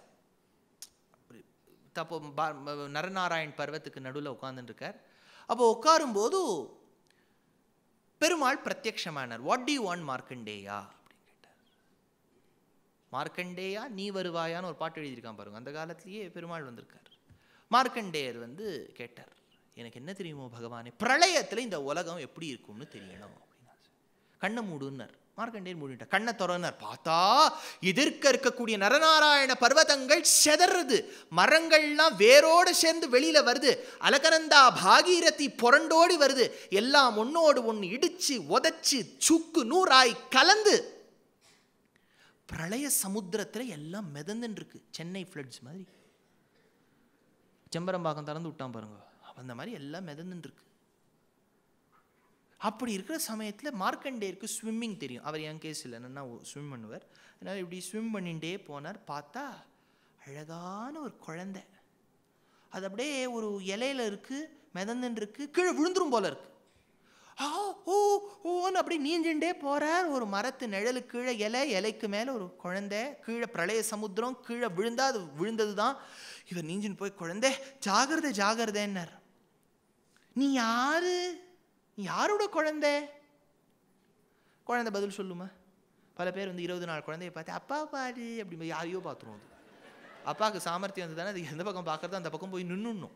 தப்போ பா- ம- நரநாராயண் பர்வத்துக்கு நடுவில் உட்காந்துருக்கார் அப்போ உட்காரும்போது பெருமாள் பிரத்யக்ஷமானார் what do you want Markandeya அப்படின்னு கேட்டார் மார்க்கண்டேயா நீ வருவாயான்னு ஒரு பாட்டு எழுதியிருக்கான் பாருங்க அந்த காலத்திலேயே பெருமாள் வந்திருக்கார் மார்க்கண்டேயர் வந்து கேட்டார் எனக்கு என்ன தெரியுமோ பகவானே பிரளயத்தில் இந்த உலகம் எப்படி இருக்கும்னு தெரியணும் அப்படின்னா கண்ணை மூடுன்னார் மார்க்கண்டேயர் மூடிட்டார் கண்ணை திறனார் பார்த்தா எதிர்க்க இருக்கக்கூடிய நரநாராயண பர்வதங்கள் செதறது மரங்கள்லாம் வேரோடு சேர்ந்து வெளியில வருது அலகனந்தா பாகீரதி புரண்டோடி வருது எல்லாம் ஒன்னோடு ஒன்று இடிச்சு உதைச்சு சுக்கு நூறாய் கலந்து பிரளய சமுத்திரத்துல எல்லாம் மிதந்துன்னு இருக்கு சென்னை ஃப்ளட்ஸ் மாதிரி செம்பரம்பாக்கம் திறந்து விட்டான் பாருங்க அந்த மாதிரி எல்லாம் மிதந்துன்னு இருக்கு அப்படி இருக்கிற சமயத்தில் மார்க்கண்டேயருக்கு ஸ்விம்மிங் தெரியும் அவர் என் கேஸ் இல்லை நல்லா ஸ்விம் பண்ணுவார் அதனால் இப்படி ஸ்விம் பண்ணிகிட்டே போனார் பார்த்தா அழகான ஒரு குழந்தை அது அப்படியே ஒரு இலையில இருக்கு மிதந்துன்னு இருக்கு கீழே விழுந்துரும் போல இருக்கு ஆ ஓ ஓன்னு அப்படி நீஞ்சுட்டே போறார் ஒரு மரத்து நிழலுக்கு கீழே இலை இலைக்கு மேலே ஒரு குழந்தை கீழே பிரளய சமுத்திரம் கீழே விழுந்தா அது விழுந்தது தான் இவர் நீஞ்சின்னு போய் குழந்தை ஜாகிரதை ஜாகிரதைன்னார் நீ யாரு நீ யாரோட குழந்தை குழந்தை பதில் சொல்லுமா பல பேர் வந்து இருபது நாள் குழந்தைய பார்த்து அப்பா பாரு அப்படி யாரையோ பார்த்துருவோம் அது அப்பாவுக்கு சாமர்த்தியம் வந்து தானே அது எந்த பக்கம் பார்க்கறதோ அந்த பக்கம் போய் நின்னுடணும்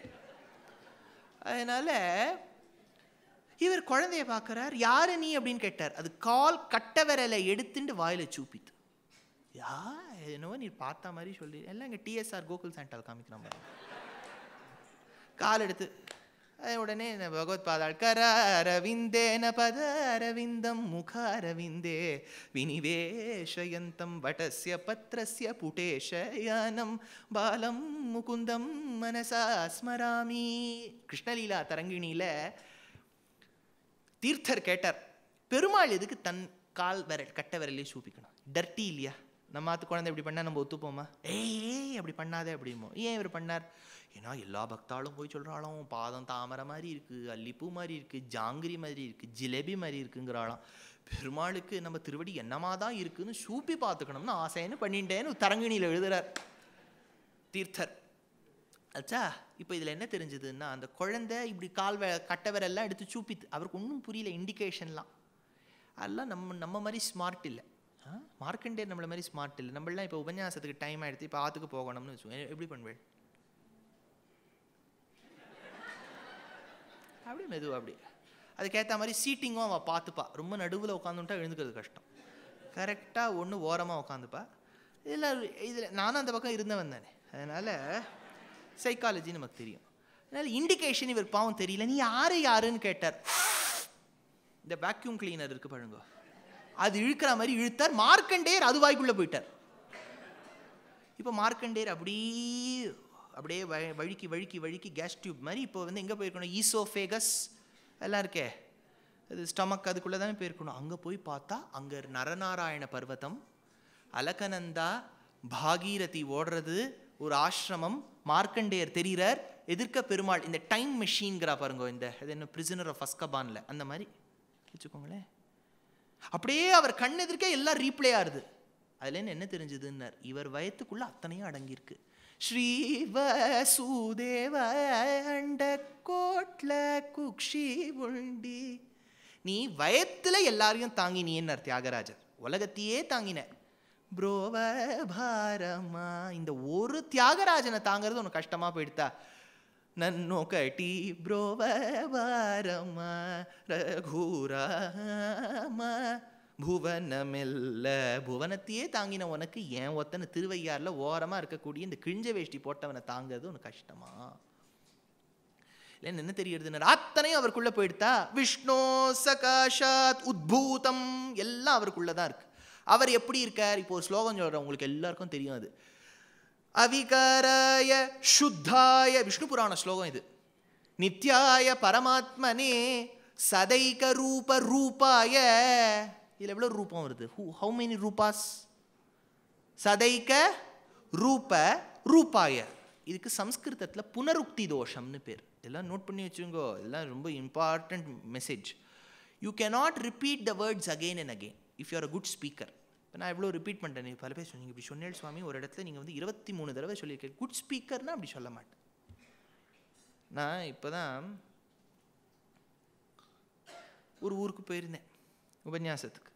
அதனால இவர் குழந்தைய பார்க்கறார் யாரு நீ அப்படின்னு கேட்டார் அது கால் கட்ட விரலை எடுத்துட்டு வாயில சூப்பித்து யா என்னவோ நீ பார்த்த மாதிரி சொல்லி எல்லாம் இங்கே டிஎஸ்ஆர் கோகுல் சாண்டால் காமிக்கிறான் பாருங்க கால் எடுத்து அஹ் உடனே இந்த பகவத் பாதாள் கர அரவிந்தேன பத அரவிந்தம் முக அரவிந்தே வினிவேஷயந்தம் வட்டஸ்ய பத்ரஸ்ய புட்டேஷயானம் பாலம் முகுந்தம் மனசா ஸ்மராமி கிருஷ்ணலீலா தரங்கிணியில தீர்த்தர் கேட்டார் பெருமாள் எதுக்கு தன் கால் விரல் கட்ட விரலே சூப்பிக்கணும் டர்ட்டி இல்லையா நம்ம ஆத்து குழந்தை இப்படி பண்ணா நம்ம ஒத்துப்போமா ஏய் ஏய், அப்படி பண்ணாதே அப்படிமோ ஏன் இவர் பண்ணார் ஏன்னா எல்லா பக்தாளும் போய் சொல்கிறாலும் பாதம் தாமரை மாதிரி இருக்கு அல்லிப்பூ மாதிரி இருக்கு ஜாங்கிரி மாதிரி இருக்கு ஜிலேபி மாதிரி இருக்குங்கிறாளாம் பெருமாளுக்கு நம்ம திருவடி என்னமா தான் இருக்குன்னு சூப்பி பார்த்துக்கணும்னு ஆசைன்னு பண்ணிட்டேன்னு தரங்கிணியில் எழுதுறார் தீர்த்தர் அச்சா இப்போ இதில் என்ன தெரிஞ்சதுன்னா அந்த குழந்தை இப்படி கால் வே கட்ட விரல்லாம் எடுத்து சூப்பித்து அவருக்கு ஒன்றும் புரியல இண்டிகேஷன்லாம் அதெல்லாம் நம்ம நம்ம மாதிரி ஸ்மார்ட் இல்லை ஆ மார்க்கண்டே நம்மள மாதிரி ஸ்மார்ட் இல்லை நம்மளாம் இப்போ உபன்யாசத்துக்கு டைம் ஆகிடுத்து இப்போ ஆற்றுக்கு போகணும்னு வச்சுக்கோங்க எப்படி பண்ணுவேன் அப்படி மெதுவா அப்படி அதுக்கேற்ற மாதிரி சீட்டிங்கும் அவள் பார்த்துப்பா ரொம்ப நடுவில் உட்காந்துட்டா எழுந்துக்கிறது கஷ்டம் கரெக்டாக ஒன்று ஓரமாக உட்காந்துப்பா இதில் இதில் நானும் அந்த பக்கம் இருந்தவன் தானே அதனால் சைக்காலஜி நமக்கு தெரியும் அதனால் இண்டிகேஷன் இவர் பாவம் தெரியல நீ யாரு யாருன்னு கேட்டார் இந்த வேக்யூம் கிளீனர் இருக்கு பாருங்க அது இழுக்கிற மாதிரி இழுத்தார் மார்க்கண்டேயர் அது வாய்க்குள்ளே போயிட்டார் இப்போ மார்க்கண்டேயர் அப்படியே அப்படியே வ- வழுக்கி வழுக்கி வழுக்கி கேஸ் டியூப் மாதிரி இப்போ வந்து எங்கே போயிருக்கணும் ஈசோஃபேகஸ் எல்லாம் இருக்கே அது ஸ்டமக் அதுக்குள்ளே தானே போயிருக்கணும் அங்கே போய் பார்த்தா அங்கே நரநாராயண பர்வதம் அலகநந்தா பாகீரதி ஓடுறது ஒரு ஆசிரமம் மார்க்கண்டேயர் தெரிகிறார் எதிர்க்க பெருமாள் இந்த டைம் மெஷின்கிறா பாருங்க இந்த இது என்ன பிரிசனர் ஆஃப் அஸ்கபான்ல அந்த மாதிரி வச்சுக்கோங்களேன் அப்படியே அவர் கண் எதிர்க்க எல்லாம் ரீப்ளே ஆகுது அதுலேருந்து என்ன தெரிஞ்சதுன்னார் இவர் வயத்துக்குள்ள அத்தனையும் அடங்கியிருக்கு ஸ்ரீவசூதேவ அண்ட கோட்ல குக்ஷி உண்டி நீ வயத்துல எல்லாரையும் தாங்கினியன்னார் தியாகராஜர் உலகத்தையே தாங்கின புரோவ பாரமா இந்த ஒரு தியாகராஜனை தாங்கிறது உனக்கு கஷ்டமா போயிடுதா నన్ను కటి బ్రోవ వారమ ரகுராம புவனமெல்ல புவனத்தையே தாங்கின உனக்கு ஏன் ஒத்தனை திருவையாறுல ஓரமா இருக்கக்கூடிய இந்த கிழிஞ்ச வேஷ்டி போட்டவனை தாங்கிறது உனக்கு கஷ்டமா இல்லைன்னு என்ன தெரியறதுன்னு அத்தனையும் அவருக்குள்ள போயிடுதா விஷ்ணு சகாஷாத் உத்பூதம் எல்லாம் அவருக்குள்ள தான் இருக்கு அவர் எப்படி இருக்கார் இப்போ ஒரு ஸ்லோகம் சொல்றேன் உங்களுக்கு எல்லாருக்கும் தெரியும் அது அவிகாராய சுத்தாய விஷ்ணு புராண ஸ்லோகம் இது நித்யாய பரமாத்மனே சதைக ரூப ரூபாய இதில் எவ்வளோ ரூபம் வருது ஹூ ஹவு மெனி ரூபாஸ் சதைக ரூப ரூபாய இதுக்கு சம்ஸ்கிருதத்தில் புனருக்தி தோஷம்னு பேர் இதெல்லாம் நோட் பண்ணி வச்சுங்கோ இதெல்லாம் ரொம்ப important message you cannot repeat the words again and again if you are a good speaker இப்போ நான் எவ்வளோ ரிப்பீட் பண்ணிட்டேன் பல பேர் சொன்னீங்க இப்படி சொன்னேன் சுவாமி ஒரு இடத்துல நீங்கள் வந்து இருபத்தி மூணு தடவை சொல்லியிருக்கேன் குட் ஸ்பீக்கர்னா அப்படி சொல்ல மாட்டேன் நான் இப்போ தான் ஒரு ஊருக்கு போயிருந்தேன் உபன்யாசத்துக்கு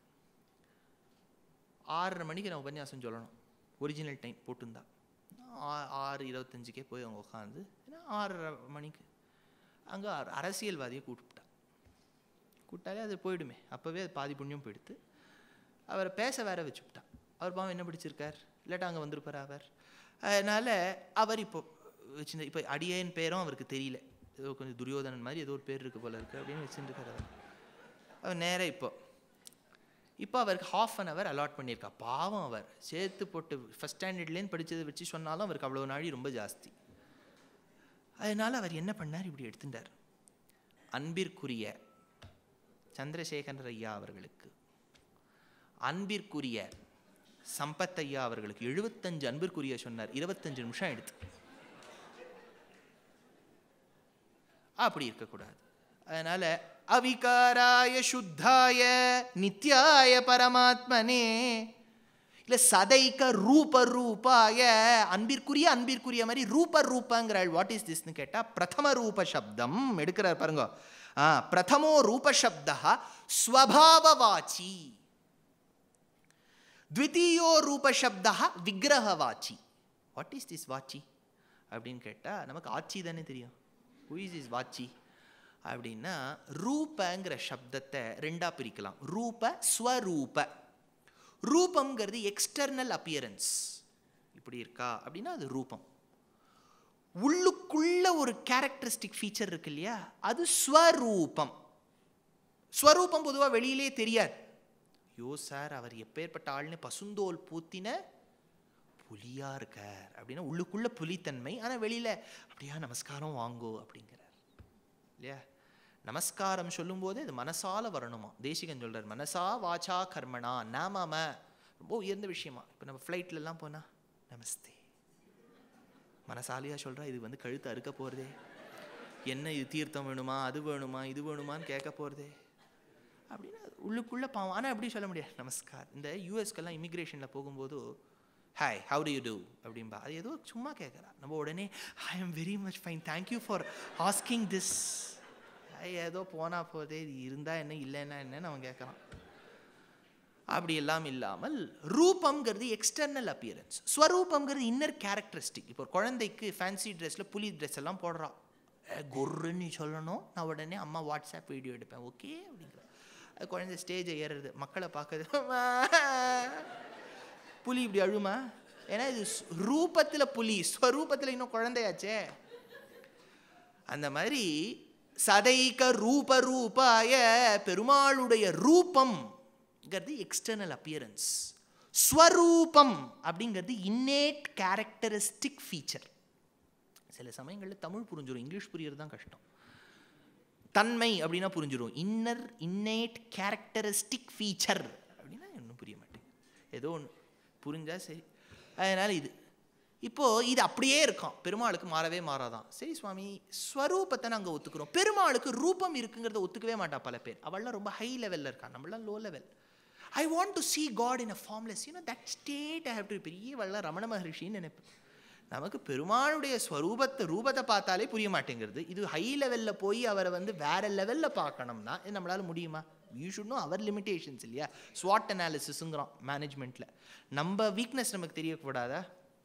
ஆறரை மணிக்கு நான் உபன்யாசம் சொல்லணும் ஒரிஜினல் டைம் போட்டிருந்தா ஆ- ஆறு இருபத்தஞ்சுக்கே போய் அவங்க உட்காந்து ஏன்னா ஆறரை மணிக்கு அங்கே அரசியல்வாதியை கூப்பிட்டா கூப்பிட்டாலே அது போயிடுமே அப்போவே அது பாதி புண்ணியம் போயிடுத்து அவரை பேச வேற வச்சுவிட்டான் அவர் பாவம் என்ன பிடிச்சிருக்கார் இல்லாட்டா அங்கே வந்திருப்பார் அவர் அதனால் அவர் இப்போ வச்சு இப்போ அடியேன் பேரும் அவருக்கு தெரியல ஏதோ கொஞ்சம் துரியோதனன் மாதிரி ஏதோ ஒரு பேர் இருக்கு போல இருக்கு அப்படின்னு வச்சுருக்கார் அவர் அவர் நேராக இப்போ இப்போ அவருக்கு ஹாஃப் அன் ஹவர் அலாட் பண்ணியிருக்கா பாவம் அவர் சேர்த்து போட்டு ஃபஸ்ட் ஸ்டாண்டர்ட்லேருந்து படித்ததை வச்சு சொன்னாலும் அவருக்கு அவ்வளோ நாழி ரொம்ப ஜாஸ்தி அதனால் அவர் என்ன பண்ணார் இப்படி எடுத்துட்டார் அன்பிற்குரிய சந்திரசேகர் ஐயா அவர்களுக்கு அன்பிற்குரிய சம்பத் ஐயா அவர்களுக்கு எழுபத்தஞ்சு அன்பிற்குரிய சொன்னார் இருபத்தஞ்சு நிமிஷம் எடுத்து அப்படி இருக்கக்கூடாது அதனால அவிகாராய சுத்தாய நித்யாய பரமாத்மனே இல்ல சதைக்க ரூப ரூபாய அன்பிற்குரிய அன்பிற்குரிய மாதிரி ரூப ரூபங்கிறாள் வாட் இஸ் திஸ்னு கேட்டா பிரதம ரூப சப்தம் எடுக்கிறார் பாருங்க ஆ பிரதமோ ரூப சப்தா ஸ்வபாவவாச்சி த்விதீயோ ரூபசப்தா விக்கிரகவாச்சி வாட் இஸ் திஸ் வாச்சி அப்படின்னு கேட்டால் நமக்கு ஆச்சி தானே தெரியும் ஹூ இஸ் இஸ் வாச்சி அப்படின்னா ரூபங்கிற சப்தத்தை ரெண்டா பிரிக்கலாம் ரூப ஸ்வரூப ரூபம்ங்கிறது எக்ஸ்டர்னல் அப்பியரன்ஸ் இப்படி இருக்கா அப்படின்னா அது ரூபம் உள்ளுக்குள்ள ஒரு கேரக்டரிஸ்டிக் ஃபீச்சர் இருக்கு இல்லையா அது ஸ்வரூபம் ஸ்வரூபம் பொதுவாக வெளியிலே தெரியாது ஐயோ சார் அவர் எப்பேற்பட்ட ஆள்னு பசுந்தோல் பூத்தின புலியா இருக்கார் அப்படின்னா உள்ளுக்குள்ள புலித்தன்மை ஆனால் வெளியில அப்படியா நமஸ்காரம் வாங்கோ அப்படிங்கிறார் இல்லையா நமஸ்காரம் சொல்லும்போது அது மனசால வரணுமா தேசிகன் சொல்றார் மனசா வாச்சா கர்மணா நாம ரொம்ப உயர்ந்த விஷயமா இப்போ நம்ம ஃப்ளைட்லலாம் போனால் நமஸ்தே மனசாலியா சொல்றா இது வந்து கழுத்து அறுக்க போகிறதே என்ன இது தீர்த்தம் வேணுமா அது வேணுமா இது வேணுமான்னு கேட்க போகிறதே அப்படின்னா உள்ளுக்குள்ளே பாவம் ஆனால் எப்படி சொல்ல முடியாது நமஸ்கார் இந்த யூஎஸ்க்கெல்லாம் இமிக்ரேஷனில் போகும்போது hi how do you do அப்படின்பா அது ஏதோ சும்மா கேட்குறா நம்ம உடனே I am very much fine thank you for asking this ஏதோ போனால் போதே இது இருந்தால் என்ன இல்லைன்னா என்னன்னு அவன் கேட்குறான் அப்படி எல்லாம் இல்லாமல் ரூபம்ங்கிறது எக்ஸ்டர்னல் அப்பியரன்ஸ் ஸ்வரூபம்ங்கிறது இன்னர் கேரக்டரிஸ்டிக் இப்போ ஒரு குழந்தைக்கு ஃபேன்சி ட்ரெஸ்ஸில் புலி ட்ரெஸ் எல்லாம் போடுறா குருன்னு நீ சொல்லணும் நான் உடனே அம்மா வாட்ஸ்அப் வீடியோ எடுப்பேன் ஓகே அப்படிங்கிற அது குழந்தை ஸ்டேஜை ஏறுறது மக்களை பார்க்குறது புலி இப்படி அழுமா ஏன்னா இது ஸ்- ரூபத்துல புலி ஸ்வரூபத்தில் இன்னும் குழந்தையாச்சே அந்த மாதிரி சதைக ரூப ரூபாய பெருமாளுடைய ரூபம்ங்கிறது எக்ஸ்டர்னல் அப்பியரன்ஸ் ஸ்வரூபம் அப்படிங்கிறது இன்னேட் கேரக்டரிஸ்டிக் ஃபீச்சர் சில சமயங்களில் தமிழ் புரிஞ்சிடும் இங்கிலீஷ் புரியறது தான் கஷ்டம் தன்மை அப்படின்னா புரிஞ்சிடும் இன்னர் இன்னேட் கேரக்டரிஸ்டிக் ஃபீச்சர் அப்படின்னா இன்னும் புரிய மாட்டேங்குது ஏதோ ஒன்று புரிஞ்சா சரி அதனால் இது இப்போ இது அப்படியே இருக்கும் பெருமாளுக்கு மாறவே மாறாதான் சரி சுவாமி ஸ்வரூபத்தை நாங்கள் ஒத்துக்கிறோம் பெருமாளுக்கு ரூபம் இருக்குங்கிறத ஒத்துக்கவே மாட்டா பல பேர் அவள்லாம் ரொம்ப ஹை லெவலில் இருக்கா நம்மளாம் low level I want to see God in a formless you know that state I have to பெரிய வல்ல ரமண மகரிஷின்னு நினைப்பேன் நமக்கு பெருமாளுடைய ஸ்வரூபத்தை ரூபத்தை பார்த்தாலே புரிய மாட்டேங்கிறது இது ஹை லெவலில் போய் அவரை வந்து வேற லெவலில் பார்க்கணும்னா இது நம்மளால முடியுமா you should know our limitations இல்லையா ஸ்வாட் அனாலிசிஸுங்கிறோம் மேனேஜ்மெண்ட்டில் நம்ம வீக்னஸ் நமக்கு தெரியக்கூடாதா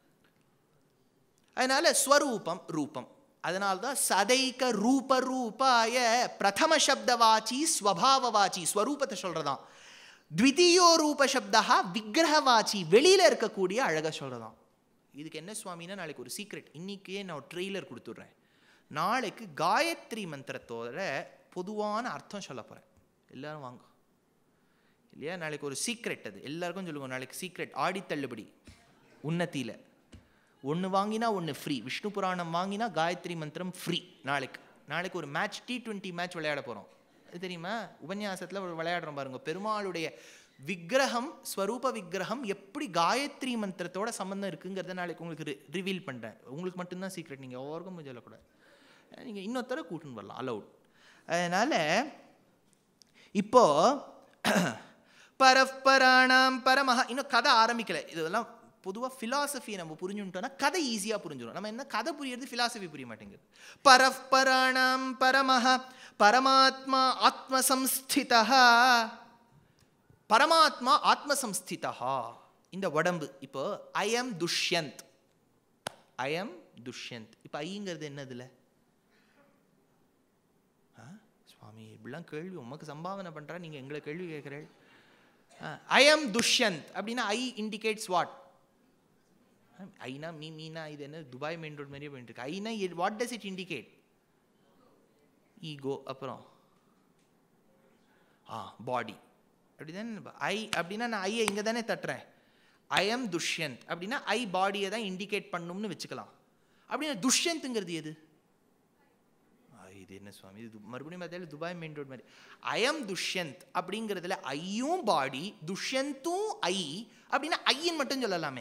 அதனால ஸ்வரூபம் ரூபம் அதனால்தான் சதைக்க ரூப ரூபாய பிரதம சப்தவாச்சி ஸ்வபாவவாச்சி ஸ்வரூபத்தை சொல்றதாம் த்விதீயோ ரூப சப்தா விக்கிரகவாச்சி வெளியில இருக்கக்கூடிய அழக சொல்றதாம் இதுக்கு என்ன சுவாமின்னா நாளைக்கு ஒரு சீக்ரெட் இன்னைக்கே நான் ஒரு ட்ரெய்லர் கொடுத்துட்றேன் நாளைக்கு காயத்ரி மந்திரத்தோட பொதுவான அர்த்தம் சொல்ல போறேன் எல்லாரும் வாங்க இல்லையா நாளைக்கு ஒரு சீக்ரெட் அது எல்லாருக்கும் சொல்லுங்க நாளைக்கு சீக்ரெட் ஆடி தள்ளுபடி உன்னத்தியில் ஒன்று வாங்கினா ஒன்று ஃப்ரீ விஷ்ணு புராணம் வாங்கினா காயத்ரி மந்திரம் ஃப்ரீ நாளைக்கு நாளைக்கு ஒரு மேட்ச் டி டுவெண்ட்டி மேட்ச் விளையாட போகிறோம் அது தெரியுமா உபன்யாசத்தில் ஒரு விளையாடுறோம் பாருங்க பெருமாளுடைய விக்கிரகம் ஸ்வரூப விக்கிரகம் எப்படி காயத்ரி மந்திரத்தோட சம்பந்தம் இருக்குங்கிறத நாளைக்கு உங்களுக்கு ரிவீல் பண்ணுறேன் உங்களுக்கு மட்டும்தான் சீக்ரெட் நீங்கள் ஒவ்வொருக்கும் சொல்லக்கூடாது நீங்கள் இன்னொருத்தர கூட்டுன்னு வரலாம் அலவுட் அதனால் இப்போ பரப்பராணாம் பரமஹா இன்னும் கதை ஆரம்பிக்கல இதெல்லாம் பொதுவாக ஃபிலாசபியை நம்ம புரிஞ்சுட்டோம்னா கதை ஈஸியாக புரிஞ்சிடும் நம்ம என்ன கதை புரியறது ஃபிலாசபி புரிய மாட்டேங்குது பரப்பராணாம் பரமஹ பரமாத்மா ஆத்மசம்ஸ்திதா பரமாத்மா ஆத்மசம்ஸ்திதா இந்த உடம்பு இப்போ ஐஎம் துஷ்யந்த் ஐஎம் துஷ்யந்த் இப்போ ஐங்கிறது என்னதுல ஆ? சுவாமி இப்படிலாம் கேள்வி உமக்கு சம்பாவனை பண்ணுறா நீங்கள் எங்களை கேள்வி கேட்குறேன் ஐ ஆம் துஷ்யந்த் அப்படின்னா ஐ இண்டிகேட்ஸ் வாட் ஐனா மீ மீனா இது என்ன துபாய் மெயின் ரோட் மாதிரியே போயிட்டு இருக்கு ஐனா what does it indicate ego அப்புறம் ஆ பாடி அப்படி தானே ஐ அப்படின்னா நான் ஐயை இங்கே தானே தட்டுறேன் ஐ ஆம் துஷ்யந்த் அப்படின்னா ஐ பாடியை தான் இண்டிகேட் பண்ணும்னு வச்சுக்கலாம் அப்படின்னா துஷ்யந்த்ங்கிறது எது ஆ, இது என்ன சுவாமி இது து- மறுபடியும் பார்த்தாலும் துபாய் மெயின் ரோட் மாதிரி ஐஎம் துஷ்யந்த் அப்படிங்கிறதுல ஐயும் பாடி துஷ்யந்தும் ஐ அப்படின்னா ஐயின் மட்டும் சொல்லலாமே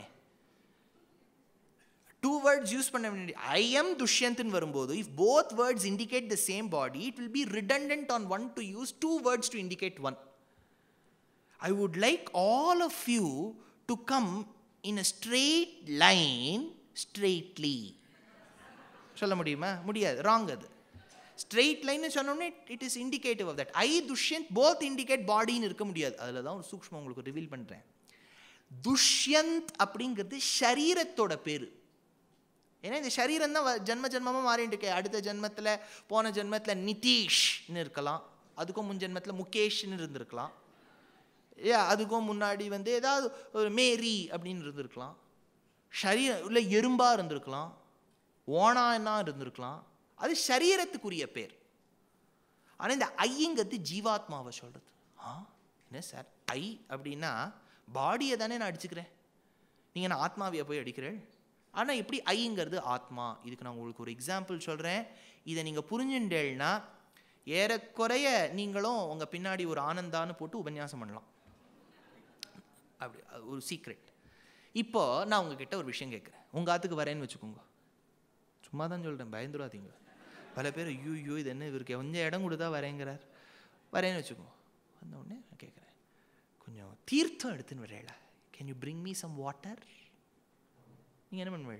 டூ வேர்ட்ஸ் யூஸ் பண்ண வேண்டிய ஐ எம் துஷ்யந்த்னு வரும்போது if both words indicate the same body it will be redundant on one to use two words to indicate one I would like all of you to come in a straight line straightly. சொல்ல முடியுமா முடியாது wrong அது straight லைன்னு சொன்னோடனே it is indicative of that I Dushyant both indicate பாடின்னு இருக்க முடியாது அதில் தான் ஒரு சூக்ஷ்மம் உங்களுக்கு ரிவீல் பண்ணுறேன் துஷ்யந்த் அப்படிங்கிறது ஷரீரத்தோட பேர் ஏன்னா இந்த சரீரம் தான் வ- ஜென்ம ஜென்மமாக மாறிட்டு இருக்கு அடுத்த ஜென்மத்தில் போன ஜென்மத்தில் நிதிஷ்னு இருக்கலாம் அதுக்கும் முன் ஜென்மத்தில் முகேஷ்னு இருந்திருக்கலாம் ஏ அதுக்கும் முன்னாடி வந்து ஏதாவது ஒரு மேரி அப்படின்னு இருந்திருக்கலாம் ஷரீரம் இல்லை எறும்பா இருந்திருக்கலாம் ஓனானா இருந்திருக்கலாம் அது சரீரத்துக்குரிய பேர் ஆனால் இந்த ஐங்கிறது ஜீவாத்மாவை சொல்கிறது ஆ என்ன சார் ஐ அப்படின்னா பாடியை தானே நான் அடிச்சுக்கிறேன் நீங்கள் நான் ஆத்மாவையை போய் அடிக்கிறேன் ஆனால் எப்படி ஐங்கிறது ஆத்மா இதுக்கு நான் உங்களுக்கு ஒரு எக்ஸாம்பிள் சொல்கிறேன் இதை நீங்கள் புரிஞ்சுட்டேன்னா ஏறக்குறைய நீங்களும் உங்கள் பின்னாடி ஒரு ஆனந்தான்னு போட்டு உபன்யாசம் பண்ணலாம் அப்படி அது ஒரு சீக்ரெட் இப்போ நான் உங்ககிட்ட ஒரு விஷயம் கேட்குறேன் உங்கள் ஆத்துக்கு வரேன்னு வச்சுக்கோங்க சும்மா தான் சொல்கிறேன் பயந்துடாதீங்க பல பேர் ஐயோ ஐயோ இது என்ன இவருக்கு கொஞ்சம் இடம் கொடுத்தா வரேங்கிறார் வரேன்னு வச்சுக்கோங்க வந்த உடனே நான் கேட்குறேன் கொஞ்சம் தீர்த்தம் எடுத்துன்னு வரேல can you bring me some water நீங்கள் என்ன பண்ணுவேள்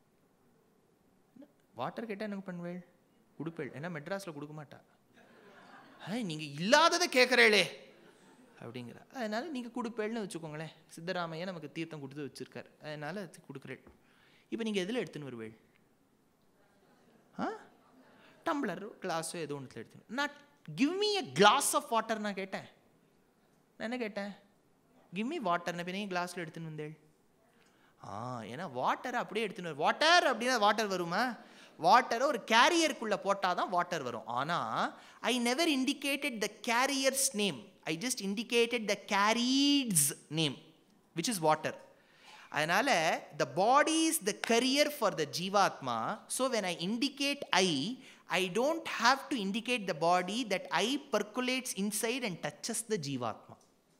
வாட்டர் கேட்டால் எனக்கு பண்ணுவேள் கொடுப்பேள் ஏன்னா மெட்ராஸில் கொடுக்க மாட்டா நீங்கள் இல்லாததை கேட்குறேளே அப்படிங்கிற அதனால நீங்கள் கொடுப்பேள்னு வச்சுக்கோங்களேன் சித்தராமையா நமக்கு தீர்த்தம் கொடுத்து வச்சிருக்காரு அதனால அது கொடுக்குறேன் இப்போ நீங்கள் எதில் எடுத்துன்னு வருவேள் ஆ டம்ளரோ கிளாஸோ ஏதோ ஒன்றுல எடுத்து நான் give me a glass of water நான் கேட்டேன் நான் என்ன கேட்டேன் கிவ் மீ வாட்டர் நான் பின்ன கிளாஸில் எடுத்துன்னு வந்தேள் ஆ ஏன்னா வாட்டரை அப்படியே எடுத்துன்னு வாட்டர் அப்படின்னா வாட்டர் வருமா வாட்டரை ஒரு கேரியருக்குள்ளே போட்டால் தான் வாட்டர் வரும் ஆனால் I never indicated the carrier's name I just indicated the carried's name which is water அதனால் the body is the carrier for the jeevatma so when I indicate I I don't have to indicate the body that I percolates inside and touches the jeevatma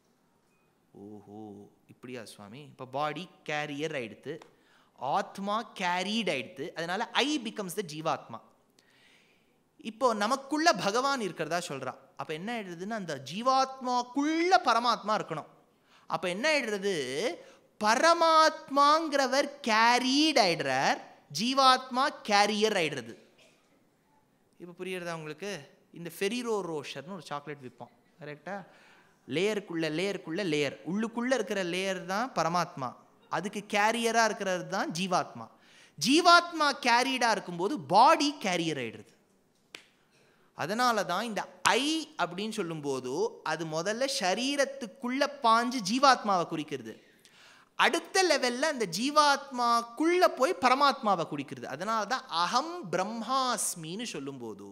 ஓஹோ இப்படியா சுவாமி இப்போ பாடி carrier ஆயிடுத்து ஆத்மா கேரீட் ஆயிடுத்து அதனால ஐ becomes த ஜீவாத்மா இப்போ நமக்குள்ள பகவான் இருக்கிறதா சொல்றா அப்ப என்ன ஆயிடுறதுன்னா அந்த ஜீவாத்மாக்குள்ள பரமாத்மா இருக்கணும் அப்ப என்ன ஆயிடுறது பரமாத்மாங்கிறவர் கேரீட் ஆயிடுறார் ஜீவாத்மா கேரியர் ஆயிடுறது இப்போ புரியுறதா உங்களுக்கு இந்த ஃபெரிரோ ரோஷர்னு ஒரு சாக்லேட் விற்போம் கரெக்டா லேயருக்குள்ள லேயருக்குள்ள லேயர் உள்ளுக்குள்ள இருக்கிற லேயர் தான் பரமாத்மா அதுக்கு கேரியராக இருக்கிறது தான் ஜீவாத்மா ஜீவாத்மா கேரியடாக இருக்கும்போது பாடி கேரியர் ஆயிடுறது அதனால தான் இந்த ஐ அப்படின்னு சொல்லும்போது அது முதல்ல சரீரத்துக்குள்ள பாஞ்சு ஜீவாத்மாவை குறிக்கிறது அடுத்த லெவல்ல அந்த ஜீவாத்மாக்குள்ள போய் பரமாத்மாவை குறிக்கிறது அதனால தான் அகம் பிரம்மாஸ்மின்னு சொல்லும்போது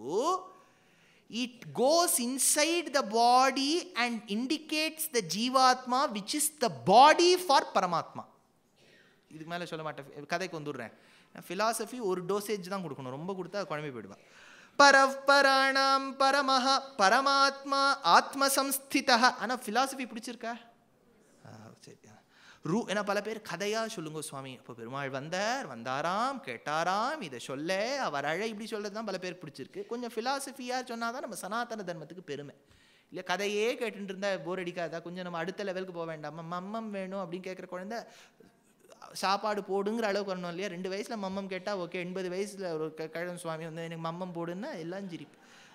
it goes inside the body and indicates the jeevatma which is the body for Paramatma இதுக்கு மேலே சொல்ல மாட்டேன் கதைக்கு வந்துடுறேன் ஃபிலாசபி ஒரு டோசேஜ் தான் கொடுக்கணும் ரொம்ப கொடுத்தா குழம்பி போயிடுவேன் பரப்பராணாம் பரமஹ பரமாத்மா ஆத்மசம்ஸ்திதா ஆனால் ஃபிலாசபி பிடிச்சிருக்கா ஆ, சரி ரூ ஏன்னா பல பேர் கதையாக சொல்லுங்க சுவாமி அப்போ பெருமாள் வந்தார் வந்தாராம் கேட்டாராம் இதை சொல்ல அவர் அழ இப்படி சொல்கிறது தான் பல பேர் பிடிச்சிருக்கு கொஞ்சம் ஃபிலாசபியாக சொன்னால் தான் நம்ம சனாதன தர்மத்துக்கு பெருமை இல்லை கதையே கேட்டுட்டு இருந்தா போர் அடிக்காதா கொஞ்சம் நம்ம அடுத்த லெவலுக்கு போக வேண்டாமா மம்மம் வேணும் அப்படின்னு கேட்குற குழந்தை சாப்பாடு போடுங்கிற அளவுக்கு வரணும் இல்லையா ரெண்டு வயசில் மம்மம் கேட்டால் ஓகே எண்பது வயசில் ஒரு க- கழகம் சுவாமி வந்து எனக்கு மம்மம் போடுன்னா எல்லாம் சிரிப்பு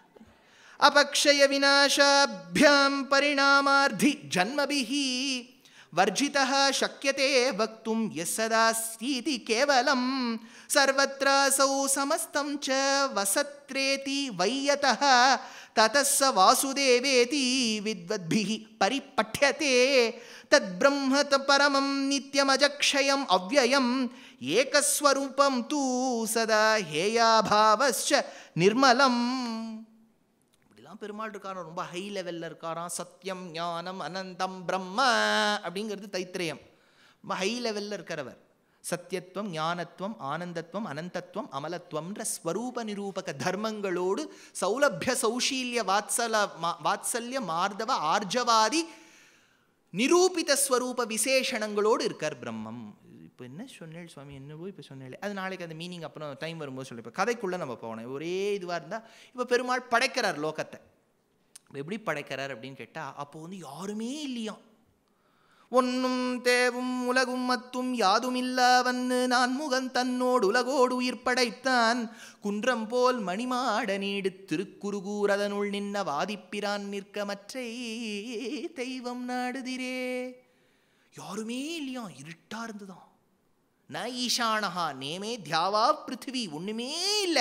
अपक्षय विनाशाभ्यां परिणामार्धि जन्मभिः वर्जितः शक्यते वक्तुं यः सदास्तीति केवलं सर्वत्रासौ समस्तं च वसत्रेति वैयतः ततः स वासुदेवेति विद्वद्भिः परिपठ्यते तद्ब्रह्म त परमं नित्यमजक्षयम् अव्ययम् एकस्वरूपं तु सदा हेयाभावश्च निर्मलम् இப்படிலாம் பெருமாள் இருக்காராம் ரொம்ப ஹை லெவலில் இருக்காராம் சத்தியம் ஞானம் அனந்தம் பிரம்ம அப்படிங்கிறது தைத்திரயம் ரொம்ப ஹை லெவலில் இருக்கிறவர் சத்தியத்துவம் ஞானத்துவம் ஆனந்தத்துவம் அனந்தத்துவம் அமலத்துவம்ன்ற ஸ்வரூப நிரூபக தர்மங்களோடு சௌலபிய சௌஷீல்ய வாத்சல மா- வாத்சல்ய மார்தவ ஆர்ஜவாதி நிரூபித ஸ்வரூப விசேஷணங்களோடு இருக்கார் பிரம்மம் இப்போ என்ன சொன்னேள் சுவாமி என்னவோ இப்போ சொன்னேன் அது நாளைக்கு அந்த மீனிங் அப்புறம் டைம் வரும்போது சொல்லி இப்போ கதைக்குள்ளே நம்ம போகணும் ஒரே இதுவாக இருந்தால் இப்போ பெருமாள் படைக்கிறார் லோகத்தை இப்ப எப்படி படைக்கிறார் அப்படின்னு கேட்டால் அப்போ வந்து யாருமே இல்லையாம் ஒன்னும் தேவும் உலகும் மத்தும் யாதுமில்லாவன்னு நான் முகன் தன்னோடு உலகோடு உயிர் படைத்தான் குன்றம் போல் மணிமாட நீடு திருக்குறுகூர் அதனுள் நின்ன வாதிப்பிரான் நிற்க மற்றை தெய்வம் நாடுதிரே யாருமே இல்லையா இருட்டா இருந்துதான் ந ஈசானஹா நேமே தியாவா பிருத்திவி ஒண்ணுமே இல்லை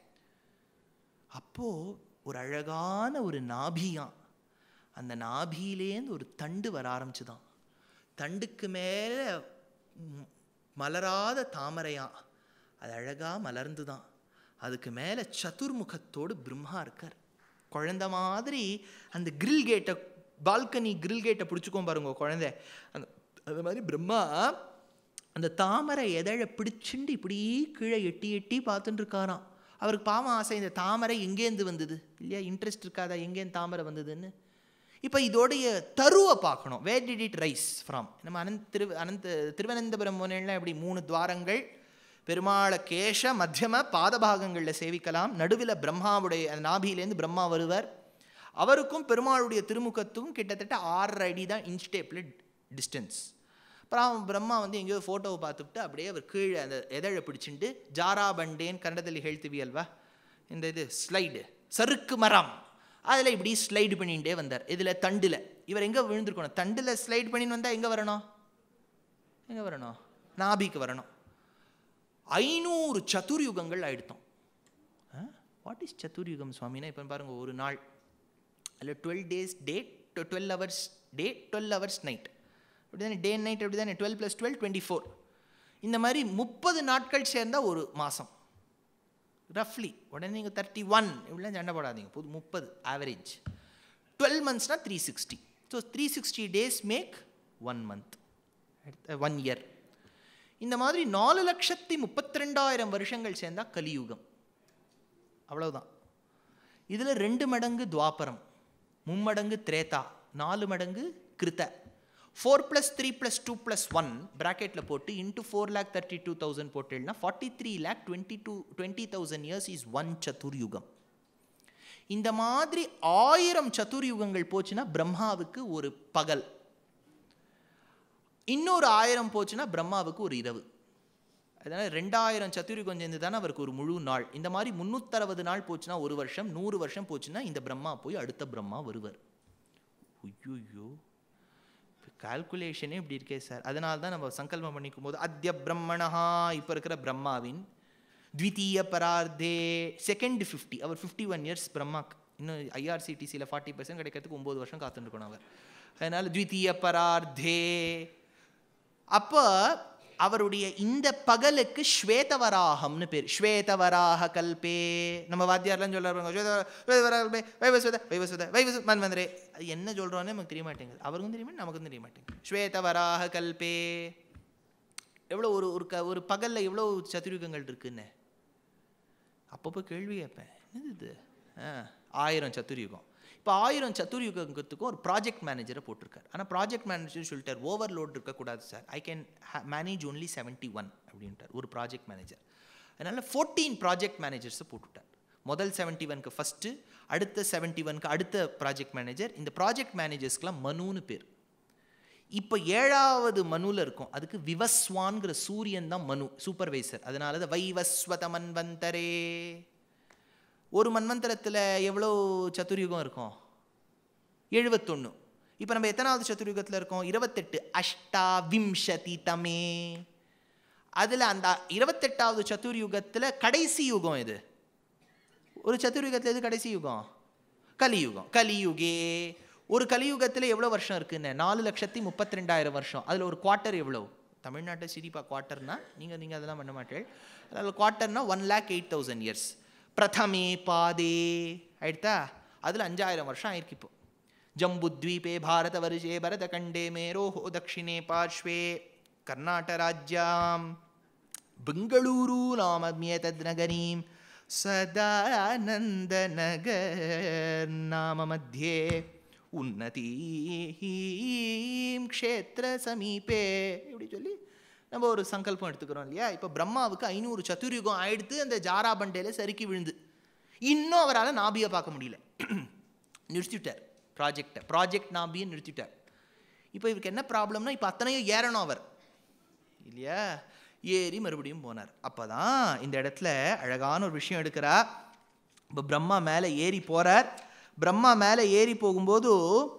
அப்போ ஒரு அழகான ஒரு நாபியாம் அந்த நாபியிலேருந்து ஒரு தண்டு வர ஆரம்பிச்சுதான் தண்டுக்கு மேலே ம், மலராத தாமரையாம் அது அழகா மலர்ந்துதான் அதுக்கு மேலே சதுர்முகத்தோடு பிரம்மா இருக்கார் குழந்த மாதிரி அந்த கிரில் கேட்டை பால்கனி கிரில் கேட்டை பிடிச்சிக்கோம் பாருங்க குழந்தை அந்த அது மாதிரி பிரம்மா அந்த தாமரை எதழை பிடிச்சுண்டு இப்படி கீழே எட்டி எட்டி பார்த்துட்டு இருக்காராம் அவருக்கு பாவம் ஆசை இந்த தாமரை எங்கேருந்து வந்தது இல்லையா இன்ட்ரெஸ்ட் இருக்காதா எங்கேருந்து தாமரை வந்ததுன்னு இப்போ இதோடைய தருவை பார்க்கணும் where did it rise from நம்ம அனந்த் திரு அனந்த திருவனந்தபுரம் முனையில் இப்படி மூணு துவாரங்கள் பெருமாளை கேஷ மத்தியம பாதபாகங்களில் சேவிக்கலாம் நடுவில் பிரம்மாவுடைய அந்த நாபியிலேருந்து பிரம்மா வருவார் அவருக்கும் பெருமாளுடைய திருமுகத்துக்கும் கிட்டத்தட்ட ஆறரை அடி தான் இன்ச் டேப்பில் டிஸ்டன்ஸ் அப்புறம் அவன் பிரம்மா வந்து எங்கேயோ ஃபோட்டோவை பார்த்துட்டு அப்படியே அவர் கீழே அந்த எதழை பிடிச்சிட்டு ஜாரா பண்டேன் கன்னடದಲ್ಲಿ ಹೇಳ್ತೀವಿ ಅಲ್ವಾ இந்த இது ஸ்லைடு சறுக்கு மரம் அதில் இப்படி ஸ்லைடு பண்ணிகிட்டே வந்தார் இதில் தண்டில் இவர் எங்கே விழுந்திருக்கணும் தண்டில் ஸ்லைடு பண்ணின்னு வந்தால் எங்கே வரணும் எங்கே வரணும் நாபிக்கு வரணும் ஐநூறு சதுர்யுகங்கள் ஆயிடுத்தோம் ஆ? வாட் இஸ் சதுர்யுகம் சுவாமினா இப்போ பாருங்க ஒரு நாள் அதில் twelve days day twelve hours day twelve hours night அப்படி தானே டே நைட் அப்படி தானே twelve plus twelve twenty four இந்த மாதிரி முப்பது நாட்கள் சேர்ந்தா ஒரு மாதம் ரஃப்லி உடனே நீங்கள் தேர்ட்டி ஒன் இப்படிலாம் சண்டை போடாதீங்க புது முப்பது ஆவரேஜ் டுவெல் மந்த்ஸ்னால் three sixty so three sixty days make one month one year இந்த மாதிரி நாலு லட்சத்தி முப்பத்தி ரெண்டாயிரம் வருஷங்கள் சேர்ந்தா கலியுகம் அவ்வளவுதான் இதில் ரெண்டு மடங்கு துவாபரம் மும்மடங்கு திரேதா நாலு மடங்கு கிருத்த four plus three plus two plus one ப்ராக்கெட்டில் போட்டு into four lakh thirty two thousand போட்டேன்னா forty three lakh twenty two twenty thousand years is one சதுர்யுகம் இந்த மாதிரி ஆயிரம் சதுர்யுகங்கள் போச்சுன்னா பிரம்மாவுக்கு ஒரு பகல் இன்னொரு ஆயிரம் போச்சுன்னா பிரம்மாவுக்கு ஒரு இரவு அதனால் ரெண்டாயிரம் சதுர்யுகம் சேர்ந்து தானே அவருக்கு ஒரு முழு நாள் இந்த மாதிரி முந்நூற்றறுபது நாள் போச்சுன்னா ஒரு வருஷம் நூறு வருஷம் போச்சுன்னா இந்த பிரம்மா போய் அடுத்த பிரம்மா வருவார் ஐயோ கால்குலேஷனே இப்படி இருக்கே சார் அதனால தான் நம்ம சங்கல்பம் பண்ணிக்கும் போது அத்ய பிரம்மணஹா இப்போ இருக்கிற பிரம்மாவின் த்விதீய பரார்த்தே செகண்ட் ஃபிஃப்டி அவர் ஃபிஃப்டி ஒன் இயர்ஸ் பிரம்மாக்கு இன்னும் ஐஆர்சிடிசியில் ஃபார்ட்டி பர்சன்ட் கிடைக்கிறதுக்கு ஒம்பது வருஷம் காத்துருக்கணும் அவர் அதனால் த்விதீய பரார்த்தே அப்போ அவருடைய இந்த பகலுக்கு ஸ்வேதவராகம்னு பேர் ஸ்வேதவராக கல்பே நம்ம வாத்தியார்லாம் சொல்றாங்க ஸ்வேதவராக கல்பே வைவஸ்வத வைவஸ்வத வைவஸ் மன்வந்தரே அது என்ன சொல்கிறோன்னே நமக்கு தெரிய மாட்டேங்குது அவருக்கும் தெரியுமா நமக்கும் தெரிய மாட்டேங்குது ஸ்வேதவராக கல்பே எவ்வளோ ஒரு ஒரு க ஒரு பகலில் எவ்வளோ சதுர்யுகங்கள் இருக்குன்னு அப்பப்போ கேள்வி கேட்பேன் என்னது இது ஆ ஆயிரம் சதுர்யுகம் இப்போ ஆயிரம் சதுர்யுகத்துக்கும் ஒரு ப்ராஜெக்ட் மேனேஜரை போட்டிருக்காரு ஆனால் ப்ராஜெக்ட் மேனேஜர் சொல்லிட்டார் ஓவர்லோட் இருக்கக்கூடாது sir I can manage only seventy one அப்படின்ட்டார் ஒரு ப்ராஜெக்ட் மேனேஜர் அதனால் ஃபோர்டீன் ப்ராஜெக்ட் மேனேஜர்ஸை போட்டுவிட்டார் முதல் செவன்ட்டி ஒன்க்கு ஃபஸ்ட்டு அடுத்த செவன்ட்டி ஒன்க்கு அடுத்த ப்ராஜெக்ட் மேனேஜர் இந்த ப்ராஜெக்ட் மேனேஜர்ஸ்க்கெலாம் மனுன்னு பேர் இப்போ ஏழாவது மனுவில் இருக்கும் அதுக்கு விவஸ்வான்கிற சூரியன் தான் மனு சூப்பர்வைசர் அதனால தான் வைவஸ்வத மன்வந்தரே ஒரு மன்வந்தரத்தில் எவ்வளோ சதுர்யுகம் இருக்கும் எழுபத்தொன்று இப்போ நம்ம எத்தனாவது சதுர்யுகத்தில் இருக்கோம் இருபத்தெட்டு அஷ்டா விம்சதி தமே அதில் அந்த இருபத்தெட்டாவது சதுர்யுகத்தில் கடைசி யுகம் இது ஒரு சதுர்யுகத்தில் எது கடைசி யுகம் கலியுகம் கலியுகே ஒரு கலியுகத்தில் எவ்வளோ வருஷம் இருக்குன்னு நாலு லட்சத்தி முப்பத்தி ரெண்டாயிரம் வருஷம் அதில் ஒரு குவார்ட்டர் எவ்வளோ தமிழ்நாட்டை சிரிப்பா குவார்ட்டர்னா நீங்கள் நீங்கள் அதெல்லாம் பண்ண மாட்டேன் அதில் குவார்ட்டர்னா one lakh eight thousand years பிரதமே பாதே ஆயிடுதா அதில் அஞ்சாயிரம் வருஷம் ஆயிருக்கு இப்போ ஜம்புத்வீபே பாரத வருஷே பரதகண்டே மேரோஹோ தக்ஷிணே பார்ஷ்வே கர்நாடராஜ்யாம் பெங்களூரு நாமத்யேதத் நகரீம் சதானந்தநகர் நாம மத்தியே உன்னதீம் க்ஷேத்திர சமீபே இப்படி சொல்லி நம்ம ஒரு சங்கல்பம் எடுத்துக்கிறோம் இல்லையா இப்போ பிரம்மாவுக்கு ஐநூறு சதுர்யுகம் ஆயிடுத்து அந்த ஜாரா பண்டையில சறுக்கி விழுந்து இன்னும் அவரால் நாபியை பார்க்க முடியல நிறுத்திவிட்டார் ப்ராஜெக்டை ப்ராஜெக்ட் நாபியை நிறுத்திட்டார் இப்போ இவருக்கு என்ன ப்ராப்ளம்னா இப்போ அத்தனையும் ஏறணும் அவர் இல்லையா ஏறி மறுபடியும் போனார் அப்போ தான் இந்த இடத்துல அழகான ஒரு விஷயம் எடுக்கிறா இப்போ பிரம்மா மேலே ஏறி போகிறார் பிரம்மா மேலே ஏறி போகும்போது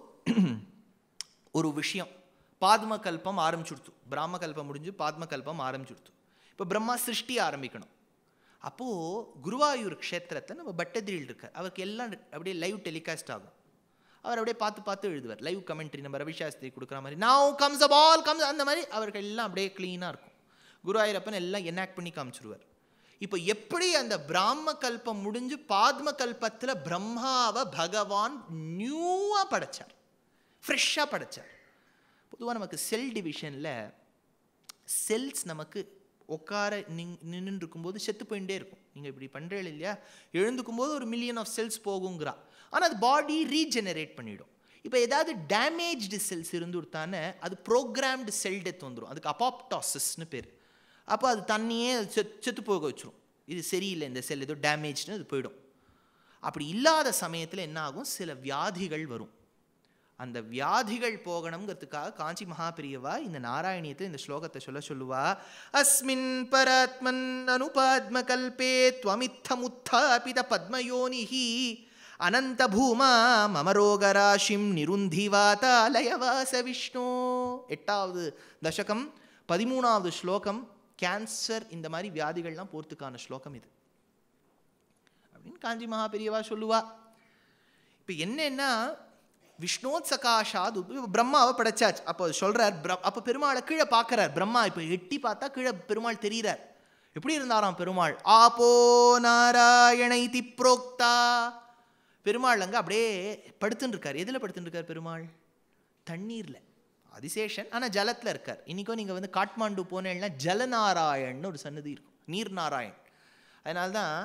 ஒரு விஷயம் பாத்ம கல்பம் ஆரம்பிச்சுடுத்து பிராம கல்பம் முடிஞ்சு பாத்ம கல்பம் ஆரம்பிச்சுடுத்து இப்போ பிரம்மா சிருஷ்டி ஆரம்பிக்கணும் அப்போது குருவாயூர் க்ஷேத்திரத்தில் நம்ம பட்டதிரில் இருக்கார் அவருக்கு எல்லாம் அப்படியே லைவ் டெலிகாஸ்ட் ஆகும் அவர் அப்படியே பார்த்து பார்த்து எழுதுவார் லைவ் கமெண்ட்ரி நம்ம ரவிசாஸ்திரி கொடுக்குற மாதிரி நாவ் கம்ஸ் அ பால் கம்ஸ் அந்த மாதிரி அவர்கள் எல்லாம் அப்படியே க்ளீனாக இருக்கும் குருவாயூரப்பன் எல்லாம் எனாக்ட் பண்ணி காமிச்சிருவார் இப்போ எப்படி அந்த பிராம கல்பம் முடிஞ்சு பாத்ம கல்பத்தில் பிரம்மாவை பகவான் நியூவாக படைச்சார் ஃப்ரெஷ்ஷாக படைச்சார் பொதுவாக நமக்கு செல் டிவிஷனில் செல்ஸ் நமக்கு உட்கார நின் நின்று இருக்கும்போது செத்து போயிட்டே இருக்கும் நீங்கள் இப்படி பண்ணுறீங்க இல்லையா எழுந்துக்கும் போது ஒரு மில்லியன் ஆஃப் செல்ஸ் போகுங்கிறா ஆனால் அது பாடி ரீஜெனரேட் பண்ணிடும் இப்போ ஏதாவது டேமேஜ்டு செல்ஸ் இருந்துட்டானே அது ப்ரோக்ராம்டு செல் டெத் வந்துடும் அதுக்கு அப்பாப்டாசிஸ்னு பேர் அப்போ அது தண்ணியே செத் செத்து போக வச்சிரும் இது சரியில்லை இந்த செல் ஏதோ டேமேஜ்னு அது போயிடும் அப்படி இல்லாத சமயத்தில் என்ன ஆகும் சில வியாதிகள் வரும் அந்த வியாதிகள் போகணுங்கிறதுக்காக காஞ்சி மகாபிரியவா இந்த நாராயணியத்தை இந்த ஸ்லோகத்தை சொல்ல சொல்லுவா அஸ்மின் பராத்மன் அனுபாத்ம கல்பே துவமித்தமுத்தாபித பத்மயோனிஹி அனந்த பூமா மமரோகராசிம் நிருந்திவாதாலயவாச விஷ்ணு எட்டாவது தசகம் பதிமூணாவது ஸ்லோகம் கேன்சர் இந்த மாதிரி வியாதிகள்லாம் போகிறதுக்கான ஸ்லோகம் இது அப்படின்னு காஞ்சி மகா பெரியவா சொல்லுவா இப்போ என்னன்னா விஷ்ணோத் சகாஷாத் உத் பிரம்மாவை படைச்சாச்சு அப்போ சொல்றார் பிர- அப்போ பெருமாளை கீழே பார்க்கறார் பிரம்மா இப்போ எட்டி பார்த்தா கீழே பெருமாள் தெரிகிறார் எப்படி இருந்தாராம் பெருமாள் ஆபோ நாராயண இதி புரோக்தா பெருமாள் அங்கே அப்படியே படுத்துன்னு இருக்கார் எதில் படுத்துன்னு இருக்கார் பெருமாள் தண்ணீரில் அதிசேஷன் ஆனால் ஜலத்தில் இருக்கார் இன்றைக்கும் நீங்கள் வந்து காட்மாண்டு போனேன்னா ஜலநாராயண்னு ஒரு சன்னதி இருக்கும் நீர் நாராயண் அதனால தான்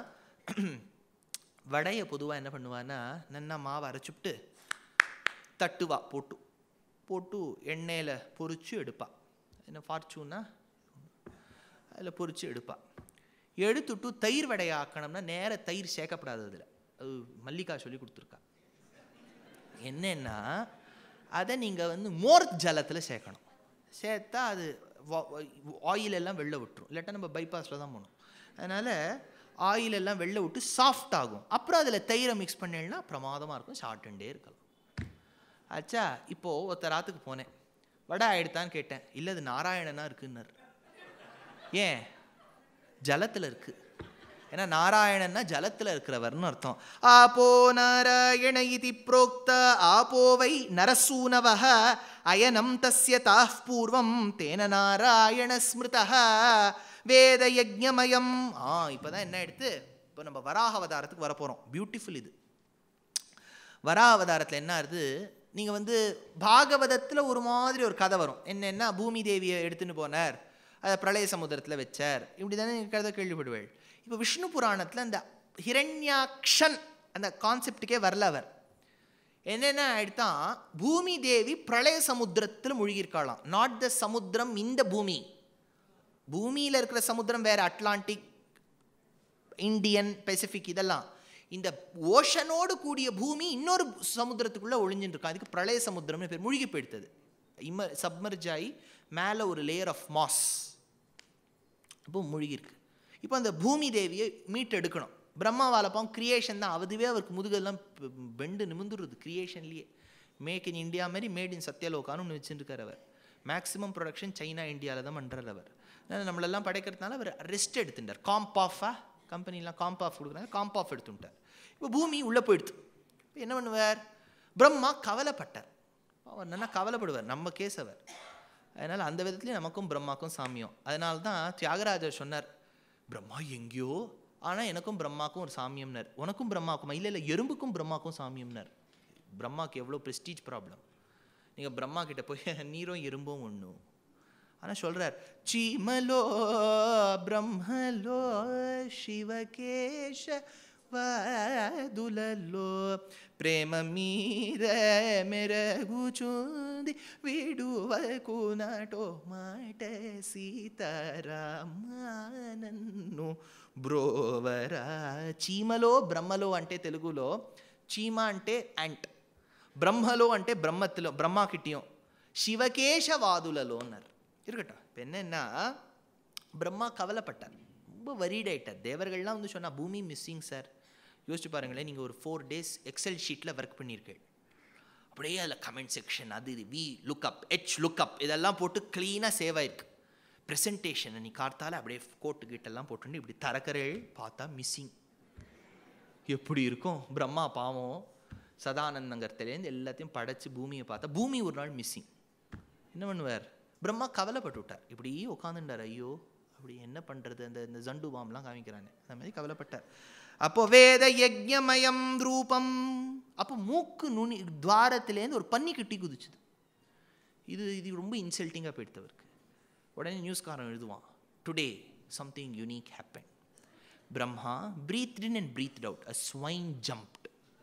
வடையை பொதுவாக என்ன பண்ணுவான்னா நன்னா மாவை அரைச்சுப்ட்டு தட்டுவா போட்டு போட்டு எண்ணெயில் பொரிச்சு எடுப்பா என்ன ஃபார்ச்சூன்னா அதில் பொரிச்சு எடுப்பா எடுத்துட்டு தயிர் வடையை ஆக்கணும்னா நேர தயிர் சேர்க்கப்படாது அதில் அது மல்லிகா சொல்லி கொடுத்துருக்கா என்னன்னா அதை நீங்கள் வந்து மோர் ஜலத்தில் சேர்க்கணும் சேர்த்தா அது ஆயில் எல்லாம் வெளில விட்டுரும் இல்லாட்டா நம்ம பைபாஸில் தான் போகணும் அதனால் ஆயில் எல்லாம் வெளில விட்டு சாஃப்ட் ஆகும் அப்புறம் அதில் தயிரை மிக்ஸ் பண்ணேன்னா பிரமாதமாக இருக்கும் சாப்பிட்டுட்டே இருக்கலாம் ஆச்சா இப்போது ஒருத்தர் ராத்துக்கு போனேன் வடை ஆயிடுத்தான்னு கேட்டேன் இல்லை அது நாராயணனா இருக்குன்னாரு ஏன் ஜலத்தில் இருக்கு ஏன்னா நாராயணன்னா ஜலத்தில் இருக்கிறவர்னு அர்த்தம் ஆபோ நாராயண இதி புரோக்த ஆபோவை நரசூனவः அயனம் தஸ்ய தாः பூர்வம் தேன நாராயண ஸ்மிருதः வேத யஜ்ஞமயம் ஆ இப்போதான் என்ன எடுத்து இப்போ நம்ம வராக அவதாரத்துக்கு வரப்போகிறோம் பியூட்டிஃபுல் இது வரா அவதாரத்தில் என்ன ஆகுது நீங்கள் வந்து பாகவதத்தில் ஒரு மாதிரி ஒரு கதை வரும் என்னென்னா பூமி தேவியை எடுத்துன்னு போனார் அதை பிரளய சமுத்திரத்தில் வச்சார் இப்படி தானே நீங்கள் கதை கேள்விப்படுவேள் இப்போ விஷ்ணு புராணத்தில் அந்த ஹிரண்யாக்ஷன் அந்த கான்செப்டுக்கே வரல அவர் என்னென்ன ஆயிடுதான் பூமி தேவி பிரளய சமுத்திரத்தில் மூழ்கியிருக்காளாம் நாட் த சமுத்திரம் இந்த பூமி பூமியில் இருக்கிற சமுத்திரம் வேற அட்லாண்டிக் இந்தியன் பெசிபிக் இதெல்லாம் இந்த ஓஷனோடு கூடிய பூமி இன்னொரு சமுத்திரத்துக்குள்ளே ஒளிஞ்சுட்டு இருக்கும் அதுக்கு பிரளய சமுத்திரம்னு பேர் மூழ்கி போயிடுத்தது இம்ம சப்மர்ஜ் ஆகி மேலே ஒரு லேயர் ஆஃப் மாஸ் இப்போ மூழ்கியிருக்கு இப்போ அந்த பூமி தேவியை மீட் எடுக்கணும் பிரம்மாவால் பாவம் கிரியேஷன் தான் அதுவே அவருக்கு முதுகெல்லாம் பெ- பெண்டு நிமிந்துருது கிரியேஷன்லேயே மேக் இன் இந்தியா மாதிரி மேட் இன் சத்யலோகான்னு ஒன்று வச்சுருக்கார் அவர் மேக்ஸிமம் ப்ரொடக்ஷன் சைனா இந்தியாவில் தான் பண்ணுறார் அவர் அதனால நம்மளெல்லாம் படைக்கிறதுனால அவர் ரெஸ்ட் எடுத்துட்டார் காம்பாஃபா கம்பெனிலாம் காம்பாஃப் கொடுக்குறாங்க காம்பாஃப் எடுத்துட்டார் இப்போ பூமி உள்ளே போயிடுது இப்போ என்ன பண்ணுவார் பிரம்மா கவலைப்பட்டார் அவர் நல்லா கவலைப்படுவார் நம்ம கேஸ் அவர் அதனால் அந்த விதத்துலேயும் நமக்கும் பிரம்மாக்கும் சாமியம் அதனால தான் தியாகராஜர் சொன்னார் பிரம்மா எங்கேயோ ஆனால் எனக்கும் பிரம்மாக்கும் ஒரு சாமியம்னார் உனக்கும் பிரம்மாக்குமா இல்லை இல்லை எறும்புக்கும் பிரம்மாக்கும் சாமியம்னார் பிரம்மாக்கு எவ்வளோ ப்ரெஸ்டீஜ் ப்ராப்ளம் நீங்கள் பிரம்மா கிட்ட போய் நீரும் எறும்பும் ஒன்றும் ஆனால் சொல்கிறார் சீமலோ பிரம்மலோ శివకేశ వాదులలో ప్రేమ మీద మెరగుచుంది విడువకు నాటో మాట సీతారామ నన్ను బ్రోవరా చీమలో బ్రహ్మలో అంటే తెలుగులో చీమ అంటే యాంట్ பிரம்மலோ అంటే பிரம்மத்திலோ பிரம்மா கிட்டேயும் சிவகேசவாதுலலோ அన్నారు இருக்கட்டும் இப்போ என்னன்னா பிரம்மா கவலைப்பட்டார் ரொம்ப worried ஆயிட்டார் தேவர்கள்லாம் வந்து சொன்னா பூமி மிஸ்ஸிங் சார் யோசிச்சு பாருங்களேன் நீங்கள் ஒரு ஃபோர் டேஸ் எக்ஸல் ஷீட்டில் ஒர்க் பண்ணியிருக்கேன் அப்படியே அதில் கமெண்ட் செக்ஷன் அது இது வி லுக்அப் ஹெச் லுக்அப் இதெல்லாம் போட்டு க்ளீனாக சேவ் ஆயிருக்கு ப்ரெசன்டேஷன் நீ கார்த்தால அப்படியே கோட்டு கீட்டெல்லாம் போட்டுட்டு இப்படி தரக்கரேள் பார்த்தா மிஸ்ஸிங் எப்படி இருக்கும் பிரம்மா பாவம் சதானந்தங்கரத்துலேருந்து எல்லாத்தையும் படைச்சு பூமியை பார்த்தா பூமி ஒரு நாள் மிஸ்ஸிங் என்ன பண்ணுவார் பிரம்மா கவலைப்பட்டு விட்டார் இப்படி உட்காந்துட்டார் ஐயோ அப்படி என்ன பண்ணுறது அந்த இந்த ஜண்டு பாம்லாம் காமிக்கிறானே அந்த மாதிரி கவலைப்பட்டார் அப்போ வேத யஜ்ஞமயம் ரூபம் அப்போ மூக்கு நுனி துவாரத்திலேருந்து ஒரு பன்னி கிட்டி குதிச்சுது இது இது ரொம்ப இன்சல்ட்டிங்காக போயிடுத்தவருக்கு உடனே நியூஸ்காரன் எழுதுவான் today something unique happen Brahma breathed in and breathed out a swine jumped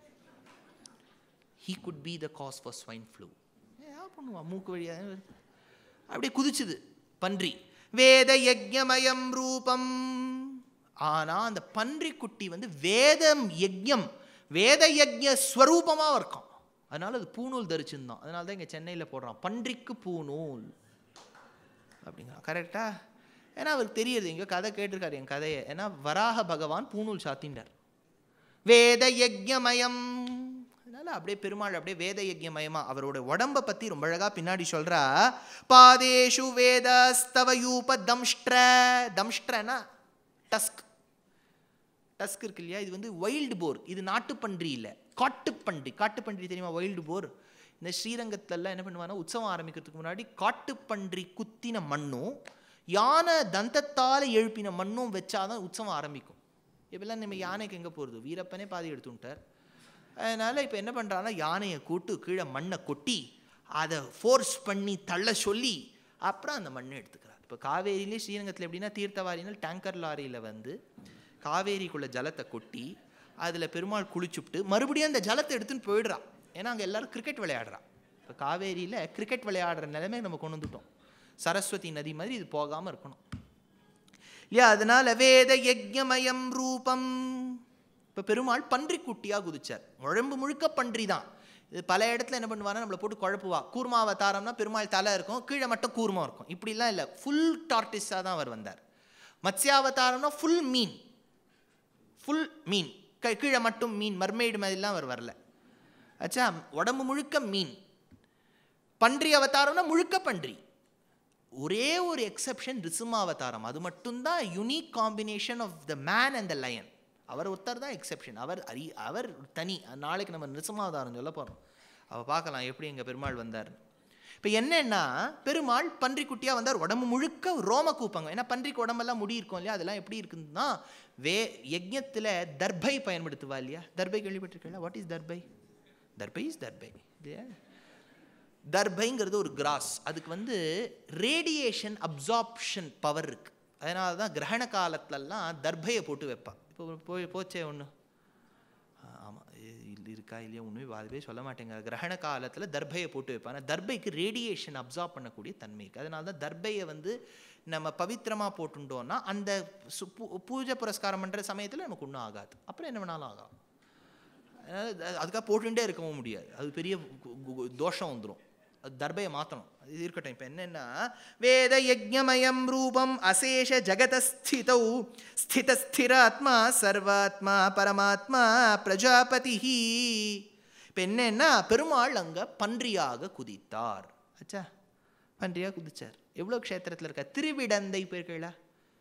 he could be the cause for swine flu ஏன் பண்ணுவான் மூக்கு வழியாக வருது. அப்படியே குதிச்சுது பன்றி வேத யஜ்ஞமயம் ரூபம் ஆனா அந்த பன்றி குட்டி வந்து வேதம் யஜ்ஞம் வேத யஜ்ஞ ஸ்வரூபமாக இருக்கும் அதனால அது பூணூல் தரிச்சிருந்தான் அதனால தான் இங்கே சென்னையில் போடுறான் பன்றிக்கு பூணூல் அப்படிங்கிறான் கரெக்டா ஏன்னா அவருக்கு தெரியுது எங்க கதை கேட்டிருக்காரு என் கதையை ஏன்னா வராக பகவான் பூணூல் சாத்தின்றார் வேத யஜ்ஞமயம் அதனால அப்படியே பெருமாள் அப்படியே வேத யஜ்ஞமயமா அவரோட உடம்ப பத்தி ரொம்ப அழகா பின்னாடி சொல்றா பாதேஷு வேதஸ்தவ யூப தம்ஷ்ட்ர தம்ஷ்ட்ரனா டஸ்க் டஸ்க் இருக்கு இல்லையா இது வந்து வைல்டு போர் இது நாட்டுப்பன்றி இல்லை காட்டுப்பன்றி காட்டுப்பன்றி தெரியுமா வைல்டு போர் இந்த ஸ்ரீரங்கத்துலலாம் என்ன பண்ணுவாங்கன்னா உற்சவம் ஆரம்பிக்கிறதுக்கு முன்னாடி காட்டுப்பன்றி குத்தின மண்ணும் யானை தந்தத்தால் எழுப்பின மண்ணும் வச்சாதான் உற்சவம் ஆரம்பிக்கும் இப்பெல்லாம் நம்ம யானைக்கு எங்கே போகிறது வீரப்பனே பாதி எடுத்துட்டார் அதனால் இப்போ என்ன பண்ணுறாங்கன்னா யானையை கூட்டு கீழே மண்ணை கொட்டி அதை ஃபோர்ஸ் பண்ணி தள்ள சொல்லி அப்புறம் அந்த மண்ணை எடுத்துக்கிறார் இப்போ காவேரியிலே ஸ்ரீரங்கத்தில் எப்படின்னா தீர்த்தவாரினால் டேங்கர் லாரியில் வந்து காவேரிக்குள்ள ஜலத்தை கொட்டி அதில் பெருமாள் குளிச்சுப்ட்டு மறுபடியும் அந்த ஜலத்தை எடுத்துன்னு போயிடுறா ஏன்னா அங்கே எல்லாரும் கிரிக்கெட் விளையாடுறா இப்போ காவேரியில் கிரிக்கெட் விளையாடுற நிலைமை நம்ம கொண்டு வந்துட்டோம் சரஸ்வதி நதி மாதிரி இது போகாமல் இருக்கணும் இல்லையா அதனால வேத யஜ்ஞமயம் ரூபம் இப்போ பெருமாள் பன்றி குட்டியாக குதிச்சார் உழம்பு முழுக்க பன்றி தான் இது பல இடத்துல என்ன பண்ணுவானா நம்மளை போட்டு குழப்புவா கூர்மா அவதாரம்னா பெருமாள் தலை இருக்கும் கீழே மட்டும் கூர்மம் இருக்கும் இப்படிலாம் இல்லை ஃபுல் டார்டிஸாக தான் அவர் வந்தார் மத்ஸ்யாவதாரம்னா ஃபுல் மீன் ஃபுல் மீன் க கீழே மட்டும் மீன் மர்மெய்டு மாதிரிலாம் அவர் வரல ஆச்சா உடம்பு முழுக்க மீன் பன்றி அவதாரம்னா முழுக்க பன்றி ஒரே ஒரு எக்ஸெப்ஷன் ரிசுமாவதாரம் அது மட்டும்தான் unique combination of the man and the lion அவர் ஒருத்தர் தான் எக்ஸெப்ஷன் அவர் அரி அவர் தனி நாளைக்கு நம்ம நிருசிம்மாவதாரம் சொல்ல போகிறோம் அவள் பார்க்கலாம் எப்படி எங்கள் பெருமாள் வந்தார் இப்போ என்னன்னா பெருமாள் பன்றிக்குட்டியாக வந்தார் உடம்பு முழுக்க ரோம கூப்பாங்க ஏன்னா பன்றிக்கு உடம்பெல்லாம் முடி இருக்கும் இல்லையா அதெல்லாம் எப்படி இருக்குதுன்னா வே யஜ்ஞத்தில் தர்பை பயன்படுத்துவா இல்லையா தர்பை கேள்விப்பட்டிருக்கீங்களா வாட் இஸ் தர்பை தர்பை இஸ் தர்பை இல்லையா தர்பைங்கிறது ஒரு கிராஸ் அதுக்கு வந்து ரேடியேஷன் அப்சார்ப்ஷன் பவர் இருக்கு அதனால தான் கிரகண காலத்துலலாம் தர்பையை போட்டு வைப்பா இப்போ போய் போச்சே ஒன்று ஆமாம் இருக்கா இல்லையா ஒன்றுமே அதுவே சொல்ல மாட்டேங்க கிரகண காலத்தில் தர்பையை போட்டு வைப்பா ஆனால் தர்பைக்கு ரேடியேஷன் அப்சார்ப் பண்ணக்கூடிய தன்மை இருக்குது அதனால தான் தர்பையை வந்து நம்ம பவித்திரமாக போட்டுட்டோம்னா அந்த சு- பூ- பூஜை புரஸ்காரம் பண்ணுற சமயத்தில் நமக்கு ஒன்றும் ஆகாது அப்புறம் என்ன வேணாலும் ஆகாது அதனால அது- அதுக்காக போட்டுட்டே இருக்கவும் முடியாது அது பெரிய கு- கு- தோஷம் வந்துடும் அது தர்பையை மாற்றணும் இது இருக்கட்டும் இப்போ என்னென்னா வேத யஜ்ஞமயம் ரூபம் அசேஷ ஜகதஸ்திதௌ ஸ்திதஸ்திராத்மா சர்வாத்மா பரமாத்மா பிரஜாபதி இப்போ என்னன்னா பெருமாள் அங்கே பன்றியாக குதித்தார் ஆச்சா பன்றியாக குதிச்சார் எவ்வளோ க்ஷேத்திரத்தில் இருக்கா திருவிடந்தை போயிருக்கீங்களா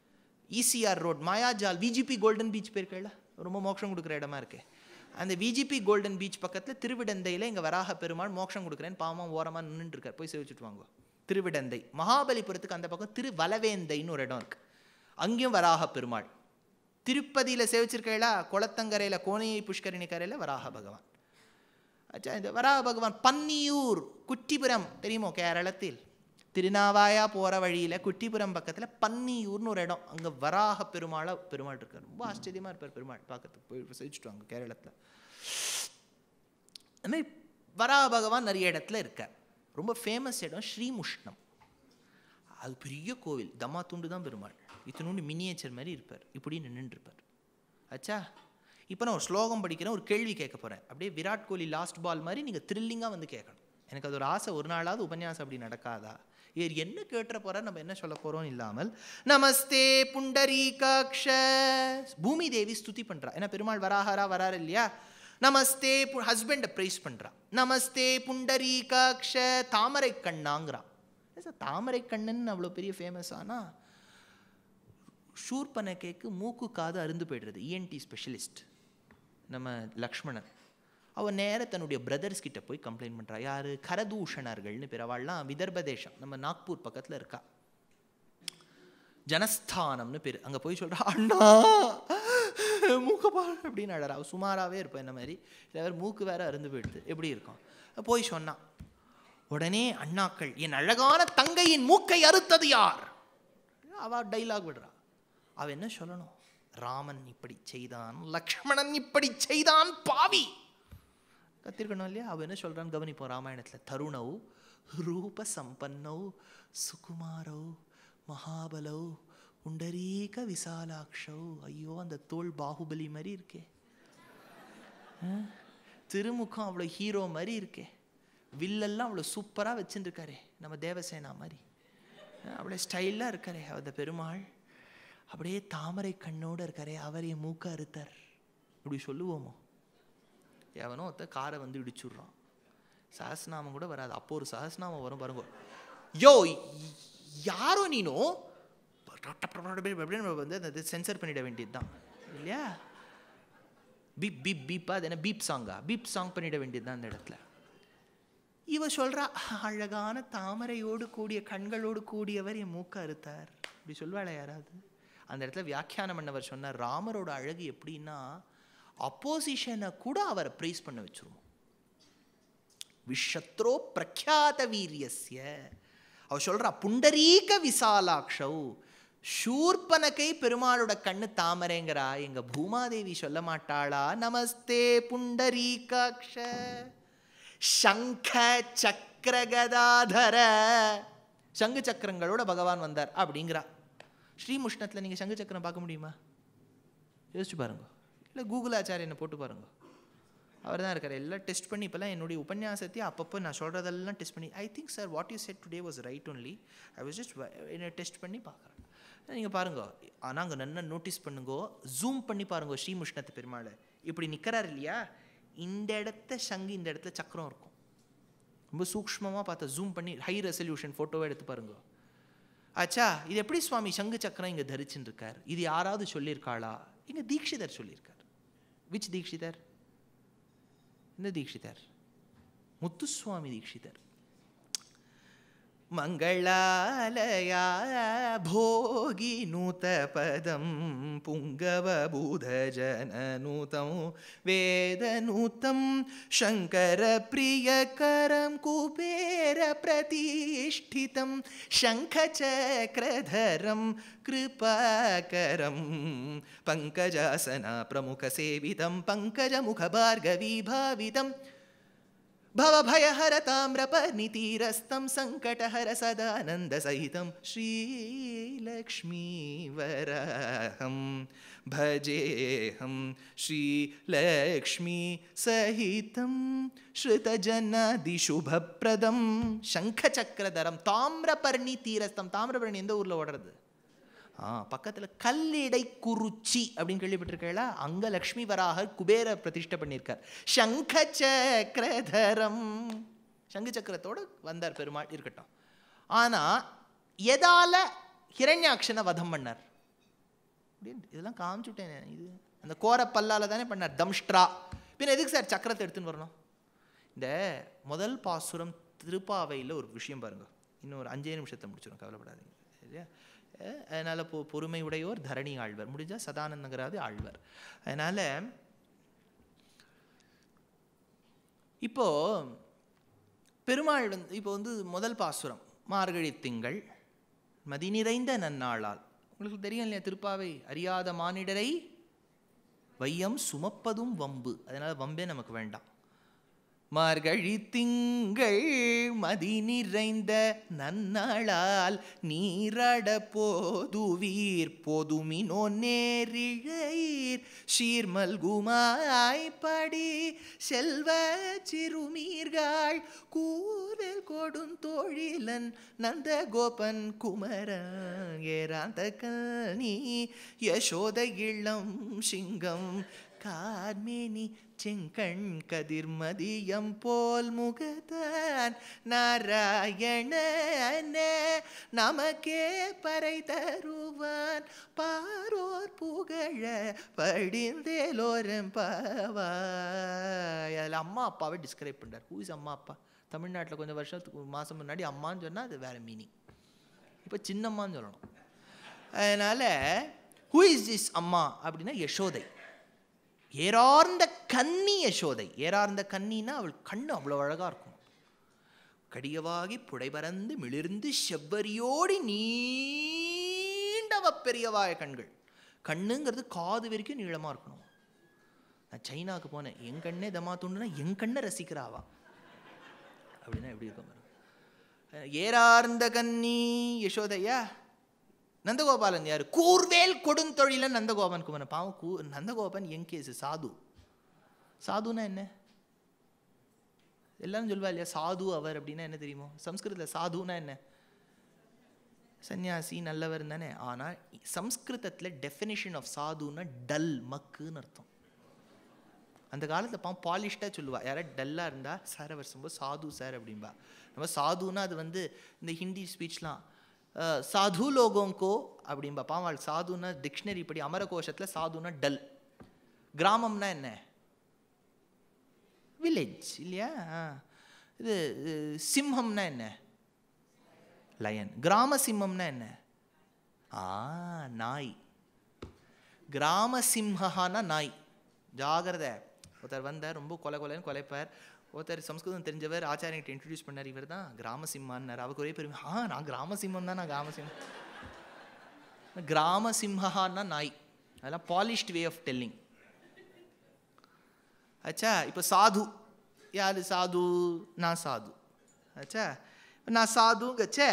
ECR road Mayajaal VGP golden beach போயிருக்கீங்களா ரொம்ப மோட்சம் கொடுக்குற இடமா இருக்கு அந்த விஜிபி கோல்டன் பீச் பக்கத்தில் திருவிடந்தையில் இங்கே வராக பெருமாள் மோட்சம் கொடுக்குறேன்னு பாவமாக ஓரமாக நின்றுட்டு இருக்கார் போய் சேவிச்சுட்டு வாங்க திருவிடந்தை மகாபலிபுரத்துக்கு அந்த பக்கம் திருவலவேந்தைன்னு ஒரு இடம் இருக்கு அங்கேயும் வராக பெருமாள் திருப்பதியில் சேவிச்சிருக்கீங்களா குளத்தங்கரையில் கோணையை புஷ்கரணி கரையில் வராக பகவான் அச்சா இந்த வராக பகவான் பன்னியூர் குட்டிபுரம் தெரியுமோ கேரளத்தில் திருநாவாயா போகிற வழியில் குட்டிபுரம் பக்கத்தில் பன்னியூர்னு ஒரு இடம் அங்கே வராக பெருமாளா பெருமாள் இருக்கார் ரொம்ப ஆச்சரியமாக இருப்பார் பெருமாள் பார்க்கறதுக்கு போய் செவிச்சுட்டு வாங்க கேரளத்தில் அதுமாதிரி வராக பகவான் நிறைய இடத்துல இருக்கார் ரொம்ப ஃபேமஸ் இடம் ஸ்ரீமுஷ்ணம் அது பெரிய கோவில் தம்மா துண்டு தான் பெருமாள் இத்தினோண்டு மினியேச்சர் மாதிரி இருப்பார் இப்படி நின்றுட்டு இருப்பார் ஆச்சா இப்போ நான் ஒரு ஸ்லோகம் படிக்கிறேன் ஒரு கேள்வி கேட்க போகிறேன் அப்படியே விராட் கோலி லாஸ்ட் பால் மாதிரி நீங்கள் த்ரில்லிங்காக வந்து கேட்கணும் எனக்கு அது ஒரு ஆசை ஒரு நாளாவது உபன்யாசம் அப்படி நடக்காதா இவர் என்ன கேட்டுற போகிறார் நம்ம என்ன சொல்ல போகிறோம் இல்லாமல் நமஸ்தே புண்டரீகாக்ஷ பூமி தேவி ஸ்துதி பண்ணுறா ஏன்னா பெருமாள் வராஹரா வராரு இல்லையா நமஸ்தே ஹஸ்பண்டை ப்ரைஸ் பண்ணுறா நமஸ்தே புண்டரீகாக்ஷ தாமரை கண்ணாங்கிறா சார் தாமரை கண்ணன் அவ்வளோ பெரிய ஃபேமஸ் ஆனா ஷூர்பனகேக்கு மூக்கு காது அருந்து போய்டுறது இஎன்டி ஸ்பெஷலிஸ்ட் நம்ம லக்ஷ்மணன் அவன் நேர தன்னுடைய பிரதர்ஸ் கிட்ட போய் கம்ப்ளைண்ட் பண்ணுறா யார் கரதூஷணர்கள்னு பேர் அவள்லாம் விதர்ப தேசம் நம்ம நாக்பூர் பக்கத்தில் இருக்கா ஜனஸ்தானம்னு பேர் அங்கே போய் சொல்கிறா அண்ணா மூக்கப்பா அப்படின்னு அழறா அவ சுமாராகவே இருப்பேன் இந்த மாதிரி வேறு மூக்கு வேற அருந்து போயிடுது எப்படி இருக்கும் போய் சொன்னான் உடனே அண்ணாக்கள் என் அழகான தங்கையின் மூக்கை அறுத்தது யார் அவ டைலாக் விடுறா அவ என்ன சொல்லணும் ராமன் இப்படி செய்தான் லக்ஷ்மணன் இப்படி செய்தான் பாவி கத்திருக்கணும் இல்லையா அவ என்ன சொல்றான்னு கவனிப்போம் ராமாயணத்துல தருணவ் ரூப சம்பன்னவ் சுகுமாரவ் மகாபலவ் புண்டரீக விசாலாட்சவ் ஐயோ அந்த தோல் பாகுபலி மாதிரி இருக்கே ஆ? திருமுகம் அவ்வளோ ஹீரோ மாதிரி இருக்கே வில்லெல்லாம் அவ்வளோ சூப்பராக வச்சுருக்காரே நம்ம தேவசேனா மாதிரி ஆ, அவ்வளோ ஸ்டைலாக இருக்காரே அந்த பெருமாள் அப்படியே தாமரை கண்ணோடு இருக்காரே அவர் என் மூக்க அறுத்தார் இப்படி சொல்லுவோமோ எவனோ ஒருத்த காரை வந்து இடிச்சுடுறான் சஹஸ்நாமம் கூட வராது அப்போ ஒரு சஹஸ்நாமம் வரும் பாருங்க யோ ய்- யாரோ நீனோ அப்படின்னு வந்து அந்த சென்சர் பண்ணிட வேண்டியது தான் இல்லையா பீப் பீப் பீப்பா அது என்ன பீப் சாங்கா பீப் சாங் பண்ணிட வேண்டியது தான் அந்த இடத்துல இவ சொல்றா அழகான தாமரையோடு கூடிய கண்களோடு கூடியவர் என் மூக்க அறுத்தார் இப்படி சொல்வாளா யாராவது அந்த இடத்துல வியாக்கியானம் பண்ணவர் சொன்னார் ராமரோட அழகு எப்படின்னா அப்போசிஷனை கூட அவரை ப்ரைஸ் பண்ண வச்சிருவோம் விஷத்ரோ பிரக்யாத வீரியஸ்ய அவ சொல்றா புண்டரீக விசாலாக்ஷவ் ஷூர்பனகை பெருமாளோட கண்ணு தாமரைங்கிறா எங்க பூமாதேவி சொல்ல மாட்டாளா நமஸ்தே புண்டரீகாக்ஷ சங்க சக்கரகதாதர சங்கு சக்கரங்களோட பகவான் வந்தார் அப்படிங்கிறா ஸ்ரீமுஷ்ணத்தில் நீங்கள் சங்கு சக்கரம் பார்க்க முடியுமா யோசிச்சு பாருங்க இல்லை கூகுள் ஆச்சாரியனை போட்டு பாருங்க அவர் தான் இருக்கார் எல்லாம் டெஸ்ட் பண்ணி இப்போல்லாம் என்னுடைய உபன்யாசத்தையும் அப்பப்போ நான் சொல்கிறதெல்லாம் டெஸ்ட் பண்ணி I think sir what you said today was right only I was just என்ன டெஸ்ட் பண்ணி பார்க்குறேன் நீங்கள் பாருங்க ஆனால் அங்கே நல்லா நோட்டீஸ் பண்ணுங்கோ ஜூம் பண்ணி பாருங்க ஸ்ரீமுஷ்ணத்து பெருமாளை இப்படி நிற்கிறார் இல்லையா இந்த இடத்த சங்கு இந்த இடத்துல சக்கரம் இருக்கும் ரொம்ப சூக்ஷ்மமாக பார்த்த ஜூம் பண்ணி ஹை ரெசல்யூஷன் ஃபோட்டோவை எடுத்து பாருங்க ஆச்சா இது எப்படி சுவாமி சங்கு சக்கரம் இங்கே தரிச்சுன்னு இருக்கார் இது யாராவது சொல்லியிருக்காளா இங்கே தீட்சிதர் சொல்லியிருக்கார் விச் தீட்சிதர் இந்த தீட்சிதர் முத்துசுவாமி தீட்சிதர் मङ्गलालया भोगी नूतपदं पुङ्गवबुधजननूतं वेदनूतं शङ्करप्रियकरं कुबेरप्रतिष्ठितं शङ्खचक्रधरं कृपाकरं पङ्कजासना प्रमुखसेवितं पङ्कजमुखभार्गवीभावितम् भवभयहरताम्रपर्णितीरस्तं सङ्कटहर सदानन्दसहितं श्रीलक्ष्मीवराहं भजेऽहं श्रीलक्ष्मीसहितं श्रुतजनादिशुभप्रदं शङ्खचक्रधरं தாமிரபர்ணி தாமிரபரணி எந்த ஊரில் ஓடுறது ஆ பக்கத்தில் கல்லிடை குறிச்சி அப்படின்னு கேள்விப்பட்டிருக்கீங்களா அங்கே லக்ஷ்மி வராகர் குபேர பிரதிஷ்டை பண்ணியிருக்கார் சங்க சக்கரதரம் சங்கு சக்கரத்தோடு வந்தார் பெருமாள் இருக்கட்டும் ஆனால் எதால ஹிரண்யாட்சனை வதம் பண்ணார் அப்படின்னு இதெல்லாம் காமிச்சுட்டேன் இது அந்த கோர பல்லால தானே பண்ணார் தம்ஷ்ட்ரா பின்ன எதுக்கு சார் சக்கரத்தை எடுத்துன்னு வரணும் இந்த முதல் பாசுரம் திருப்பாவையில் ஒரு விஷயம் பாருங்க இன்னும் ஒரு அஞ்சே நிமிஷத்தை முடிச்சிடும் கவலைப்படாதீங்க இல்லையா அதனால் பொ பொறுமை உடையோர் தரணி ஆழ்வர் முடிஞ்சால் சதானந்தங்கிறாது ஆழ்வர் அதனால் இப்போ பெருமாள் வந்து இப்போ வந்து முதல் பாசுரம் மார்கழி திங்கள் மதி நிறைந்த நன்னாளால் உங்களுக்கு தெரியும் இல்லையா திருப்பாவை அறியாத மானிடரை வையம் சுமப்பதும் வம்பு அதனால் வம்பே நமக்கு வேண்டாம் மார்கழி திங்கள் மதி நிறைந்த நன்னாளால் நீராட போதுவீர் போதுமினோ நேரிழையீர் சீர்மல்குமாய் படி செல்வ சிறுமீர்கள் கூதல் கொடுந்தோழிலன் நந்த கோபன் குமரன் ஏராந்த கல்னி யசோத இளம் சிங்கம் கார்மேனி செங்கண் கதிர்மதியம் போல் முகத்தான் நாராயண நமக்கே பறை தருவான் பாரோர் புகழ படிந்தேலோரம் பாவாய் அதில் அம்மா அப்பாவை டிஸ்கிரைப் பண்ணுறார் ஹூ இஸ் அம்மா அப்பா தமிழ்நாட்டில் கொஞ்சம் வருஷத்துக்கு மாதம் முன்னாடி அம்மான்னு சொன்னால் அது வேறு மீனிங் இப்போ சின்னம்மான்னு சொல்லணும் அதனால் ஹூ இஸ் திஸ் அம்மா அப்படின்னா யசோதை ஏறார்ந்த கன்னி யசோதை ஏறார்ந்த கன்னின்னா அவள் கண்ணு அவ்வளோ அழகாக இருக்கும் கடியவாகி புடைபறந்து மிளிர்ந்து செவ்வரியோடி நீண்டவ பெரியவாய கண்கள் கண்ணுங்கிறது காது வரைக்கும் நீளமாக இருக்கணும் நான் சைனாவுக்கு போனேன் என் கண்ணே தமா துண்டுனா என் கண்ணை ரசிக்கிறாவா அப்படின்னா எப்படி இருக்கும் பாருங்க. ஏறார்ந்த கன்னி யசோதையா நந்தகோபாலன் யார் கூர்வேல் கொடுந்தொழிலன் நந்தகோபன் குமரன் பாவம் கூ நந்தகோபன் என் கேஸ் சாது சாதுனா என்ன எல்லாரும் சொல்வா இல்லையா சாது அவர் அப்படின்னா என்ன தெரியுமோ சம்ஸ்கிருதத்தில் சாதுனா என்ன சன்னியாசி நல்லவர் தானே ஆனால் சம்ஸ்கிருதத்தில் டெஃபினிஷன் ஆஃப் சாதுன்னா டல் மக்குன்னு அர்த்தம் அந்த காலத்தில் பாவம் பாலிஷ்டாக சொல்லுவா யாராவது டல்லாக இருந்தால் சார் அவர் ரொம்ப சாது சார் அப்படின்பா நம்ம சாதுன்னா அது வந்து இந்த ஹிந்தி ஸ்பீச்லாம் அஹ், சாது லோகோங்கோ அப்படின்பா பாவம் அவள் சாதுன்னா டிக்ஷனரி படி அமரகோஷத்தில் சாதுன்னா டல் கிராமம்னா என்ன வில்லேஜ் இல்லையா ஆ. இது இது சிம்மம்னா என்ன லயன் கிராம சிம்மம்னா என்ன ஆ நாய் கிராம சிம்ஹானா நாய் ஜாகிரதை ஒருத்தர் வந்தார் ரொம்ப கொலை கொலைன்னு கொலைப்பார் ஒருத்தர் சம்ஸ்கிருதம் தெரிஞ்சவர் ஆச்சாரியன்கிட்ட இன்ட்ரடியூஸ் பண்ணார் இவர் தான் கிராம சிம்மான்னார் அவருக்கு ஒரே பெருமை ஆ நான் கிராம சிம்மம் தான் நான் கிராம சிம்மம் கிராம சிம்ஹான்னா நாய் அதெல்லாம் பாலிஷ்ட் வே ஆஃப் டெல்லிங் ஆச்சா இப்போ சாது யார் சாது நான் சாது ஆச்சா நான் சாதுங்கச்சே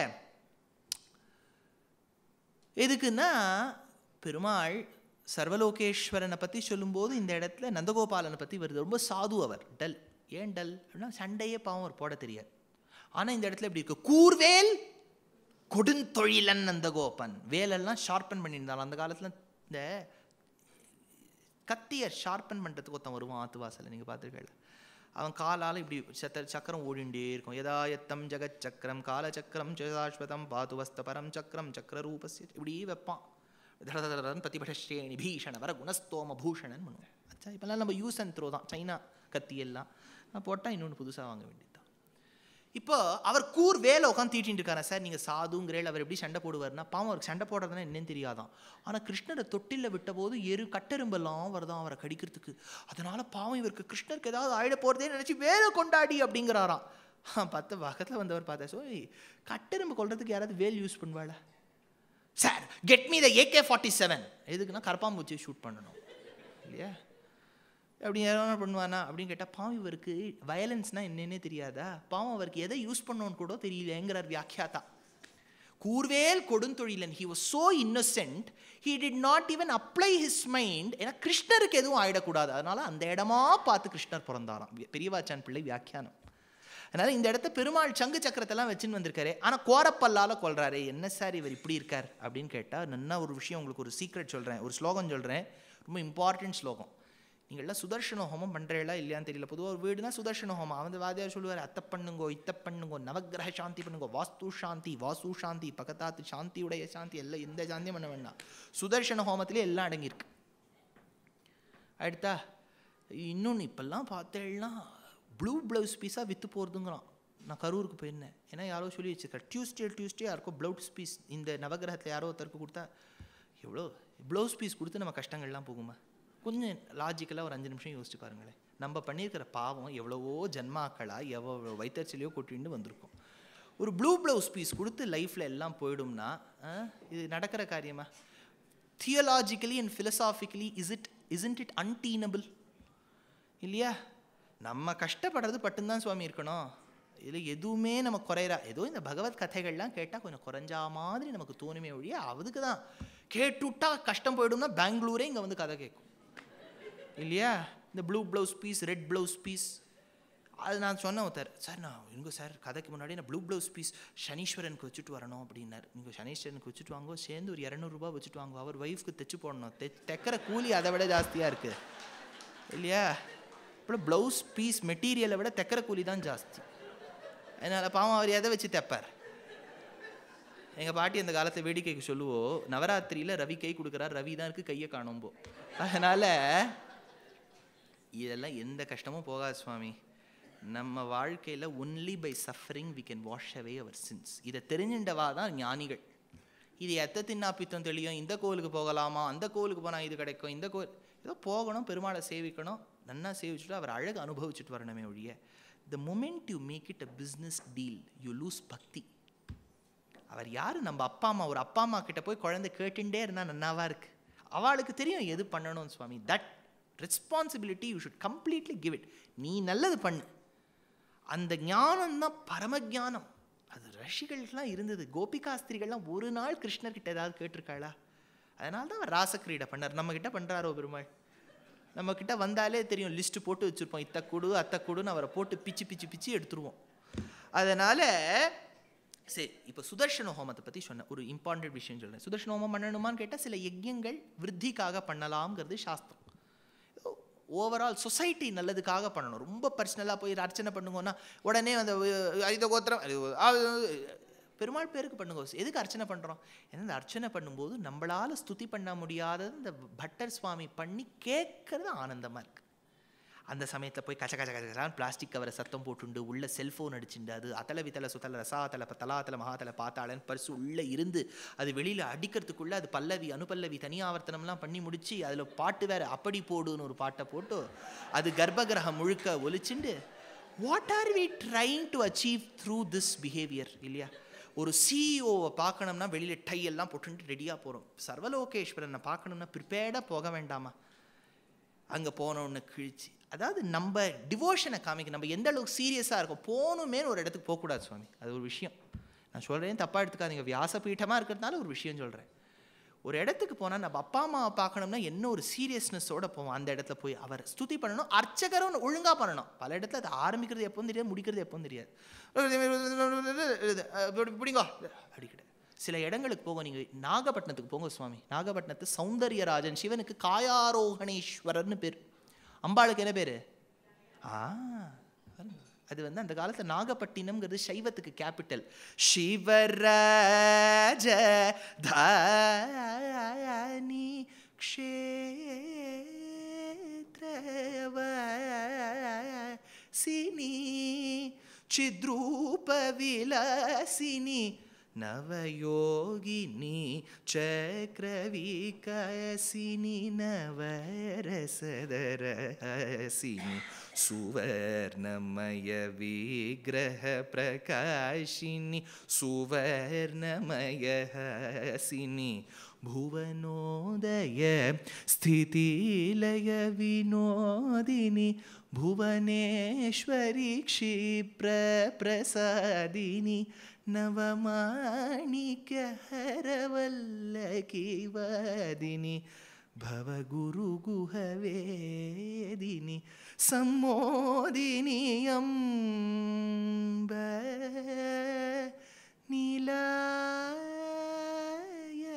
எதுக்குன்னா பெருமாள் சர்வலோகேஸ்வரனை பற்றி சொல்லும்போது இந்த இடத்துல நந்தகோபாலனை பற்றி வருது ரொம்ப சாது அவர் டல் ஏன் டல் அப்படின்னா சண்டையே பாவம் அவர் போட தெரியாது ஆனால் இந்த இடத்துல இப்படி இருக்கு கூர்வேல் கொடுந்தொழிலன் நந்தகோபன் வேலெல்லாம் ஷார்ப்பன் பண்ணியிருந்தாலும் அந்த காலத்தில் இந்த கத்தியை ஷார்ப்பன் பண்ணுறதுக்கு ஒருத்தன் வருவான் ஆத்து வாசலில் நீங்கள் பார்த்துருக்கல அவன் காலால் இப்படி சத்த சக்கரம் ஓடிண்டே இருக்கும் யதா யத்தம் ஜெகத் சக்கரம் கால சக்கரம் சாஸ்வதம் பாதுவஸ்த பரம் சக்கரம் சக்கர ரூபஸ்ய இப்படி வைப்பான் தடதடதன் பிரதிபடஸ்ரேணி பீஷண வர குணஸ்தோம பூஷணன் பண்ணுவோம் அச்சா இப்போல்லாம் நம்ம யூஸ் அண்ட் த்ரோ தான் சைனா கத்தி எல்லாம் நான் போட்டால் இன்னொன்று புதுசாக வாங்க வேண்டியதுதான் இப்போ அவர் கூர் வேலை உட்காந்து தீட்டின்னு இருக்காரா சார் நீங்கள் சாதுங்கிறேள் அவர் எப்படி சண்டை போடுவார்னா பாவம் அவருக்கு சண்டை போடுறதுனா என்னன்னு தெரியாதான் ஆனால் கிருஷ்ணரை தொட்டிலில் விட்ட போது எரு கட்டெரும்பெல்லாம் வருதான் அவரை கடிக்கிறதுக்கு அதனால பாவம் இவருக்கு கிருஷ்ணருக்கு ஏதாவது ஆயிட போகிறதே நினச்சி வேலை கொண்டாடி அப்படிங்கிறாராம் பார்த்த பக்கத்தில் வந்தவர் பார்த்தா ஸோ கட்டெரும்பு கொள்றதுக்கு யாராவது வேல் யூஸ் பண்ணுவாளா sir get me the AK forty seven எதுக்குன்னா கரப்பாம்பூச்சி ஷூட் பண்ணணும் இல்லையா அப்படி என்ன பண்ணுவானா அப்படின்னு கேட்டால் பாவம் இவருக்கு வயலன்ஸ்னால் என்னன்னே தெரியாதா பாவம் அவருக்கு எதை யூஸ் பண்ணோன்னு கூட தெரியலங்கிறார் வியாக்கியாத்தா கூர்வேல் கொடுந்தொழிலன் he was so innocent he did not even apply his mind ஏன்னா கிருஷ்ணருக்கு எதுவும் ஆயிடக்கூடாது அதனால அந்த இடமா பார்த்து கிருஷ்ணர் பிறந்தாராம் பெரியவாச்சான் பிள்ளை வியாக்கியானம் அதனால இந்த இடத்த பெருமாள் சங்கு சக்கரத்தெல்லாம் வச்சுன்னு வந்திருக்காரு ஆனால் கோரப்பல்லால கொள்றாரு என்ன சார் இவர் இப்படி இருக்கார் அப்படின்னு கேட்டால் நல்லா ஒரு விஷயம் உங்களுக்கு ஒரு சீக்ரெட் சொல்கிறேன் ஒரு ஸ்லோகம் சொல்கிறேன் ரொம்ப இம்பார்ட்டன்ட் ஸ்லோகம் நீங்கள்லாம் சுதர்ஷன ஹோமம் பண்ணுறீங்களா இல்லையான்னு தெரியல பொதுவாக ஒரு வீடுனா சுதர்ஷன ஹோமம் அவன் வாதியார் சொல்லுவார் அத்தை பண்ணுங்கோ இத்த பண்ணுங்கோ நவக்கிரக சாந்தி பண்ணுங்கோ வாஸ்து சாந்தி வாசு சாந்தி பக்கத்தாத்து சாந்தியுடைய சாந்தி எல்லாம் எந்த சாந்தியும் பண்ண வேண்டாம் சுதர்ஷன ஹோமத்திலே எல்லாம் அடங்கியிருக்கு அடுத்தா இன்னொன்று இப்போல்லாம் பார்த்தேன்னா ப்ளூ ப்ளவுஸ் பீஸாக விற்று போகிறதுங்கிறான் நான் கரூருக்கு போயிருந்தேன் ஏன்னா யாரோ சொல்லி வச்சிருக்காரு டியூஸ்டே டியூஸ்டே யாருக்கோ ப்ளவுஸ் பீஸ் இந்த நவகிரகத்தில் யாரோ ஒருத்தருக்கு கொடுத்தா எவ்வளோ ப்ளவுஸ் பீஸ் கொடுத்து நம்ம கஷ்டங்கள்லாம் போகுமா கொஞ்சம் லாஜிக்கலாக ஒரு அஞ்சு நிமிஷம் யோசிச்சு பாருங்களேன் நம்ம பண்ணியிருக்கிற பாவம் எவ்வளவோ ஜன்மாக்களாக எவ்வளோ வைத்தறிச்சலையோ கொட்டின்னு வந்திருக்கும் ஒரு ப்ளூ ப்ளவுஸ் பீஸ் கொடுத்து லைஃப்பில் எல்லாம் போயிடும்னா ஆ, இது நடக்கிற காரியமா theologically and philosophically is it isn't it untenable இல்லையா நம்ம கஷ்டப்படுறது பட்டும்தான் சுவாமி இருக்கணும் இதில் எதுவுமே நம்ம குறையிறா ஏதோ இந்த பகவத் கதைகள்லாம் கேட்டால் கொஞ்சம் குறைஞ்சா மாதிரி நமக்கு தோணுமே ஒழிய அதுக்கு தான் கேட்டுவிட்டா கஷ்டம் போயிடும்னா பெங்களூரே இங்கே வந்து கதை கேட்கும் இல்லையா இந்த blue blouse piece red blouse piece அது நான் சொன்னேன் ஒருத்தர் சார் நான் எங்க சார் கதைக்கு முன்னாடி நான் ப்ளூ ப்ளவுஸ் பீஸ் சனீஸ்வரனுக்கு வச்சுட்டு வரணும் அப்படின்னாரு நீங்கள் சனீஸ்வரனுக்கு வச்சுட்டு வாங்கோ சேர்ந்து ஒரு இரநூறுபா வச்சுட்டு வாங்க அவர் ஒய்ஃப்க்கு தைச்சு போடணும் தெ தைக்கிற கூலி அதை விட ஜாஸ்தியாக இருக்குது இல்லையா இப்போ ப்ளவுஸ் பீஸ் மெட்டீரியலை விட தைக்கிற கூலி தான் ஜாஸ்தி அதனால் பாவம் அவர் எதை வச்சு தைப்பார் எங்கள் பாட்டி அந்த காலத்தை வேடிக்கைக்கு சொல்லுவோம் நவராத்திரியில் ரவி கை கொடுக்குறார் ரவி தான் இருக்குது கையை காணும்போ அதனால் இதெல்லாம் எந்த கஷ்டமும் போகாது சுவாமி நம்ம வாழ்க்கையில் only by suffering we can wash away our sins இதை தெரிஞ்சுண்டவா தான் ஞானிகள் இது எத்த தின்னா பித்தம் தெளியும் இந்த கோவிலுக்கு போகலாமா அந்த கோவிலுக்கு போனால் இது கிடைக்கும் இந்த கோவில் ஏதோ போகணும் பெருமாளை சேவிக்கணும் நன்னா சேவிச்சுட்டு அவர் அழகு அனுபவிச்சுட்டு வரணுமே ஒழிய the moment you make it a business deal you lose bhakti அவர் யார் நம்ம அப்பா அம்மா ஒரு அப்பா அம்மா கிட்ட போய் குழந்தை கேட்டுட்டே இருந்தால் நன்னாவா இருக்கு அவளுக்கு தெரியும் எது பண்ணணும் சுவாமி that responsibility you should completely give it நீ நல்லது பண்ணு அந்த ஞானம் தான் பரம ஞானம் அது ரிஷிகளுக்கெல்லாம் இருந்தது கோபிகாஸ்திரிகள்லாம் ஒரு நாள் கிருஷ்ணர்கிட்ட ஏதாவது கேட்டிருக்காளா அதனால தான் அவர் ராசக்கிரீடை பண்ணார் நம்ம கிட்ட பண்ணுறாரோ பெருமாள் நம்ம கிட்ட வந்தாலே தெரியும் லிஸ்ட் போட்டு வச்சுருப்போம் இத்த குடு அத்த குடுன்னு அவரை போட்டு பிச்சு பிச்சு பிச்சு எடுத்துருவோம் அதனால சரி இப்போ சுதர்ஷன ஹோமத்தை பற்றி சொன்னேன் ஒரு இம்பார்ட்டன்ட் விஷயம் சொல்கிறேன் சுதர்ஷன ஹோமம் பண்ணணுமான்னு கேட்டால் சில யஜ்யங்கள் விருத்திக்காக பண்ணலாம்ங்கிறது சாஸ்திரம் ஓவரால் சொசைட்டி நல்லதுக்காக பண்ணணும் ரொம்ப பர்சனலாக போய் அர்ச்சனை பண்ணுங்கன்னா உடனே அந்த ஐத கோத்திரம் அது, ஆ, பெருமாள் பேருக்கு பண்ணுங்க எதுக்கு அர்ச்சனை பண்ணுறோம் ஏன்னா இந்த அர்ச்சனை பண்ணும்போது நம்மளால் ஸ்துதி பண்ண முடியாதது இந்த பட்டர் சுவாமி பண்ணி கேட்கறது ஆனந்தமாக இருக்குது அந்த சமயத்தில் போய் கச்ச கச்ச கச்ச கச்சான்னு பிளாஸ்டிக் கவரை சத்தம் போட்டுண்டு உள்ள செல்ஃபோன் அடிச்சுண்டு அது அத்தல வித்தல சுத்தல ரசாத்தல தலாத்தல மகாத்தல பாத்தாளன் பரிசு உள்ளே இருந்து அது வெளியில் அடிக்கிறதுக்குள்ளே அது பல்லவி அனுபல்லவி தனியாவர்த்தனம்லாம் பண்ணி முடிச்சு அதில் பாட்டு வேற அப்படி போடுன்னு ஒரு பாட்டை போட்டு அது கர்ப்பகிரகம் முழுக்க ஒலிச்சுண்டு what are we trying to achieve through this behaviour இல்லையா ஒரு சிஇஓவை பார்க்கணும்னா வெளியில் டை எல்லாம் போட்டுட்டு ரெடியாக போகிறோம் சர்வலோகேஸ்வரனை பார்க்கணும்னா ப்ரிப்பேர்டாக போக வேண்டாமா அங்கே போனோன்னு கிழிச்சு அதாவது நம்ம டிவோஷனை காமிக்க நம்ம எந்த அளவுக்கு சீரியஸாக இருக்கோம் போகணுமே ஒரு இடத்துக்கு போகக்கூடாது சுவாமி அது ஒரு விஷயம் நான் சொல்கிறேன் தப்பாக எடுத்துக்காதீங்க வியாசபீட்டமாக இருக்கிறதுனால ஒரு விஷயம் சொல்கிறேன் ஒரு இடத்துக்கு போனால் நம்ம அப்பா அம்மாவை பார்க்கணும்னா என்ன ஒரு சீரியஸ்னஸோட போவோம் அந்த இடத்துல போய் அவர் ஸ்துதி பண்ணணும் அர்ச்சகரும் ஒழுங்காக பண்ணணும் பல இடத்துல அது ஆரம்பிக்கிறது எப்போவும் தெரியாது முடிக்கிறது எப்போவும் தெரியாது பிடிங்கோ அப்படி கிடையாது சில இடங்களுக்கு போங்க நீங்கள் நாகப்பட்டினத்துக்கு போங்க சுவாமி நாகப்பட்டினத்து சௌந்தர்யராஜன் சிவனுக்கு காயாரோகணேஸ்வரர்னு பேர் அம்பாளுக்கு என்ன பேர் ஆ பாருங்க. அது வந்து அந்த காலத்தில் நாகப்பட்டினம்ங்கிறது சைவத்துக்கு கேபிட்டல் சிவராஜ தானி க்ஷேத்ரவாசினி சித்ரூப விலாசினி நவயோகினி சக்கரவிகாசினி நவரசதரசினி சுவர்ணமய விக்கிரக பிரகாஷினி சுவர்ணமய ஹசினி ಭುವನೋದಯ ಸ್ಥಿತಿಲಯ ವಿನೋದಿನಿ ಭುವನೇಶ್ವರಿ ಕ್ಷಿಪ್ರ ಪ್ರಸಾದಿನಿ ನವಮಾಣಿಕ್ಯ ಹರವಲ್ಲಕಿ ವಾದಿನಿ ಭವಗುರು ಗುಹವೇದಿನಿ ಸಮ್ಮೋದಿನಿ ಅಂಬ நீலாய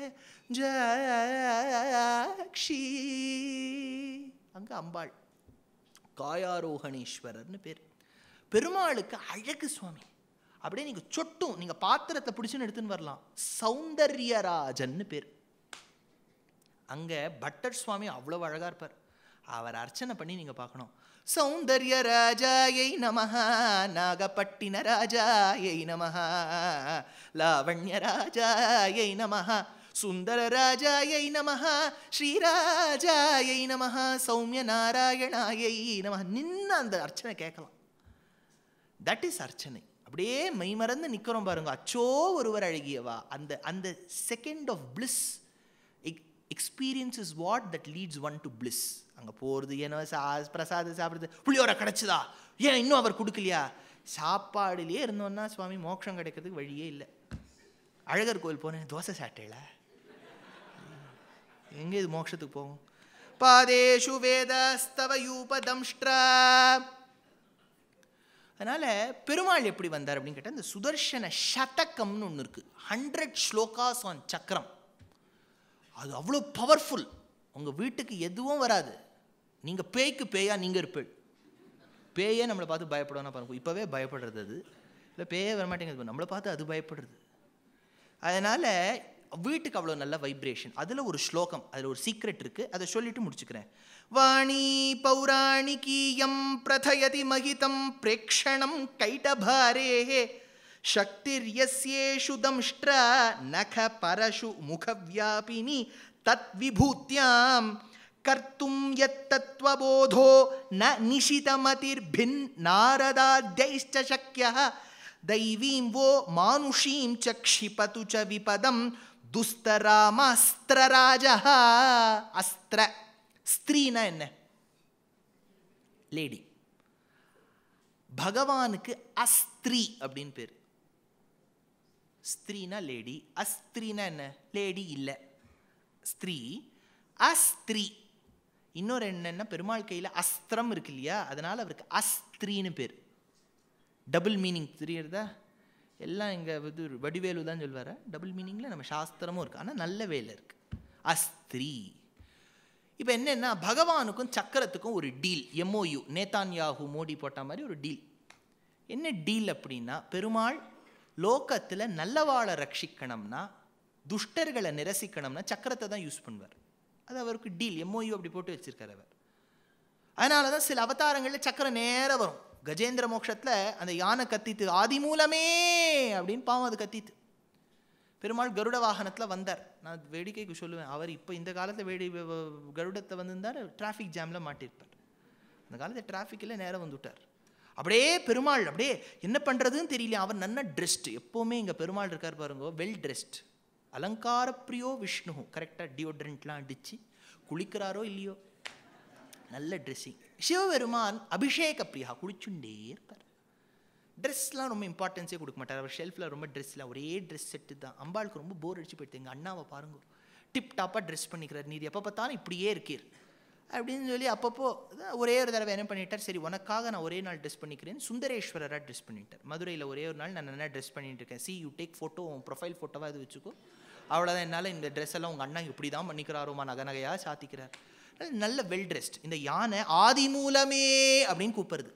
ஜாக்ஷி அங்க அம்பாள் காயாரோகணேஸ்வரர்னு பேர் பெருமாளுக்கு அழகு சுவாமி அப்படியே நீங்க சொட்டும் நீங்க பாத்திரத்தை பிடிச்சுன்னு எடுத்துன்னு வரலாம் சௌந்தர்யராஜன்னு பேர் அங்க பட்டர் சுவாமி அவ்வளவு அழகா இருப்பார் அவர் அர்ச்சனை பண்ணி நீங்க பார்க்கணும் சௌந்தர்ய ராஜாயை நமஹ நாகப்பட்டின ராஜாயை நமஹ லாவண்ய ராஜாயை நமஹ சுந்தர ராஜாயை நமஹ ஸ்ரீராஜாயை நமஹ சௌமிய நாராயணாயை நமஹ நின்று அந்த அர்ச்சனை கேட்கலாம் தட் இஸ் அர்ச்சனை அப்படியே மெய்மறந்து நிற்கிறோம் பாருங்க அச்சோ ஒருவர் அழகியவா அந்த அந்த second of bliss experience is what that leads one to bliss அங்கே போகிறது ஏன்னா சா பிரசாதம் சாப்பிட்றது புளியோர கிடச்சிதா ஏன் இன்னும் அவர் கொடுக்கலையா சாப்பாடுலேயே இருந்தோன்னா சுவாமி மோட்சம் கிடைக்கிறதுக்கு வழியே இல்லை அழகர் கோயில் போனேன் தோசை சாட்டையில எங்கே இது மோட்சத்துக்கு போகும் பாதேஷு வேதஸ்தவ யூபதம்ஷ்ட்ரா அதனால் பெருமாள் எப்படி வந்தார் அப்படின்னு கேட்டால் இந்த சுதர்ஷன சதகம்னு ஒன்று இருக்குது ஹண்ட்ரட் ஸ்லோகாஸ் ஆன் சக்கரம் அது அவ்வளோ பவர்ஃபுல் உங்கள் வீட்டுக்கு எதுவும் வராது நீங்கள் பேய்க்கு பேயா நீங்கள் இருப்பீள் பேயே நம்மளை பார்த்து பயப்படணும் பாருங்க இப்போவே பயப்படுறது அது இல்லை பேயே வரமாட்டேங்குது நம்மளை பார்த்து அது பயப்படுறது அதனால் வீட்டுக்கு அவ்வளோ நல்ல வைப்ரேஷன் அதில் ஒரு ஸ்லோகம் அதில் ஒரு சீக்ரெட் இருக்குது அதை சொல்லிட்டு முடிச்சுக்கிறேன் வாணி பௌராணிகீயம் பிரதயதி மகிதம் பிரேக்ஷணம் கைட்டபாரே शक्तिर्यस्येषु दंष्ट्रा नख परशु मुखव्यापिनी तद्विभूत्यां कर्तुं यत्तत्त्वबोधो न निशितमतिर्भिन्नारदाद्यैश्च शक्यः दैवीं वो मानुषीं च क्षिपतु च विपदं दुस्तरामास्त्रराजः अस्त्र ஸ்திரீனா என்ன லேடி பகவானுக்கு அஸ்திரி அப்படின்னு பேர் ஸ்திரீனா லேடி அஸ்திரினா என்ன லேடி இல்லை ஸ்திரீ அஸ்திரி இன்னொரு என்னன்னா பெருமாள் கையில் அஸ்திரம் இருக்கு இல்லையா அதனால் அவருக்கு அஸ்திரின்னு பேர் டபுள் மீனிங் தெரியுறதா எல்லாம் இங்கே இது வடிவேலு தான் சொல்வார் டபுள் மீனிங்கில் நம்ம சாஸ்திரமும் இருக்குது ஆனால் நல்ல வேலை இருக்குது அஸ்திரி இப்போ என்னென்னா பகவானுக்கும் சக்கரத்துக்கும் ஒரு டீல் எம்ஓயு நேதான்யாகு மோடி போட்ட மாதிரி ஒரு டீல் என்ன டீல் அப்படின்னா பெருமாள் லோகத்தில் நல்லவாளை ரட்சிக்கணும்னா துஷ்டர்களை நிரசிக்கணும்னா சக்கரத்தை தான் யூஸ் பண்ணுவார் அது அவருக்கு டீல் எம்ஓயு அப்படி போட்டு வச்சிருக்காரு அவர் அதனால தான் சில அவதாரங்களில் சக்கரம் நேரம் வரும் கஜேந்திர மோட்சத்தில் அந்த யானை கத்தித்து ஆதி மூலமே அப்படின்னு பாவம் அது கத்தித்து பெருமாள் கருட வாகனத்தில் வந்தார் நான் வேடிக்கைக்கு சொல்லுவேன் அவர் இப்போ இந்த காலத்தில் வேடி வ- வ- கருடத்தை வந்திருந்தார் டிராஃபிக் ஜாமில் மாட்டியிருப்பார் அந்த காலத்தில் டிராஃபிக்கில் நேரம் வந்துட்டார் அப்படியே பெருமாள் அப்படியே என்ன பண்ணுறதுன்னு தெரியல அவர் நல்ல ட்ரெஸ்ட் எப்போவுமே இங்கே பெருமாள் இருக்கார் பாருங்க வெல் ட்ரெஸ்ட் அலங்கார பிரியோ விஷ்ணு கரெக்டாக டியோட்ரண்ட்லாம் அடித்து குளிக்கிறாரோ இல்லையோ நல்ல ட்ரெஸ்ஸிங் சிவபெருமான் அபிஷேக பிரியா குளிச்சுண்டே இருப்பார் ட்ரெஸ்லாம் ரொம்ப இம்பார்ட்டன்ஸே கொடுக்க மாட்டார் அவர் ஷெல்ஃபில் ரொம்ப ட்ரெஸ்ஸில் ஒரே ட்ரெஸ் செட்டு தான் அம்பாளுக்கு ரொம்ப போர் அடிச்சு போயிடுது எங்கள் அண்ணாவை பாருங்க டிப் டாப்பாக ட்ரெஸ் பண்ணிக்கிறார் நீர் எப்போ பார்த்தாலும் இப்படியே இருக்கீர் அப்படின்னு சொல்லி அப்பப்போ அதான் ஒரே ஒரு தடவை என்ன பண்ணிட்டார் சரி உனக்காக நான் ஒரே நாள் ட்ரெஸ் பண்ணிக்கிறேன் சுந்தரேஸ்வரராக ட்ரெஸ் பண்ணிட்டார் மதுரையில் ஒரே ஒரு நாள் நான் என்ன ட்ரெஸ் பண்ணிட்டு இருக்கேன் சி யூ டேக் ஃபோட்டோ உன் ப்ரொஃபைல் ஃபோட்டோவாக இது வச்சுக்கோ அவ்வளோதான் என்னால் இந்த ட்ரெஸ் எல்லாம் உங்கள் அண்ணா இப்படி தான் பண்ணிக்கிறாரோமா நகை நகையாக சாத்திக்கிறார் நல்ல வெல் ட்ரெஸ்ட் இந்த யானை ஆதி மூலமே அப்படின்னு கூப்பிடுறது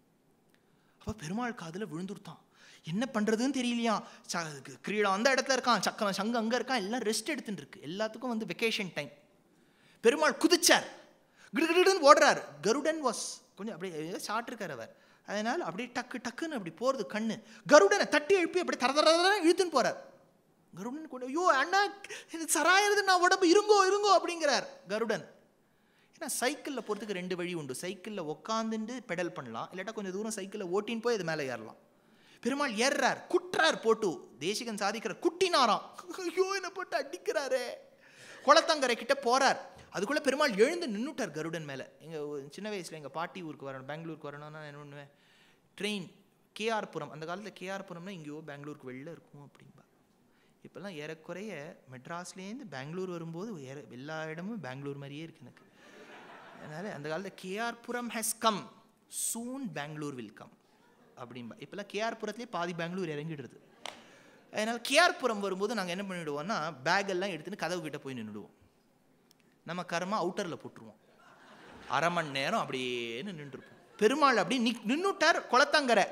அப்போ பெருமாள் காதில் விழுந்துருத்தான் என்ன பண்ணுறதுன்னு தெரியலையா ச கிரீடம் அந்த இடத்துல இருக்கான் சக்கரம் சங்கம் அங்கே இருக்கான் எல்லாம் ரெஸ்ட் எடுத்துட்டு இருக்கு எல்லாத்துக்கும் வந்து வெக்கேஷன் டைம் பெருமாள் குதிச்சார் கிடுகிடுன்னு ஓடுறார் கருடன் வாஸ் கொஞ்சம் அப்படியே சாட்டிருக்கார் அவர் அதனால் அப்படியே டக்கு டக்குன்னு அப்படி போகிறது கண்ணு கருடனை தட்டி எழுப்பி அப்படியே தர தர தரன்னு இழுத்துன்னு போகிறார் கருடன் கூட ஐயோ அண்ணா இது சராயிருது நான் உடம்பு இருங்கோ இருங்கோ அப்படிங்கிறார் கருடன் ஏன்னா சைக்கிளில் போகிறதுக்கு ரெண்டு வழி உண்டு சைக்கிளில் உட்காந்துட்டு பெடல் பண்ணலாம் இல்லாட்டா கொஞ்சம் தூரம் சைக்கிளில் ஓட்டின்னு போய் அது மேலே ஏறலாம் பெருமாள் ஏறுறார் குட்டுறார் போட்டு தேசிகன் சாதிக்கிறார் குட்டினாராம் ஐயோ என்ன போட்டு அடிக்கிறாரே குளத்தங்கரை கிட்ட போறார் அதுக்குள்ளே பெருமாள் எழுந்து நின்னுட்டார் கருடன் மேலே எங்கள் சின்ன வயசில் எங்கள் பாட்டி ஊருக்கு வரணும் பெங்களூருக்கு வரணும்னா நான் என்ன பண்ணுவேன் ட்ரெயின் கேஆர்புரம் அந்த காலத்தில் கேஆர்புரம்னா எங்கேயோ பெங்களூருக்கு வெளில இருக்கும் அப்படின்பா இப்போல்லாம் ஏறக்குறைய மெட்ராஸ்லேருந்து பெங்களூர் வரும்போது ஏற- எல்லா இடமும் பெங்களூர் மாதிரியே இருக்கு எனக்கு அதனால் அந்த காலத்தில் KR Puram has come soon Bangalore will come அப்படின்பா இப்போல்லாம் கேஆர்புரத்துலேயே பாதி பெங்களூர் இறங்கிடுறது அதனால் கேஆர்புரம் வரும்போது நாங்கள் என்ன பண்ணிவிடுவோம்னா பேக் எல்லாம் எடுத்துன்னு கதவு கிட்ட போய் நின்றுடுவோம் நம்ம கர்மா அவுட்டரில் போட்டுருவோம் அரை மணி நேரம் அப்படியே நின்றுருப்போம் பெருமாள் அப்படி நி நின்னுட்டார் குளத்தங்கரை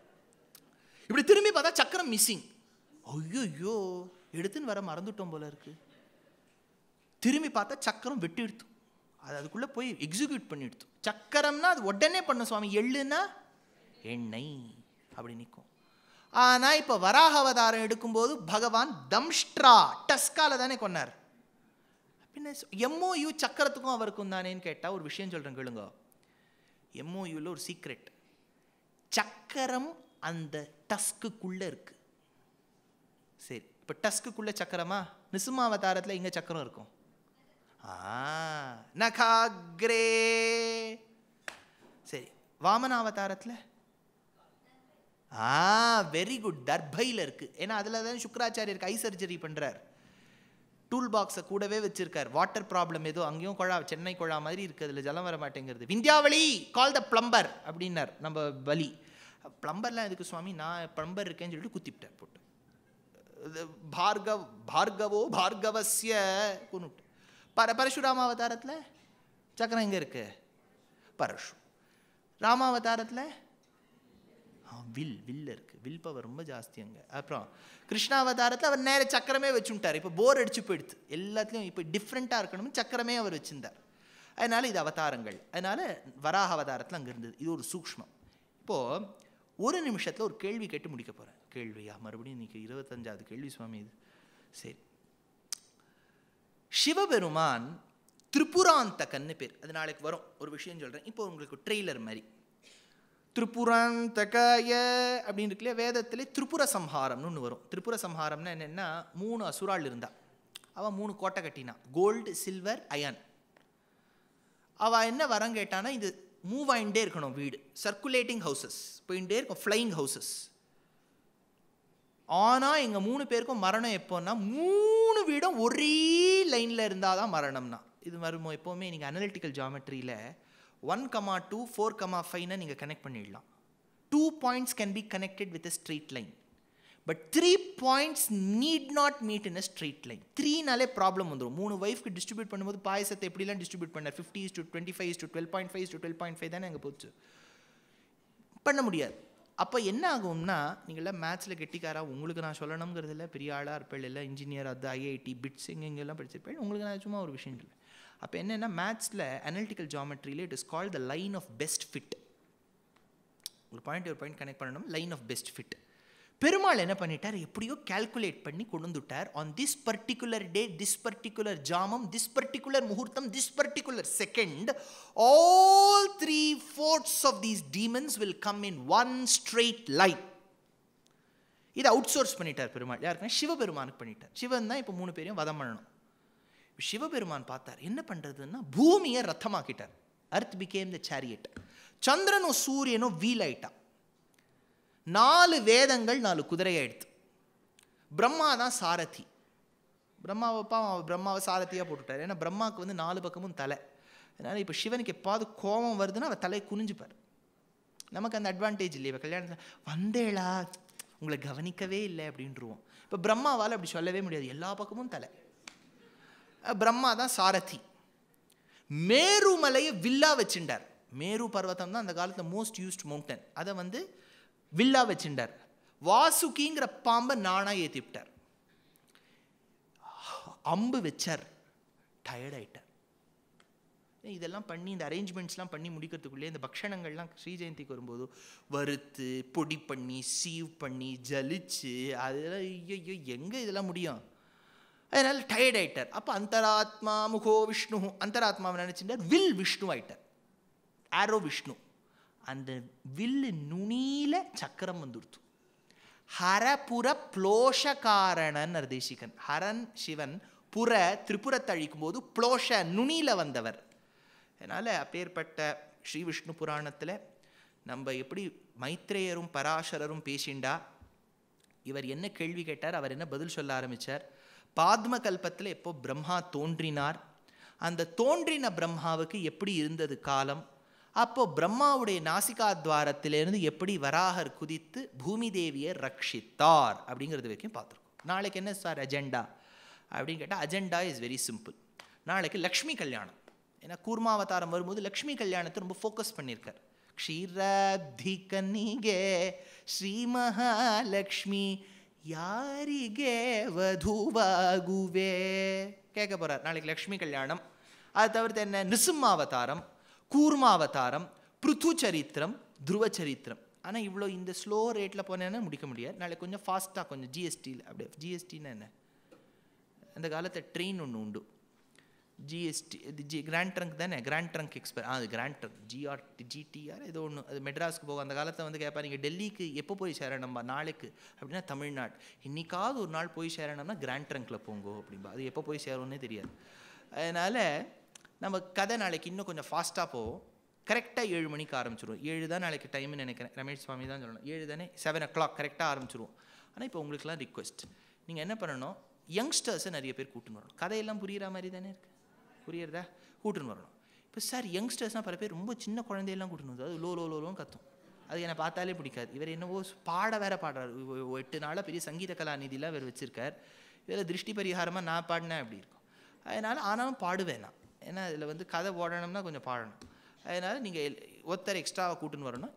இப்படி திரும்பி பார்த்தா சக்கரம் மிஸ்ஸிங் ஐயோ எடுத்துன்னு வர மறந்துட்டோம் போல இருக்கு திரும்பி பார்த்தா சக்கரம் வெட்டி எடுத்து அது அதுக்குள்ளே போய் எக்ஸிக்யூட் பண்ணிடுத்து சக்கரம்னா அது உடனே பண்ண சுவாமி எள்ளுன்னா எண்ணெய் அப்படி நிற்கும் ஆனால் இப்போ வராக அவதாரம் எடுக்கும்போது பகவான் தம்ஷ்ட்ரா டஸ்கால தானே கொன்னார் பின்ன எம்ஓயு சக்கரத்துக்கும் அவருக்கும் தானேன்னு கேட்டால் ஒரு விஷயம் சொல்கிறேன் கேளுங்க எம்ஓயூவில் ஒரு சீக்ரெட் சக்கரம் அந்த டஸ்க்குள்ளே இருக்கு சரி இப்போ டஸ்க்குள்ளே சக்கரமா நிசுமாவதாரத்தில் இங்கே சக்கரம் இருக்கும் ஆ நகாக்ரே சரி வாமனாவதாரத்தில் ஆ வெரி குட் தர்பையில் இருக்கு ஏன்னா அதில் தான் சுக்கராச்சாரியருக்கு ஐ சர்ஜரி பண்ணுறார் டூல் பாக்ஸை கூடவே வச்சிருக்கார் வாட்டர் ப்ராப்ளம் ஏதோ அங்கேயும் குழா சென்னை குழா மாதிரி இருக்குது அதில் ஜலம் வர மாட்டேங்கிறது விந்தியாவளி கால் த பிளம்பர் அப்படின்னார் நம்ம பலி பிளம்பர்லாம் எதுக்கு சுவாமி நான் பிளம்பர் இருக்கேன்னு சொல்லிட்டு குத்திவிட்டார் போட்டு இது பார்கவ் பார்கவோ பார்கவஸ்ய கொன்னுட்டு பர பரசுராமாவதாரத்தில் சக்கரம் எங்கே இருக்கு பரஷு ராமாவதாரத்தில் ஆ வில் வில் இருக்கு வில் பவர் ரொம்ப ஜாஸ்தி அங்கே அப்புறம் கிருஷ்ணாவதாரத்தில் அவர் நேர சக்கரமே வச்சுட்டார் இப்போ போர் அடிச்சு போயிடுது எல்லாத்துலேயும் இப்போ டிஃப்ரெண்ட்டாக இருக்கணும்னு சக்கரமே அவர் வச்சிருந்தார் அதனால இது அவதாரங்கள் அதனால வராக அவதாரத்தில் அங்கே இருந்தது இது ஒரு சூக்ஷ்மம் இப்போது ஒரு நிமிஷத்தில் ஒரு கேள்வி கேட்டு முடிக்க போகிறேன் கேள்வியா மறுபடியும் இன்னைக்கு இருபத்தஞ்சாவது கேள்வி சுவாமி இது சரி சிவபெருமான் திரிபுராந்தகன்னு பேர் அது நாளைக்கு வரும் ஒரு விஷயம் சொல்கிறேன் இப்போ உங்களுக்கு ட்ரெய்லர் மாதிரி திரிபுராந்தகாய அப்படின்னு இருக்குல்ல வேதத்திலே திரிபுர சம்ஹாரம்னு ஒன்று வரும் திரிபுர சம்ஹாரம்னா என்னென்னா மூணு அசுராள் இருந்தா அவன் மூணு கோட்டை கட்டினான் கோல்டு சில்வர் அயன் அவள் என்ன வரம் கேட்டானா இது மூவ் ஆகிட்டே இருக்கணும் வீடு சர்க்குலேட்டிங் ஹவுசஸ் போயிட்டே இருக்கும் ஃப்ளைங் ஹவுசஸ் ஆனால் எங்கள் மூணு பேருக்கும் மரணம் எப்போன்னா மூணு வீடும் ஒரே லைனில் இருந்தால் தான் மரணம்னா இது வருமோ எப்போவுமே நீங்கள் அனலிட்டிக்கல் ஜாமெட்ரியில் one comma two four comma ஃபைவ்னு நீங்கள் கனெக்ட் பண்ணிடலாம் two points can be connected with a straight line but three points need not meet in a straight line த்ரீனாலே ப்ராப்ளம் வந்துடும் மூணு ஒய்ஃப்க்கு டிஸ்ட்ரிபியூட் பண்ணும்போது பாயசத்தை எப்படிலாம் டிஸ்ட்ரிபியூட் பண்ணார் fifty to twenty five to twelve point five to twelve point five தானே அங்கே போச்சு பண்ண முடியாது அப்போ என்ன ஆகும்னா நீங்களாம் மேத்ஸில் கெட்டிக்காரா உங்களுக்கு நான் சொல்லணுங்கிறது இல்லை பெரிய ஆளாக இருப்பேள் இல்லை இன்ஜினியர் அது ஐஐடி பிட்ஸ் எங்கே எங்கெல்லாம் படிச்சிருப்பேன் உங்களுக்கு நான் சும்மா ஒரு விஷயம் இல்லை அப்போ என்னென்னா மேத்ஸில் அனலிட்டிக்கல் ஜாமெட்ரியில் it is called the line of best fit ஒரு பாயிண்ட் ஒரு பாயிண்ட் கனெக்ட் பண்ணணும் line of best fit Perumal என்ன பண்ணிட்டார் எப்படியோ கால்குலேட் பண்ணி கொண்டு வந்துட்டார் on this particular day this particular ஜாமம் திஸ் பர்டிகுலர் முகூர்த்தம் this particular second all three fourths of these demons will come in one straight line இதை அவுட் சோர்ஸ் பண்ணிட்டார் பெருமாள் யாருக்குன்னா சிவபெருமானுக்கு பண்ணிட்டார் சிவன் தான் இப்போ மூணு பேரையும் வதம் பண்ணணும் சிவபெருமான் பார்த்தார் என்ன பண்ணுறதுன்னா பூமியை ரத்தமாக்கிட்டார் அர்த் பிகேம் த சேரியட் சந்திரனும் சூரியனும் வீல் ஆயிட்டான் நாலு வேதங்கள் நாலு குதிரையாயிடுத்து பிரம்மா தான் சாரதி பிரம்மாவை பாவம் அவர் பிரம்மாவை சாரதியாக போட்டுட்டார் ஏன்னா பிரம்மாவுக்கு வந்து நாலு பக்கமும் தலை அதனால் இப்போ சிவனுக்கு எப்பாவது கோபம் வருதுன்னா அவர் தலையை குனிஞ்சுப்பார் நமக்கு அந்த அட்வான்டேஜ் இல்லையா கல்யாணத்தில் வந்தேளா உங்களை கவனிக்கவே இல்லை அப்படின்ட்டுருவோம் இப்போ பிரம்மாவால் அப்படி சொல்லவே முடியாது எல்லா பக்கமும் தலை பிரம்மா தான் சாரதி மேருமலையை வில்லா வச்சுட்டார் மேரு பர்வதம் தான் அந்த காலத்தில் மோஸ்ட் யூஸ்ட் மவுண்டன் அதை வந்து வில்லா வச்சுட்டார் வாசுகிங்கிற பாம்பை நானா ஏற்றி விட்டார் அம்பு வச்சார் டயர்ட் ஆயிட்டார் இதெல்லாம் பண்ணி இந்த அரேஞ்ச்மெண்ட்ஸ்லாம் பண்ணி முடிக்கிறதுக்குள்ளே இந்த பக்ஷணங்கள்லாம் ஸ்ரீ ஜெயந்திக்கு வரும்போது வறுத்து பொடி பண்ணி சீவ் பண்ணி ஜலிச்சு அதெல்லாம் ஐயோ எங்கே இதெல்லாம் முடியும் அதனால் டயர்ட் ஆயிட்டார் அப்போ அந்தராத்மா முகோ விஷ்ணு அந்தராத்மாவை நினச்சிட்டார் வில் விஷ்ணு ஆயிட்டார் ஆரோ விஷ்ணு அந்த வில்லு நுனியில சக்கரம் வந்துடுத்து ஹரபுர புளோஷகாரணன் தேசிகன் ஹரன் சிவன் புற திரிபுரத்தை அழிக்கும் போது புளோஷ நுனியில வந்தவர் அதனால் அப்பேற்பட்ட ஸ்ரீ விஷ்ணு புராணத்தில் நம்ம எப்படி மைத்ரேயரும் பராசரரும் பேசிண்டா இவர் என்ன கேள்வி கேட்டார் அவர் என்ன பதில் சொல்ல ஆரம்பித்தார் பாத்ம கல்பத்தில் எப்போ பிரம்மா தோன்றினார் அந்த தோன்றின பிரம்மாவுக்கு எப்படி இருந்தது காலம் அப்போ பிரம்மாவுடைய நாசிகா துவாரத்திலிருந்து எப்படி வராகர் குதித்து பூமி தேவியை ரட்சித்தார் அப்படிங்கிறது வரைக்கும் பார்த்துருக்கோம் நாளைக்கு என்ன சார் அஜெண்டா அப்படின்னு கேட்டால் அஜெண்டா இஸ் வெரி சிம்பிள் நாளைக்கு லக்ஷ்மி கல்யாணம் ஏன்னா கூர்மாவதாரம் வரும்போது லக்ஷ்மி கல்யாணத்தை ரொம்ப ஃபோக்கஸ் பண்ணியிருக்கார் ಕ್ಷೀರಾಬ್ಧಿ ಕನ್ನಿಗೆ ಶ್ರೀ ಮಹಾಲಕ್ಷ್ಮಿ ಯಾರಿಗೆ ವಧುವಾಗುವೆ கேட்க போகிறார் நாளைக்கு லக்ஷ்மி கல்யாணம் அது தவிர்த்து என்ன நிருசிம்மாவதாரம் கூர்மாவதாரம் பிருத்து சரித்திரம் துருவ சரித்திரம் ஆனால் இவ்வளோ இந்த ஸ்லோ ரேட்டில் போனேன்னா முடிக்க முடியாது நாளைக்கு கொஞ்சம் ஃபாஸ்ட்டாக கொஞ்சம் ஜிஎஸ்டியில் அப்படியே ஜிஎஸ்டின்னு என்ன அந்த காலத்தில் ட்ரெயின் ஒன்று உண்டு ஜிஎஸ்டி இது ஜி கிராண்ட் ட்ரங்க் தானே கிராண்ட் ட்ரங்க் எக்ஸ்பர் அது கிராண்ட் ட்ரங்க் ஜிஆர் ஜிடிஆர் ஏதோ ஒன்று அது மெட்ராஸ்க்கு போகும் அந்த காலத்தில் வந்து கேட்பா நீங்கள் டெல்லிக்கு எப்போ போய் சேரணும்பா நாளைக்கு அப்படின்னா தமிழ்நாடு இன்னைக்காவது ஒரு நாள் போய் சேரணும்னா கிராண்ட் ட்ரங்க்கில் போங்கோ அப்படிம்பா அது எப்போ போய் சேரும்னே தெரியாது அதனால் நம்ம கதை நாளைக்கு இன்னும் கொஞ்சம் ஃபாஸ்ட்டாக போவோம் கரெக்டாக ஏழு மணிக்கு ஆரம்பிச்சிருவோம் ஏழு தான் நாளைக்கு டைம்னு நினைக்கிறேன் ரமேஷ் சுவாமி தான் சொல்லணும் ஏழு தானே செவன் ஓ கிளாக் கரெக்டாக ஆரம்பிச்சிருவோம் ஆனால் இப்போ உங்களுக்குலாம் ரிக்வெஸ்ட் நீங்கள் என்ன பண்ணணும் யங்ஸ்டர்ஸை நிறைய பேர் கூட்டுன்னு வரணும் கதையெல்லாம் புரிகிற மாதிரி தானே இருக்குது புரியுறதா கூட்டுன்னு வரணும் இப்போ சார் யங்ஸ்டர்ஸ்னால் பல பேர் ரொம்ப சின்ன குழந்தையெல்லாம் கூட்டுன்னு வந்து அது லோ லோ லோலும் கத்தும் அது என்னை பார்த்தாலே பிடிக்காது இவர் என்னவோ பாட வேற பாடுறாரு எட்டு நாளாக பெரிய சங்கீத கலாநிதிலாம் இவர் வச்சிருக்கார் இதில் திருஷ்டி பரிகாரமாக நான் பாடினேன் அப்படி இருக்கும் அதனால் ஆனாலும் பாடுவேன் நான் ஏன்னா இதில் வந்து கதை ஓடணும்னா கொஞ்சம் பாடணும் அதனால் நீங்கள் ஒருத்தர் எக்ஸ்ட்ராவாக கூட்டுன்னு வரணும்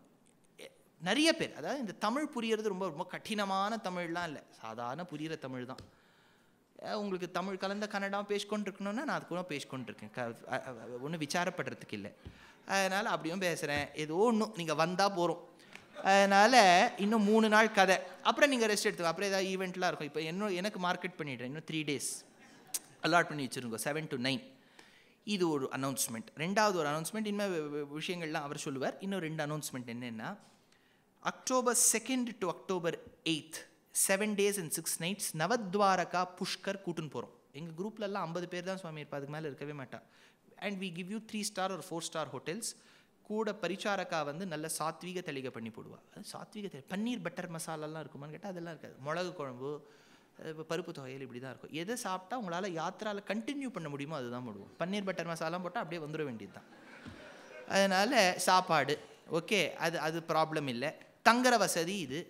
நிறைய பேர் அதாவது இந்த தமிழ் புரியறது ரொம்ப ரொம்ப கடினமான தமிழ்லாம் இல்லை சாதாரண புரிகிற தமிழ் தான் உங்களுக்கு தமிழ் கலந்த கன்னடம் பேசிக்கொண்டிருக்கணும்னா நான் அது கூட பேசிக்கொண்டிருக்கேன் க ஒன்றும் விசாரப்படுறதுக்கு இல்லை அதனால் அப்படியும் பேசுகிறேன் ஏதோ ஒன்றும் நீங்கள் வந்தால் போகிறோம் அதனால் இன்னும் மூணு நாள் கதை அப்புறம் நீங்கள் ரெஸ்ட் எடுத்துக்கோ அப்புறம் ஏதாவது ஈவெண்ட்லாம் இருக்கும் இப்போ இன்னும் எனக்கு மார்க்கெட் பண்ணிடுறேன் இன்னும் த்ரீ டேஸ் அலாட் பண்ணி வச்சுருங்க செவன் டு நைன் இது ஒரு அனௌன்ஸ்மெண்ட் ரெண்டாவது ஒரு அனௌன்ஸ்மெண்ட் இனிமேல் விஷயங்கள்லாம் அவர் சொல்லுவார் இன்னும் ரெண்டு அனௌன்ஸ்மெண்ட் என்னென்னா October second to October eighth seven days and six nights Navadwaraka Pushkar கூட்டுன்னு போகிறோம் எங்கள் குரூப்லலாம் ஐம்பது பேர் தான் சுவாமி இருப்பா அதுக்கு மேலே இருக்கவே மாட்டா and we give you three star ஒரு ஃபோர் ஸ்டார் ஹோட்டல்ஸ் கூட பரிச்சாரக்கா வந்து நல்ல சாத்வீக தெளிகை பண்ணி போடுவா அது சாத்வீக தெளி பன்னீர் பட்டர் மசாலாலாம் இருக்குமான்னு கேட்டால் அதெல்லாம் இருக்காது மிளகு குழம்பு இப்போ பருப்பு தொகையில் இப்படி தான் இருக்கும் எதை சாப்பிட்டா உங்களால் யாத்திராவில் கண்டினியூ பண்ண முடியுமோ அதுதான் போடுவோம் பன்னீர் பட்டர் மசாலாம் போட்டால் அப்படியே வந்துட வேண்டியது தான் அதனால் சாப்பாடு ஓகே அது அது ப்ராப்ளம் இல்லை தங்குற வசதி இது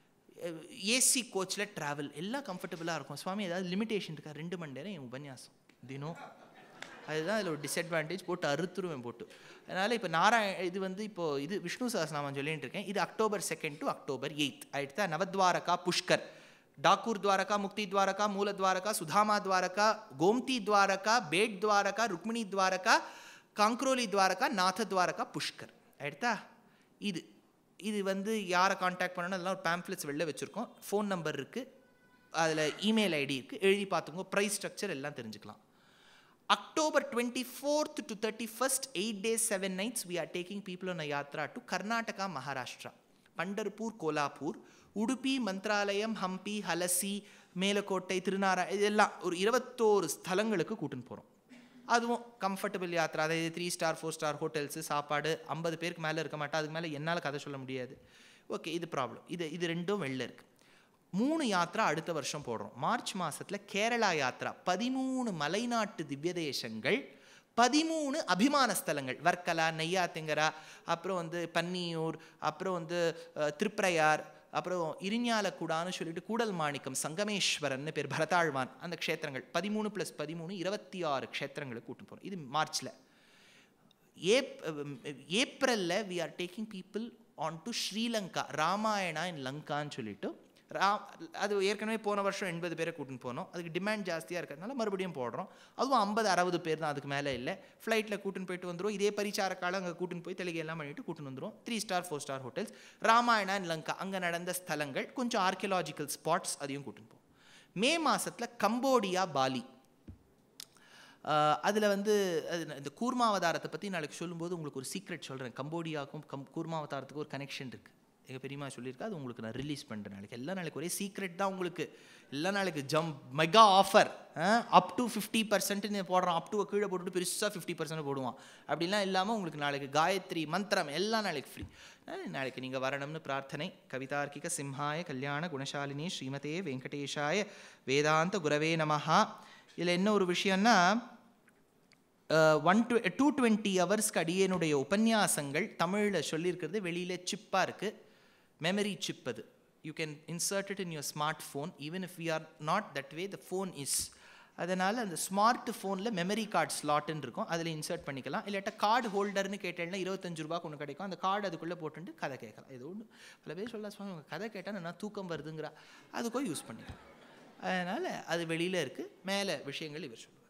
ஏசி கோச்சில் ட்ராவல் எல்லாம் கம்ஃபர்டபுளாக இருக்கும் சுவாமி ஏதாவது லிமிடேஷன் இருக்கா ரெண்டு மணி நேரம் என் உபன்யாசம் தினம் அதுதான் இதில் ஒரு டிஸ்அட்வான்டேஜ் போட்டு அறுத்துருவேன் போட்டு அதனால் இப்போ நாராயண இது வந்து இப்போது இது விஷ்ணு சஹஸ்நாமம் சொல்லிட்டு இருக்கேன் இது October second to October eighth ஆயிடுத்தா நவத்வாரகா புஷ்கர் டாக்கூர் துவாரகா முக்தி துவாரகா மூல துவாரகா சுதாமா துவாரகா கோம்தி துவாரகா பேட் துவாரகா ருக்மிணி துவாரகா காங்க்ரோலி துவாரகா நாத துவாரகா புஷ்கர் எடுத்தா இது இது வந்து யாரை காண்டாக்ட் பண்ணணும் அதெல்லாம் ஒரு பேம்ப்ளெட்ஸ் வெளில வச்சுருக்கோம் ஃபோன் நம்பர் இருக்குது அதில் இமெயில் ஐடி இருக்குது எழுதி பார்த்துங்க ப்ரைஸ் ஸ்ட்ரக்சர் எல்லாம் தெரிஞ்சுக்கலாம் October twenty fourth to thirty first eight days seven nights we are taking people on a yatra to Karnataka Maharashtra Pandharpur Kolhapur Udupi Mantralayam Hampi Halasi Melkote திருநாரா இதெல்லாம் ஒரு இருபத்தோரு ஸ்தலங்களுக்கு கூட்டின்னு போகிறோம் அதுவும் கம்ஃபர்டபுள் யாத்ரா அதாவது three star four star hotels சாப்பாடு ஐம்பது பேருக்கு மேலே இருக்க மாட்டா அதுக்கு மேலே என்னால் கதை சொல்ல முடியாது ஓகே இது ப்ராப்ளம் இது இது ரெண்டும் வெளில இருக்குது மூணு யாத்ரா அடுத்த வருஷம் போடுறோம் மார்ச் மாதத்தில் கேரளா யாத்ரா பதிமூணு மலைநாட்டு திவ்ய தேசங்கள் பதிமூணு அபிமான ஸ்தலங்கள் வர்க்கலா நெய்யாத்திங்கரா அப்புறம் வந்து பன்னியூர் அப்புறம் வந்து அஹ், திருப்ரையார் அப்புறம் இரிஞாலக்குடான்னு சொல்லிட்டு கூடல் மாணிக்கம் சங்கமேஸ்வரன் பேர் பரதாழ்வான் அந்த க்ஷேத்திரங்கள் பதிமூணு ப்ளஸ் பதிமூணு இருபத்தி ஆறு க்ஷேத்திரங்களுக்கு கூட்டு போகிறோம் இது மார்ச்சில் ஏப் ஏப்ரலில் we are taking people on to Sri Lanka Ramayana in லங்கான்னு சொல்லிட்டு ரா அது ஏற்கனவே போன வருஷம் எண்பது பேரை கூட்டின்னு போனோம் அதுக்கு டிமாண்ட் ஜாஸ்தியாக இருக்கிறதுனால மறுபடியும் போடுறோம் அதுவும் ஐம்பது அறுபது பேர் தான் அதுக்கு மேலே இல்லை ஃப்ளைட்டில் கூட்டின்னு போயிட்டு வந்துடும் இதே பரிச்சார காலம் அங்கே கூட்டின்னு போய் தெலுங்கு எல்லாம் பண்ணிட்டு கூட்டின்னு வந்துடும் three star four star hotels Ramayana in Lanka அங்கே நடந்த ஸ்தலங்கள் கொஞ்சம் ஆர்கியலாஜிக்கல் ஸ்பாட்ஸ் அதையும் கூட்டின்னு போகும் மே மாதத்தில் கம்போடியா பாலி அதில் வந்து அது இந்த கூர்மாவதாரத்தை பற்றி நாளைக்கு சொல்லும்போது உங்களுக்கு ஒரு சீக்ரெட் சொல்கிறேன் கம்போடியாவுக்கும் கம் கூர்மாவதாரத்துக்கும் ஒரு கனெக்ஷன் இருக்குது எங்கள் பெரியம்மா சொல்லியிருக்கா அது உங்களுக்கு நான் ரிலீஸ் பண்ணுறேன் நாளைக்கு எல்லா நாளைக்கு ஒரே சீக்ரெட் தான் உங்களுக்கு எல்லா நாளைக்கு ஜம் mega offer up to fifty பர்சன்ட்னு போடுறான் அப் டு கீழே போட்டுட்டு பெருசாக ஃபிஃப்டி பர்சன்ட் போடுவான் அப்படிலாம் இல்லாமல் உங்களுக்கு நாளைக்கு காயத்ரி மந்திரம் எல்லாம் நாளைக்கு ஃப்ரீ நாளைக்கு நீங்கள் வரணும்னு பிரார்த்தனை கவிதார்க்கிக சிம்ஹாய கல்யாண குணசாலினி ஸ்ரீமதே வெங்கடேஷாய வேதாந்த குரவே நமஹா இதில் என்ன ஒரு விஷயம்னா ஒன் டு டூ டுவெண்ட்டி ஹவர்ஸ்க்கு அடியனுடைய உபன்யாசங்கள் தமிழில் சொல்லியிருக்கிறது வெளியில் சிப்பாக இருக்குது மெமரி சிப் அது you can insert it in your smart phone even if we are not that way the phone is அதனால் அந்த ஸ்மார்ட் ஃபோனில் மெமரி கார்டு ஸ்லாட்டுன்னு இருக்கும் அதில் இன்சர்ட் பண்ணிக்கலாம் இல்லாட்டா கார்டு ஹோல்டர்னு கேட்டேன்னா இருபத்தஞ்சு ரூபாய்க்கு ஒன்று கிடைக்கும் அந்த கார்டு அதுக்குள்ளே போட்டுட்டு கதை கேட்கலாம் இது ஒன்று பல பேர் சொல்ல சுவாமி உங்கள் கதை கேட்டால் நான் தூக்கம் வருதுங்கிறா அதுக்கோ யூஸ் பண்ணிக்கலாம் அதனால் அது வெளியில் இருக்குது மேலே விஷயங்கள் இவர் சொல்லுவார்